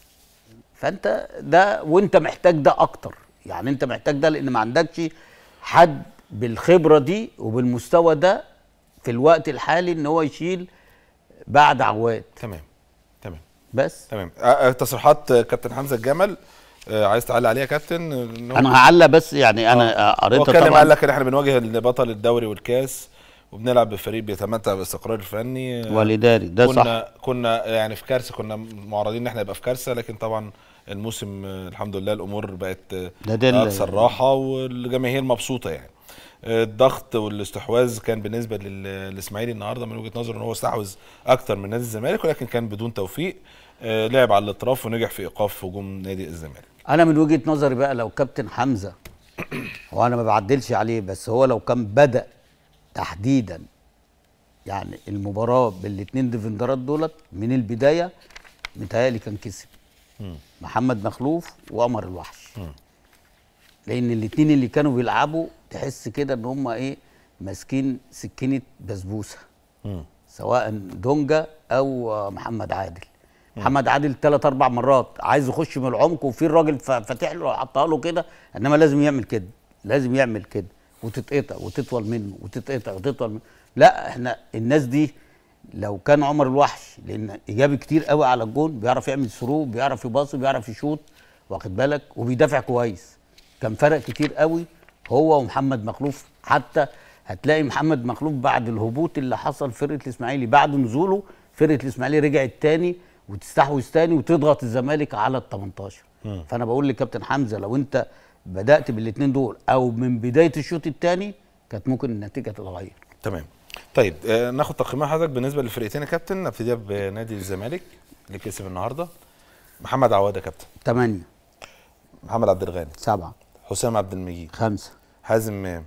Speaker 4: فانت ده وانت محتاج ده اكتر يعني انت محتاج ده لان ما عندكش حد بالخبره دي وبالمستوى ده في الوقت الحالي ان هو يشيل بعد عواد
Speaker 1: تمام تمام
Speaker 4: بس
Speaker 1: تمام آه، آه، تصريحات آه، كابتن حمزه الجمل آه، عايز تعلق عليها يا كابتن إن هو-
Speaker 4: انا هعلق بس يعني انا
Speaker 1: هو
Speaker 4: قريتها
Speaker 1: اتكلم
Speaker 4: طبعا
Speaker 1: قال لك ان احنا بنواجه بطل الدوري والكاس وبنلعب بفريق بيتمتع بالاستقرار الفني آه،
Speaker 4: والاداري ده صح
Speaker 1: كنا كنا يعني في كارثه كنا معرضين ان احنا نبقى في كارثه لكن طبعا الموسم آه، الحمد لله الامور بقت آه،
Speaker 4: ده ده ال-
Speaker 1: اكثر راحه والجماهير مبسوطه يعني آه، الضغط والاستحواذ كان بالنسبه لل- للاسماعيلي النهارده من وجهه نظري ان هو استحوذ اكتر من نادي الزمالك ولكن كان بدون توفيق آه، لعب على الاطراف ونجح في ايقاف هجوم نادي الزمالك
Speaker 4: انا من وجهه نظري بقى لو كابتن حمزه هو انا ما بعدلش عليه بس هو لو كان بدا تحديدا يعني المباراه بالاثنين ديفندرات دولت من البدايه متهيألي كان كسب محمد مخلوف وقمر الوحش لان الاثنين اللي كانوا بيلعبوا تحس كده ان هم ايه ماسكين سكينه بسبوسه
Speaker 1: مم.
Speaker 4: سواء دونجا او آه، محمد عادل محمد عادل ثلاث اربع مرات عايز يخش من العمق وفي الراجل ف- فاتح له حطها له كده انما لازم يعمل كده لازم يعمل كده وتتقطع وتطول منه وتتقطع وتطول منه لا احنا الناس دي لو كان عمر الوحش لان ايجابي كتير قوي على الجون بيعرف يعمل ثرو بيعرف يباصي بيعرف يشوط واخد بالك وبيدافع كويس كان فرق كتير قوي هو ومحمد مخلوف حتى هتلاقي محمد مخلوف بعد الهبوط اللي حصل فرقه الاسماعيلي بعد نزوله فرقه الاسماعيلي رجعت تاني وتستحوذ تاني وتضغط الزمالك على ال 18 فانا بقول لكابتن حمزه لو انت بدات بالاثنين دول او من بدايه الشوط الثاني كانت ممكن النتيجه تتغير
Speaker 1: تمام طيب آه ناخد تقييمات حضرتك بالنسبه للفرقتين يا كابتن نبتدي بنادي الزمالك اللي كسب النهارده محمد عواد يا كابتن
Speaker 4: 8
Speaker 1: محمد عبد الغني
Speaker 4: 7
Speaker 1: حسام عبد المجيد
Speaker 4: 5
Speaker 1: حازم امام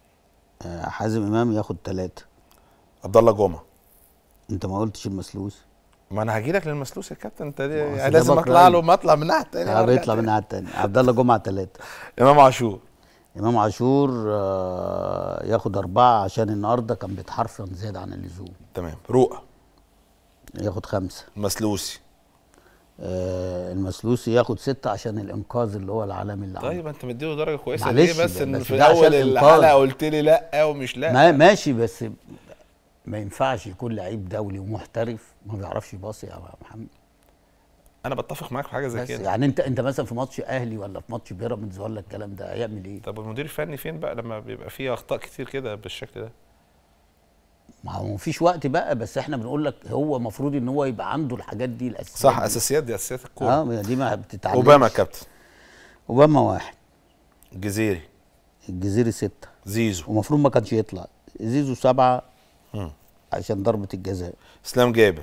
Speaker 4: حازم امام ياخد 3
Speaker 1: عبد الله جمعه
Speaker 4: انت ما قلتش المسلوس
Speaker 1: ما انا هاجي لك للمسلوس يا كابتن انت دي
Speaker 4: ما هو
Speaker 1: يعني لازم
Speaker 4: سيبك
Speaker 1: اطلع
Speaker 4: رأي.
Speaker 1: له ما اطلع من الناحيه الثانيه
Speaker 4: اه بيطلع من الناحيه الثانيه عبد الله جمعه 3
Speaker 1: امام عاشور
Speaker 4: امام عاشور آه، ياخد أربعة عشان النهارده كان بيتحرفن زيادة عن اللزوم
Speaker 1: تمام رؤى
Speaker 4: ياخد خمسة
Speaker 1: مسلوسي
Speaker 4: آه المسلوسي ياخد ستة عشان الإنقاذ اللي هو العالمي اللي عمله
Speaker 1: طيب انت مديله درجه كويسه
Speaker 4: معلش
Speaker 1: ليه بس
Speaker 4: ده-
Speaker 1: ان
Speaker 4: بس
Speaker 1: في
Speaker 4: ده عشان
Speaker 1: اول
Speaker 4: إنقاذ.
Speaker 1: الحلقه قلت لي لا ومش لا
Speaker 4: ما ماشي بس ما ينفعش يكون لعيب دولي ومحترف ما بيعرفش يباصي يا محمد
Speaker 1: انا بتفق معاك في حاجه زي
Speaker 4: بس
Speaker 1: كده
Speaker 4: يعني انت انت مثلا في ماتش اهلي ولا في ماتش بيراميدز ولا الكلام ده هيعمل ايه؟
Speaker 1: طب المدير الفني فين بقى لما بيبقى فيه اخطاء كتير كده بالشكل ده
Speaker 4: ما هو مفيش وقت بقى بس احنا بنقول لك هو المفروض ان هو يبقى عنده الحاجات دي الاساسيات
Speaker 1: صح
Speaker 4: دي.
Speaker 1: اساسيات دي اساسيات الكوره
Speaker 4: اه ما دي ما بتتعلمش
Speaker 1: اوباما يا كابتن
Speaker 4: اوباما واحد
Speaker 1: الجزيري
Speaker 4: الجزيري ستة
Speaker 1: زيزو
Speaker 4: ومفروض ما كانش يطلع زيزو سبعة
Speaker 1: مم.
Speaker 4: عشان ضربة الجزاء
Speaker 1: اسلام جابر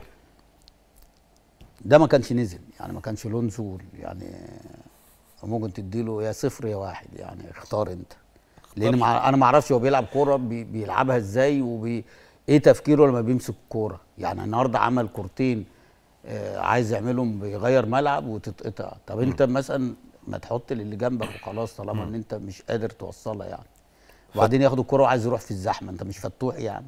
Speaker 4: ده ما كانش نزل يعني ما كانش له نزول يعني ممكن تديله يا صفر يا واحد يعني اختار انت لان مع انا ما اعرفش هو بيلعب كوره بي بيلعبها ازاي وبي ايه تفكيره لما بيمسك كوره يعني النهارده عمل كورتين آه عايز يعملهم بيغير ملعب وتتقطع طب انت مثلا ما تحط للي جنبك وخلاص طالما ان انت مش قادر توصلها يعني وبعدين ياخد الكوره وعايز يروح في الزحمه انت مش فتوح يعني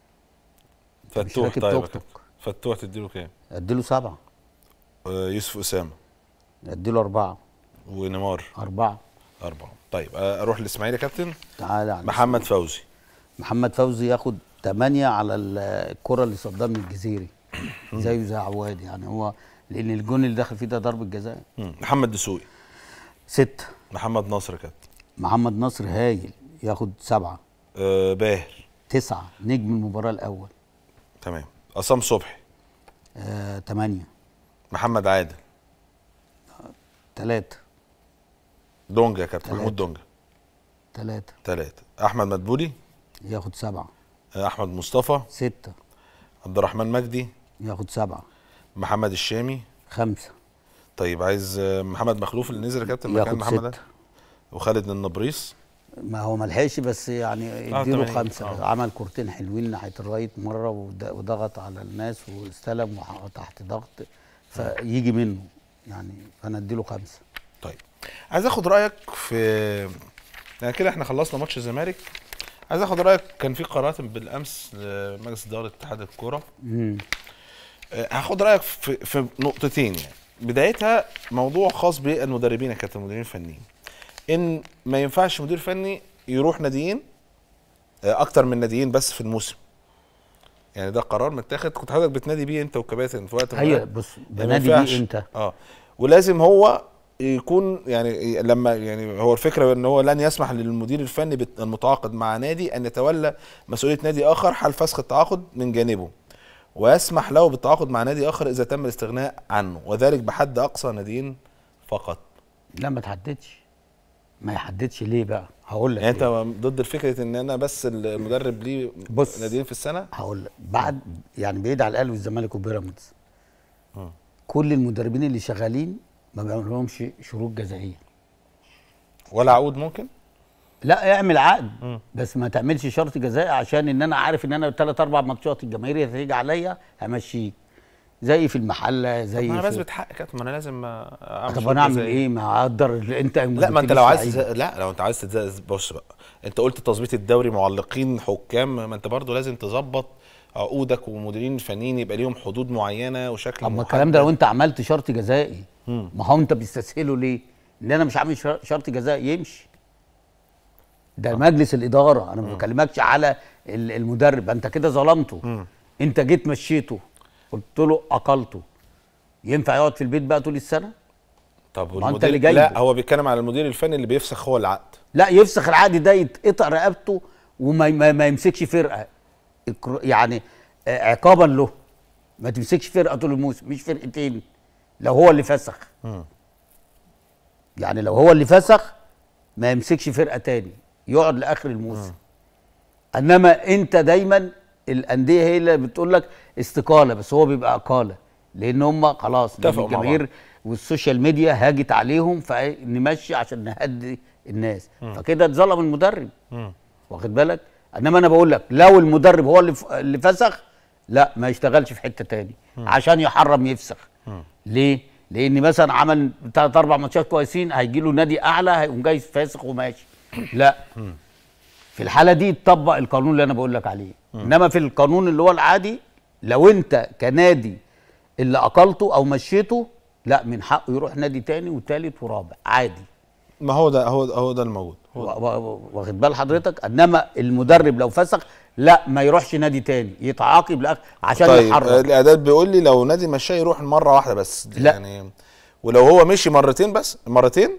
Speaker 4: مش
Speaker 1: فتوح
Speaker 4: راكب
Speaker 1: طيب يا
Speaker 4: توك
Speaker 1: كابتن
Speaker 4: توك.
Speaker 1: فتوح تديله كام
Speaker 4: اديله سبعه
Speaker 1: آه يوسف اسامه
Speaker 4: اديله اربعه
Speaker 1: ونيمار
Speaker 4: اربعه
Speaker 1: اربعه طيب آه اروح للاسماعيلي يا كابتن
Speaker 4: تعالى على
Speaker 1: محمد فوزي
Speaker 4: محمد فوزي ياخد 8 على ال- الكره اللي صدها من الجزيري زيه زي عواد يعني هو لان الجون اللي دخل فيه ده ضربه جزاء
Speaker 1: مم. محمد دسوقي
Speaker 4: ستة
Speaker 1: محمد نصر يا كابتن
Speaker 4: محمد نصر هايل ياخد سبعة
Speaker 1: آه باهر
Speaker 4: تسعة نجم المباراة الأول
Speaker 1: تمام عصام صبحي
Speaker 4: آه، تمانية
Speaker 1: محمد عادل
Speaker 4: تلاتة
Speaker 1: دونجا يا كابتن
Speaker 4: تلاتة.
Speaker 1: محمود دونجا
Speaker 4: تلاتة
Speaker 1: ثلاثة أحمد مدبولي
Speaker 4: ياخد سبعة
Speaker 1: آه، أحمد مصطفى
Speaker 4: ستة
Speaker 1: عبد الرحمن مجدي
Speaker 4: ياخد سبعة
Speaker 1: محمد الشامي
Speaker 4: خمسة
Speaker 1: طيب عايز آه، محمد مخلوف اللي نزل يا كابتن مكان
Speaker 4: ياخد
Speaker 1: محمد ده
Speaker 4: ستة
Speaker 1: وخالد النبريس
Speaker 4: ما هو ملحقش بس يعني
Speaker 1: آه،
Speaker 4: اديله
Speaker 1: تمام.
Speaker 4: خمسة
Speaker 1: آه.
Speaker 4: عمل كورتين حلوين ناحية الرايت مرة ود- وضغط على الناس واستلم وح- تحت ضغط فيجي منه يعني فأنا اديله خمسة
Speaker 1: طيب عايز اخد رايك في يعني كده احنا خلصنا ماتش الزمالك عايز اخد رايك كان في قرارات بالامس لمجلس اداره اتحاد الكوره
Speaker 4: مم.
Speaker 1: آه، هاخد رايك في في نقطتين يعني بدايتها موضوع خاص بالمدربين يا كابتن المدربين الفنيين ان ما ينفعش مدير فني يروح ناديين آه، اكتر من ناديين بس في الموسم يعني ده قرار متاخد كنت حضرتك بتنادي بيه انت وكباتن في وقت من
Speaker 4: هي
Speaker 1: الأوقات.
Speaker 4: بص
Speaker 1: يعني ما
Speaker 4: بنادي
Speaker 1: ينفعش.
Speaker 4: بيه امتى؟
Speaker 1: اه ولازم هو يكون يعني لما يعني هو الفكره ان هو لن يسمح للمدير الفني بت- المتعاقد مع نادي ان يتولى مسؤوليه نادي اخر حال فسخ التعاقد من جانبه ويسمح له بالتعاقد مع نادي اخر اذا تم الاستغناء عنه وذلك بحد اقصى ناديين فقط
Speaker 4: لا ما تحددش ما يحددش ليه بقى هقول لك
Speaker 1: يعني انت
Speaker 4: ليه.
Speaker 1: ضد الفكره ان انا بس المدرب ليه
Speaker 4: بص.
Speaker 1: ناديين في السنه
Speaker 4: هقول لك بعد يعني بعيد على الاهلي والزمالك وبيراميدز كل المدربين اللي شغالين ما بيعملهمش شروط جزائيه
Speaker 1: ولا عقود ممكن
Speaker 4: لا اعمل عقد بس ما تعملش شرط جزائي عشان ان انا عارف ان انا ثلاث اربع ماتشات الجماهير هتيجي عليا همشيك زي في المحله
Speaker 1: طب
Speaker 4: زي
Speaker 1: ما انا
Speaker 4: في
Speaker 1: بثبت حق كابتن ما انا لازم اعمل
Speaker 4: طب
Speaker 1: شرط
Speaker 4: انا اعمل
Speaker 1: جزائي.
Speaker 4: ايه ما اقدر انت
Speaker 1: لا ما انت لو عايز
Speaker 4: لعيبة.
Speaker 1: تز- لا لو انت عايز تتزاز بص بقى انت قلت تظبيط الدوري معلقين حكام ما انت برضو لازم تظبط عقودك ومديرين فنيين يبقى ليهم حدود معينه وشكل
Speaker 4: طب ما الكلام ده لو
Speaker 1: محدد.
Speaker 4: انت عملت شرط جزائي ما هو انت بتستسهله ليه؟ ان انا مش عامل شر- شرط جزائي يمشي ده مجلس الاداره انا ما بكلمكش على ال- المدرب انت كده ظلمته انت جيت مشيته قلت له اقلته ينفع يقعد في البيت بقى طول السنه؟
Speaker 1: طب
Speaker 4: ما انت
Speaker 1: والمدير
Speaker 4: اللي جايبه.
Speaker 1: لا هو بيتكلم على المدير الفني اللي بيفسخ هو العقد
Speaker 4: لا يفسخ العقد ده يتقطع رقبته وما ما, ما يمسكش فرقه إكر- يعني آه، عقابا له ما تمسكش فرقه طول الموسم مش فرقتين لو هو اللي فسخ يعني لو هو اللي فسخ ما يمسكش فرقه تاني يقعد لاخر الموسم انما انت دايما الانديه هي اللي بتقول لك استقاله بس هو بيبقى اقاله لان هم خلاص
Speaker 1: اتفقوا مع
Speaker 4: الجماهير والسوشيال ميديا هاجت عليهم فنمشي عشان نهدي الناس فكده اتظلم المدرب واخد بالك انما انا بقول لك لو المدرب هو اللي ف- اللي فسخ لا ما يشتغلش في حته تاني عشان يحرم يفسخ ليه لان مثلا عمل ثلاث اربع ماتشات كويسين هيجي له نادي اعلى هيقوم جاي فاسخ وماشي لا في الحاله دي يتطبق القانون اللي انا بقول لك عليه انما في القانون اللي هو العادي لو انت كنادي اللي اقلته او مشيته لا من حقه يروح نادي تاني وتالت ورابع عادي
Speaker 1: ما هو ده هو هو ده الموجود
Speaker 4: و- و- واخد بال حضرتك انما المدرب لو فسخ لا ما يروحش نادي تاني يتعاقب لأخ عشان
Speaker 1: طيب آه،
Speaker 4: يحرك
Speaker 1: الاعداد بيقول لي لو نادي مشاه يروح مره واحده بس
Speaker 4: لا.
Speaker 1: يعني ولو هو مشي مرتين بس مرتين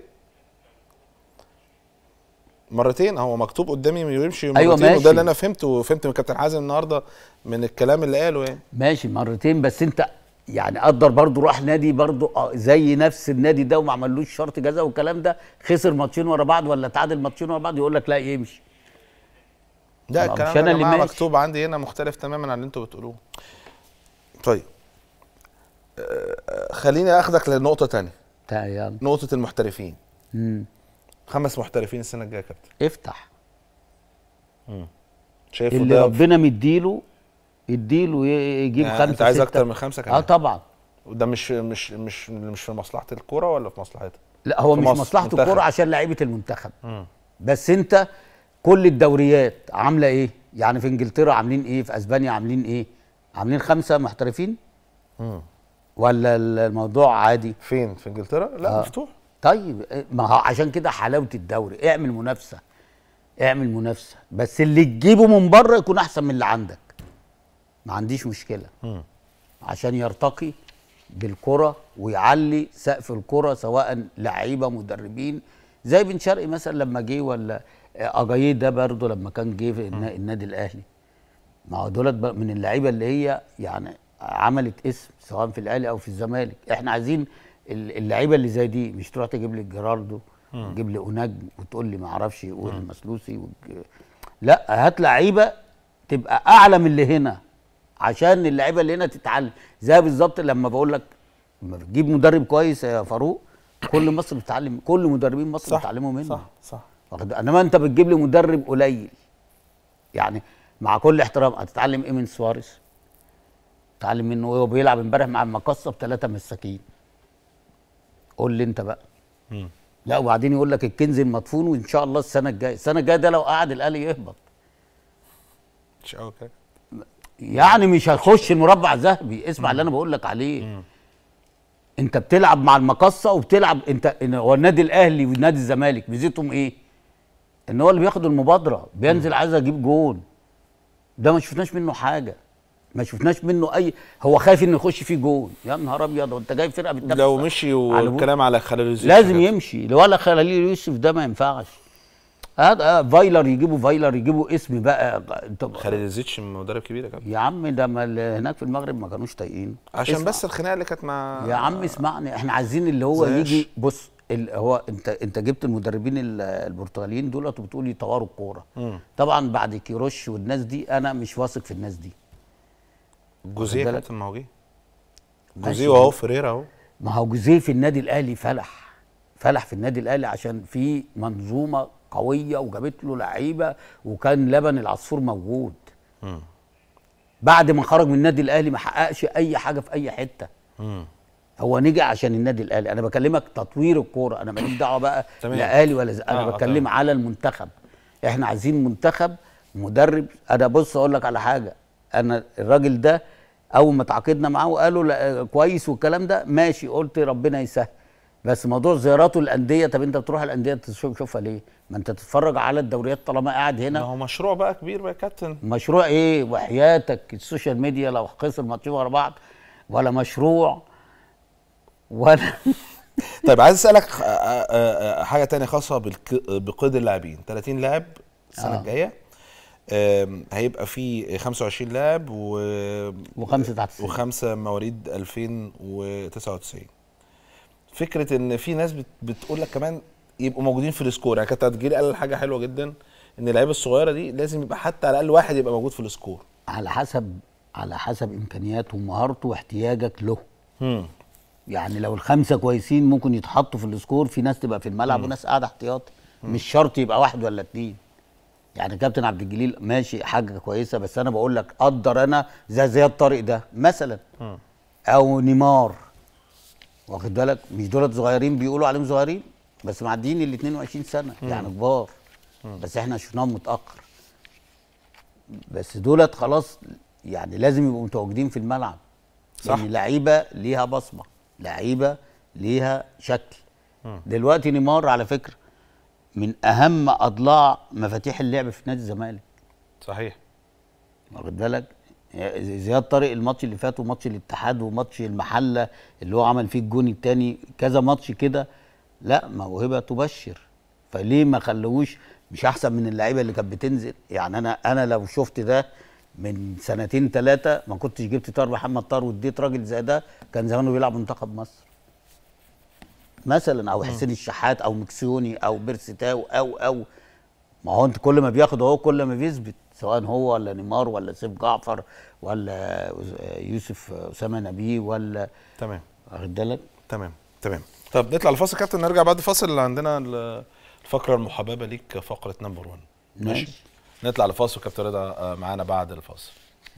Speaker 1: مرتين هو مكتوب قدامي يمشي مرتين
Speaker 4: أيوة ماشي.
Speaker 1: وده اللي انا فهمته وفهمت من كابتن حازم النهارده من الكلام اللي قاله يعني
Speaker 4: ماشي مرتين بس انت يعني قدر برضو راح نادي برضو آه، زي نفس النادي ده وما عملوش شرط جزاء والكلام ده خسر ماتشين ورا بعض ولا تعادل ماتشين ورا بعض يقول لك لا يمشي
Speaker 1: لا
Speaker 4: ما
Speaker 1: الكلام
Speaker 4: مش
Speaker 1: ده
Speaker 4: أنا
Speaker 1: يا
Speaker 4: اللي
Speaker 1: جماعه
Speaker 4: ماشي.
Speaker 1: مكتوب عندي هنا مختلف تماما عن اللي انتوا بتقولوه طيب آه، خليني اخدك لنقطه تانية
Speaker 4: تا- يلا
Speaker 1: نقطه المحترفين
Speaker 4: مم.
Speaker 1: خمس محترفين السنه الجايه يا كابتن
Speaker 4: افتح
Speaker 1: شايفه
Speaker 4: اللي
Speaker 1: ده
Speaker 4: ربنا مديله اديله ي- يجيب
Speaker 1: يعني
Speaker 4: خمسه
Speaker 1: انت عايز
Speaker 4: ستة.
Speaker 1: اكتر من خمسه كمان
Speaker 4: اه طبعا
Speaker 1: وده مش مش مش مش في مصلحه الكوره ولا في مصلحتها
Speaker 4: لا هو
Speaker 1: في
Speaker 4: مش
Speaker 1: مصر،
Speaker 4: مصلحه
Speaker 1: منتخب.
Speaker 4: الكوره عشان لعيبه المنتخب بس انت كل الدوريات عامله ايه يعني في انجلترا عاملين ايه في اسبانيا عاملين ايه عاملين خمسه محترفين ولا الموضوع عادي
Speaker 1: فين في انجلترا لا
Speaker 4: آه.
Speaker 1: مفتوح
Speaker 4: طيب إيه، ما هو عشان كده حلاوه الدوري اعمل منافسه اعمل منافسه بس اللي تجيبه من بره يكون احسن من اللي عندك ما عنديش مشكله عشان يرتقي بالكره ويعلي سقف الكره سواء لعيبه مدربين زي بن شرقي مثلا لما جه ولا اجاييه ده برضه لما كان جه في النا- النادي الاهلي ما هو دولت بقى من اللعيبه اللي هي يعني عملت اسم سواء في الاهلي او في الزمالك احنا عايزين ال- اللعيبه اللي زي دي مش تروح تجيب لي جيراردو تجيب لي اوناج وتقول لي ما اعرفش يقول المسلوسي وج... لا هات لعيبه تبقى اعلى من اللي هنا عشان اللعيبه اللي هنا تتعلم زي بالظبط لما بقول لك لما بتجيب مدرب كويس يا فاروق كل مصر بتتعلم كل مدربين مصر
Speaker 1: صح
Speaker 4: بيتعلموا منه
Speaker 1: صح صح
Speaker 4: واخد انما انت بتجيب لي مدرب قليل يعني مع كل احترام هتتعلم ايه من سواريز تتعلم منه ايه هو بيلعب امبارح مع المقصه بثلاثه مساكين قول لي انت بقى لا وبعدين يقول لك الكنز المدفون وان شاء الله السنه الجايه السنه الجايه ده لو قعد الاهلي يهبط
Speaker 1: مش قوي كده
Speaker 4: يعني مش هيخش المربع ذهبي اسمع اللي انا بقول لك عليه انت بتلعب مع المقصه وبتلعب انت إن هو النادي الاهلي ونادي الزمالك ميزتهم ايه ان هو اللي بياخد المبادره بينزل عايز اجيب جون ده ما شفناش منه حاجه ما شفناش منه اي هو خايف انه يخش فيه جون يا نهار ابيض وانت جايب فرقه بتنافس
Speaker 1: لو مشي
Speaker 4: على
Speaker 1: والكلام على خلال يوسف
Speaker 4: لازم
Speaker 1: كده.
Speaker 4: يمشي ولا خليل يوسف ده ما ينفعش هذا آه فايلر يجيبوا فايلر يجيبوا اسم بقى انت
Speaker 1: خالد زيتش مدرب كبير يا كابتن
Speaker 4: يا عم ده ما ال- هناك في المغرب ما كانوش طايقين
Speaker 1: عشان
Speaker 4: اسمع.
Speaker 1: بس الخناقه اللي كانت مع
Speaker 4: يا عم اسمعني احنا عايزين اللي هو
Speaker 1: زيش.
Speaker 4: يجي بص ال- هو انت انت جبت المدربين ال- البرتغاليين دولت وبتقول يطوروا الكوره طبعا بعد كيروش والناس دي انا مش واثق في الناس دي
Speaker 1: جوزيه يا
Speaker 4: واخد بالك؟
Speaker 1: كابتن ما هو جه
Speaker 4: ماشي.
Speaker 1: جوزيه وهو فريرا اهو
Speaker 4: ما هو جوزيه في النادي الاهلي فلح فلح في النادي الاهلي عشان في منظومه قويه وجابت له لعيبه وكان لبن العصفور موجود بعد ما خرج من النادي الاهلي ما حققش اي حاجه في اي حته هو نجح عشان النادي الاهلي انا بكلمك تطوير الكوره انا ماليش دعوه بقى
Speaker 1: تمام.
Speaker 4: لا اهلي ولا ز... انا
Speaker 1: آه، آه،
Speaker 4: بتكلم
Speaker 1: تمام.
Speaker 4: على المنتخب احنا عايزين منتخب مدرب انا بص اقول لك على حاجه انا الراجل ده اول ما تعاقدنا معاه وقالوا لا كويس والكلام ده ماشي قلت ربنا يسهل بس موضوع زياراته الانديه طب انت بتروح الانديه تشوف- تشوفها ليه ما انت تتفرج على الدوريات طالما قاعد
Speaker 1: ما
Speaker 4: هنا
Speaker 1: هو مشروع بقى كبير بقى يا كابتن
Speaker 4: مشروع ايه وحياتك السوشيال ميديا لو خسر ماتشين ورا بعض ولا مشروع ولا
Speaker 1: طيب عايز اسالك آه، آه، آه، حاجه تانية خاصه بالك- بقيد اللاعبين 30 لاعب السنه
Speaker 4: آه.
Speaker 1: الجايه آم، هيبقى في 25 لاعب و
Speaker 4: وخمسة تحت السن.
Speaker 1: وخمسه مواليد 2099 فكره ان في ناس بت بتقول لك كمان يبقوا موجودين في السكور يعني كانت تجيلي قال حاجه حلوه جدا ان اللعيبه الصغيره دي لازم يبقى حتى على الاقل واحد يبقى موجود في السكور
Speaker 4: على حسب على حسب امكانياته ومهارته واحتياجك له
Speaker 1: مم.
Speaker 4: يعني لو الخمسه كويسين ممكن يتحطوا في السكور في ناس تبقى في الملعب وناس قاعده احتياطي مش شرط يبقى واحد ولا اتنين يعني كابتن عبد الجليل ماشي حاجه كويسه بس انا بقول لك قدر انا زي زياد طارق ده مثلا او نيمار واخد بالك مش دولت صغيرين بيقولوا عليهم صغيرين بس معديين ال 22 سنه يعني كبار بس احنا شفناهم متاخر بس دولت خلاص يعني لازم يبقوا متواجدين في الملعب
Speaker 1: صح.
Speaker 4: لان لعيبه ليها بصمه لعيبه ليها شكل دلوقتي نيمار على فكره من اهم اضلاع مفاتيح اللعب في نادي الزمالك
Speaker 1: صحيح
Speaker 4: واخد بالك زي- زياد طارق الماتش اللي فات وماتش الاتحاد وماتش المحله اللي هو عمل فيه الجون التاني كذا ماتش كده لا موهبه تبشر فليه ما خلوش مش احسن من اللعيبه اللي كانت بتنزل يعني انا انا لو شفت ده من سنتين ثلاثه ما كنتش جبت طار محمد طار واديت راجل زي ده كان زمانه بيلعب منتخب مصر مثلا او حسين الشحات او مكسيوني او بيرسيتاو او او ما هو انت كل ما بياخد اهو كل ما بيثبت سواء هو ولا نيمار ولا سيف جعفر ولا يوسف اسامه نبيه ولا
Speaker 1: تمام
Speaker 4: واخد بالك
Speaker 1: تمام تمام طب نطلع لفاصل كابتن نرجع بعد الفاصل اللي عندنا ال- الفقره المحببه ليك فقره نمبر 1
Speaker 4: ماشي.
Speaker 1: نطلع لفاصل كابتن رضا آه، معانا بعد الفاصل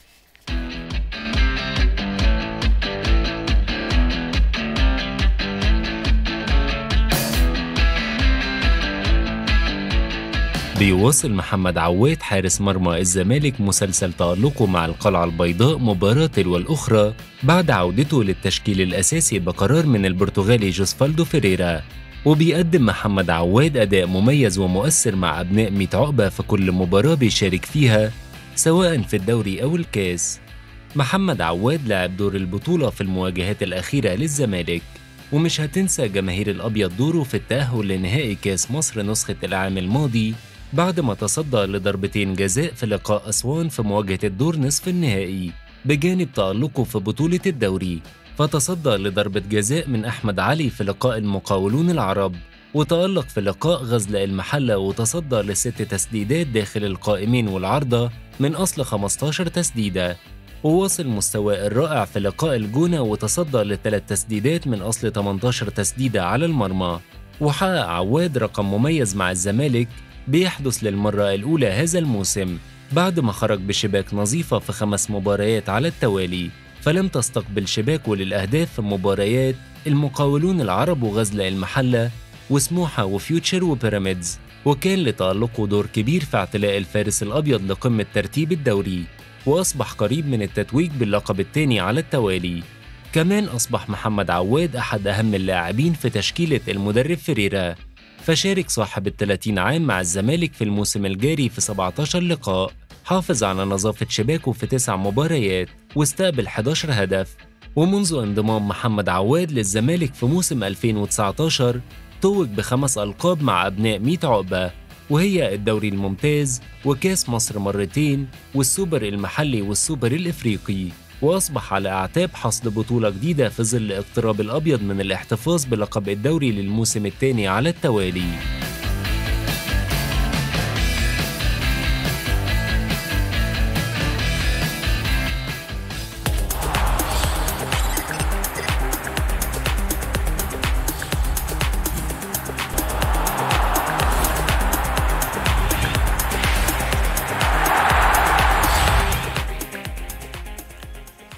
Speaker 3: بيواصل محمد عواد حارس مرمى الزمالك مسلسل تألقه مع القلعة البيضاء مباراة تلو الأخرى بعد عودته للتشكيل الأساسي بقرار من البرتغالي جوسفالدو فيريرا وبيقدم محمد عواد أداء مميز ومؤثر مع أبناء ميت عقبة في كل مباراة بيشارك فيها سواء في الدوري أو الكاس محمد عواد لعب دور البطولة في المواجهات الأخيرة للزمالك ومش هتنسى جماهير الأبيض دوره في التأهل لنهائي كاس مصر نسخة العام الماضي بعد ما تصدى لضربتين جزاء في لقاء أسوان في مواجهة الدور نصف النهائي بجانب تألقه في بطولة الدوري فتصدى لضربة جزاء من أحمد علي في لقاء المقاولون العرب وتألق في لقاء غزل المحلة وتصدى لست تسديدات داخل القائمين والعارضة من أصل 15 تسديدة وواصل مستواه الرائع في لقاء الجونة وتصدى لثلاث تسديدات من أصل 18 تسديدة على المرمى وحقق عواد رقم مميز مع الزمالك بيحدث للمرة الأولى هذا الموسم بعد ما خرج بشباك نظيفة في خمس مباريات على التوالي فلم تستقبل شباكه للأهداف في مباريات المقاولون العرب وغزل المحلة وسموحة وفيوتشر وبيراميدز وكان لتألقه دور كبير في اعتلاء الفارس الأبيض لقمة ترتيب الدوري وأصبح قريب من التتويج باللقب الثاني على التوالي كمان أصبح محمد عواد أحد أهم اللاعبين في تشكيلة المدرب فيريرا فشارك صاحب ال 30 عام مع الزمالك في الموسم الجاري في 17 لقاء حافظ على نظافة شباكه في تسع مباريات واستقبل 11 هدف ومنذ انضمام محمد عواد للزمالك في موسم 2019 توج بخمس ألقاب مع أبناء ميت عقبة وهي الدوري الممتاز وكاس مصر مرتين والسوبر المحلي والسوبر الإفريقي وأصبح على أعتاب حصد بطولة جديدة في ظل اقتراب الأبيض من الاحتفاظ بلقب الدوري للموسم الثاني على التوالي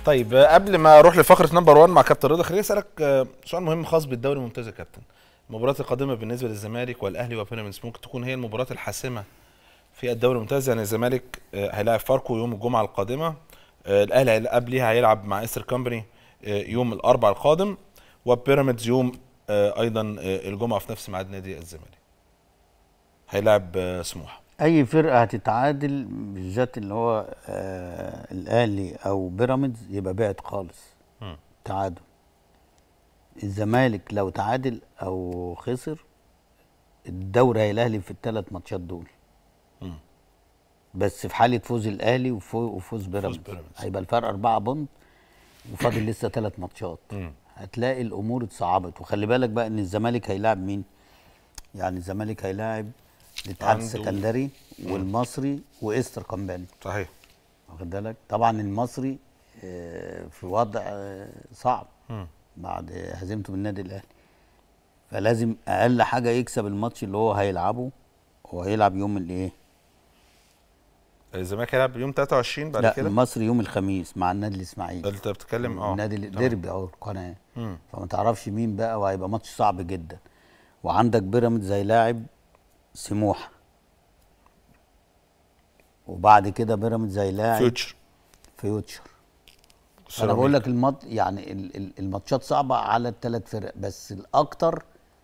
Speaker 1: طيب آه، قبل ما اروح لفقره نمبر 1 مع كابتن رضا خليني اسالك آه، سؤال مهم خاص بالدوري الممتاز يا كابتن المباريات القادمه بالنسبه للزمالك والاهلي وبيراميدز ممكن تكون هي المباريات الحاسمه في الدوري الممتاز يعني الزمالك آه، هيلاعب فاركو يوم الجمعه القادمه آه، الاهلي هيلا- قبليها هيلعب مع استر كامبري آه، يوم الاربعاء القادم وبيراميدز يوم آه، ايضا آه، الجمعه في نفس ميعاد نادي الزمالك هيلاعب آه، سموحه
Speaker 4: اي فرقه هتتعادل بالذات اللي هو آه الاهلي او بيراميدز يبقى بعد خالص
Speaker 1: مم.
Speaker 4: تعادل الزمالك لو تعادل او خسر الدوري هيلاهلي في الثلاث ماتشات دول
Speaker 1: مم.
Speaker 4: بس في حاله فوز الاهلي وفو- وفوز بيراميدز
Speaker 1: بيراميدز.
Speaker 4: هيبقى الفرق اربعه بونت وفاضل لسه ثلاث ماتشات
Speaker 1: مم.
Speaker 4: هتلاقي الامور اتصعبت وخلي بالك بقى ان الزمالك هيلاعب مين يعني الزمالك هيلاعب الاتحاد
Speaker 1: عنده-
Speaker 4: السكندري والمصري واستر كومباني
Speaker 1: صحيح
Speaker 4: واخد بالك طبعا المصري آه، في وضع آه، صعب
Speaker 1: مم.
Speaker 4: بعد هزيمته من النادي الاهلي فلازم اقل حاجه يكسب الماتش اللي هو هيلعبه هو هيلعب يوم الايه
Speaker 1: الزمالك هيلعب يوم 23 بعد
Speaker 4: لا
Speaker 1: كده
Speaker 4: المصري يوم الخميس مع النادي الاسماعيلي
Speaker 1: انت بتتكلم اه
Speaker 4: النادي
Speaker 1: تمام.
Speaker 4: الديربي او القناه
Speaker 1: مم.
Speaker 4: فما تعرفش مين بقى وهيبقى ماتش صعب جدا وعندك بيراميدز هيلاعب سموحه وبعد كده بيراميدز هيلاعب
Speaker 1: فيوتشر
Speaker 4: فيوتشر انا بقول لك المط... يعني ال- ال- الماتشات صعبه على الثلاث فرق بس الاكتر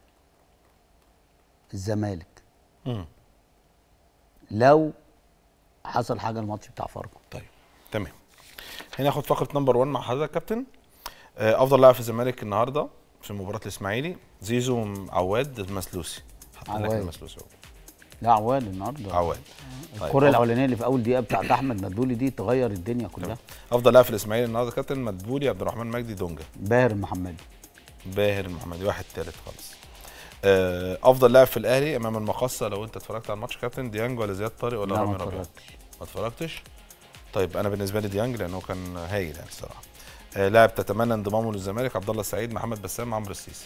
Speaker 4: الزمالك
Speaker 1: مم.
Speaker 4: لو حصل حاجه الماتش بتاع فاركو
Speaker 1: طيب تمام هناخد فقره نمبر 1 مع حضرتك يا كابتن آه، افضل لاعب في الزمالك النهارده في مباراه الاسماعيلي زيزو م- عواد المسلوسي حطينا لك
Speaker 4: عواد.
Speaker 1: المسلوسي اهو
Speaker 4: لا عواد النهارده
Speaker 1: عواد طيب،
Speaker 4: الكره
Speaker 1: أف-
Speaker 4: الاولانيه اللي في اول دقيقه بتاعت احمد مدبولي دي تغير الدنيا كلها
Speaker 1: افضل لاعب في الاسماعيلي النهارده يا كابتن مدبولي عبد الرحمن مجدي دونجا
Speaker 4: باهر المحمدي
Speaker 1: باهر المحمدي واحد تالت خالص آه، افضل لاعب في الاهلي امام المقصه لو انت اتفرجت على الماتش يا كابتن ديانج ولا زياد طارق ولا
Speaker 4: لا، ما
Speaker 1: رامي ربيعه
Speaker 4: اتفرجتش.
Speaker 1: ما اتفرجتش طيب انا بالنسبه لي ديانج لانه كان هايل يعني الصراحه آه، لاعب تتمنى انضمامه للزمالك عبد الله السعيد محمد بسام عمرو السيسي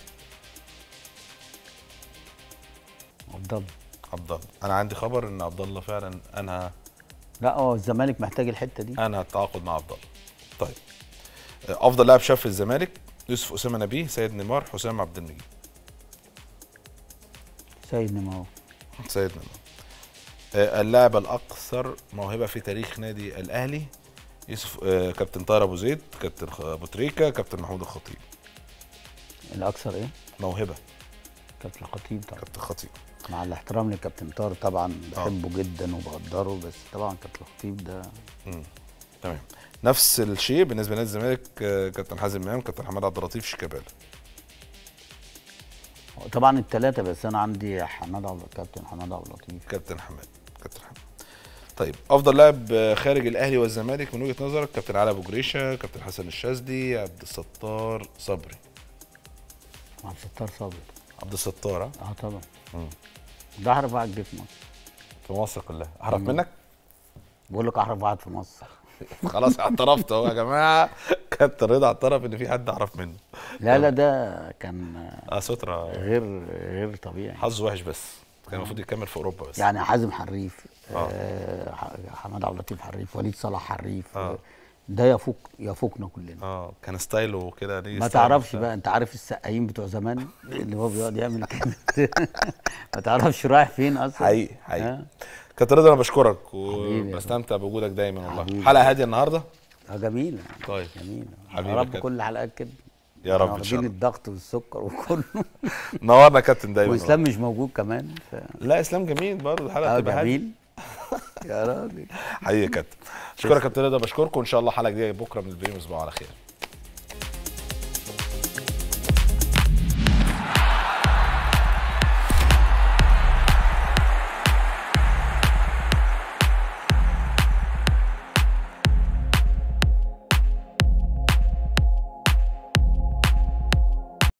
Speaker 4: افضل
Speaker 1: عبد الله انا عندي خبر ان عبد الله فعلا انهى
Speaker 4: لا هو الزمالك محتاج الحته دي
Speaker 1: انهى التعاقد مع عبد الله طيب آه، افضل لاعب شاب في الزمالك يوسف اسامه نبيه سيد نيمار حسام عبد المجيد
Speaker 4: سيد نمو
Speaker 1: سيد نيمار آه، اللاعب الاكثر موهبه في تاريخ نادي الاهلي يوسف آه، كابتن طاهر ابو زيد كابتن خ- ابو تريكه كابتن محمود الخطيب
Speaker 4: الاكثر ايه
Speaker 1: موهبه
Speaker 4: كابتن الخطيب طبعا
Speaker 1: كابتن خطيب
Speaker 4: مع الاحترام لكابتن طاهر طبعا بحبه جدا وبقدره بس طبعا كابتن الخطيب ده
Speaker 1: تمام نفس الشيء بالنسبه لنادي الزمالك آه، كابتن حازم امام كابتن حماد عبد اللطيف شيكابالا
Speaker 4: هو طبعا الثلاثه بس انا عندي حماد عبد كابتن حماد عبد اللطيف
Speaker 1: كابتن حماد كابتن حماد طيب افضل لاعب آه، خارج الاهلي والزمالك من وجهه نظرك كابتن علي ابو جريشه كابتن حسن الشاذلي عبد الستار صبري
Speaker 4: عبد الستار صابر
Speaker 1: عبد الستار ها؟
Speaker 4: اه طبعا ده احرف واحد جه في مصر
Speaker 1: في مصر كلها اعرف منك
Speaker 4: بقول لك احرف واحد في مصر
Speaker 1: خلاص اعترفت اهو يا جماعه كابتن رضا اعترف ان في حد اعرف منه
Speaker 4: لا لا ده كان
Speaker 1: اه سترة
Speaker 4: غير غير طبيعي
Speaker 1: حظه وحش بس كان المفروض يكمل في اوروبا بس
Speaker 4: يعني حازم حريف
Speaker 1: آه.
Speaker 4: آه ح- حماد عبد اللطيف حريف وليد صلاح حريف
Speaker 1: آه.
Speaker 4: ده يفوق يفوقنا كلنا
Speaker 1: اه كان ستايله كده ليه
Speaker 4: ما
Speaker 1: ستايل
Speaker 4: تعرفش
Speaker 1: بتاع.
Speaker 4: بقى انت عارف السقايين بتوع زمان اللي هو بيقعد يعمل كده ما تعرفش رايح فين اصلا
Speaker 1: حقيقي حقيقي
Speaker 4: آه.
Speaker 1: كابتن رضا انا بشكرك
Speaker 4: حبيبي يا
Speaker 1: وبستمتع بوجودك دايما والله
Speaker 4: حبيبي.
Speaker 1: حلقه هاديه النهارده
Speaker 4: اه جميله
Speaker 1: طيب
Speaker 4: جميله
Speaker 1: حبيبي
Speaker 4: يا
Speaker 1: يا
Speaker 4: رب
Speaker 1: كابتن.
Speaker 4: كل الحلقات كده
Speaker 1: يا رب
Speaker 4: احنا
Speaker 1: ان شاء
Speaker 4: واخدين
Speaker 1: الله
Speaker 4: الضغط والسكر وكله
Speaker 1: نورنا يا كابتن دايما
Speaker 4: واسلام مش موجود كمان ف...
Speaker 1: لا اسلام جميل برضه الحلقه
Speaker 4: اه
Speaker 1: تبقى هاديه
Speaker 4: جميل يا راجل
Speaker 1: حقيقي يا كابتن اشكرك يا كابتن رضا بشكركم وان شاء الله حلقه جديده بكره من البريم اسبوع على خير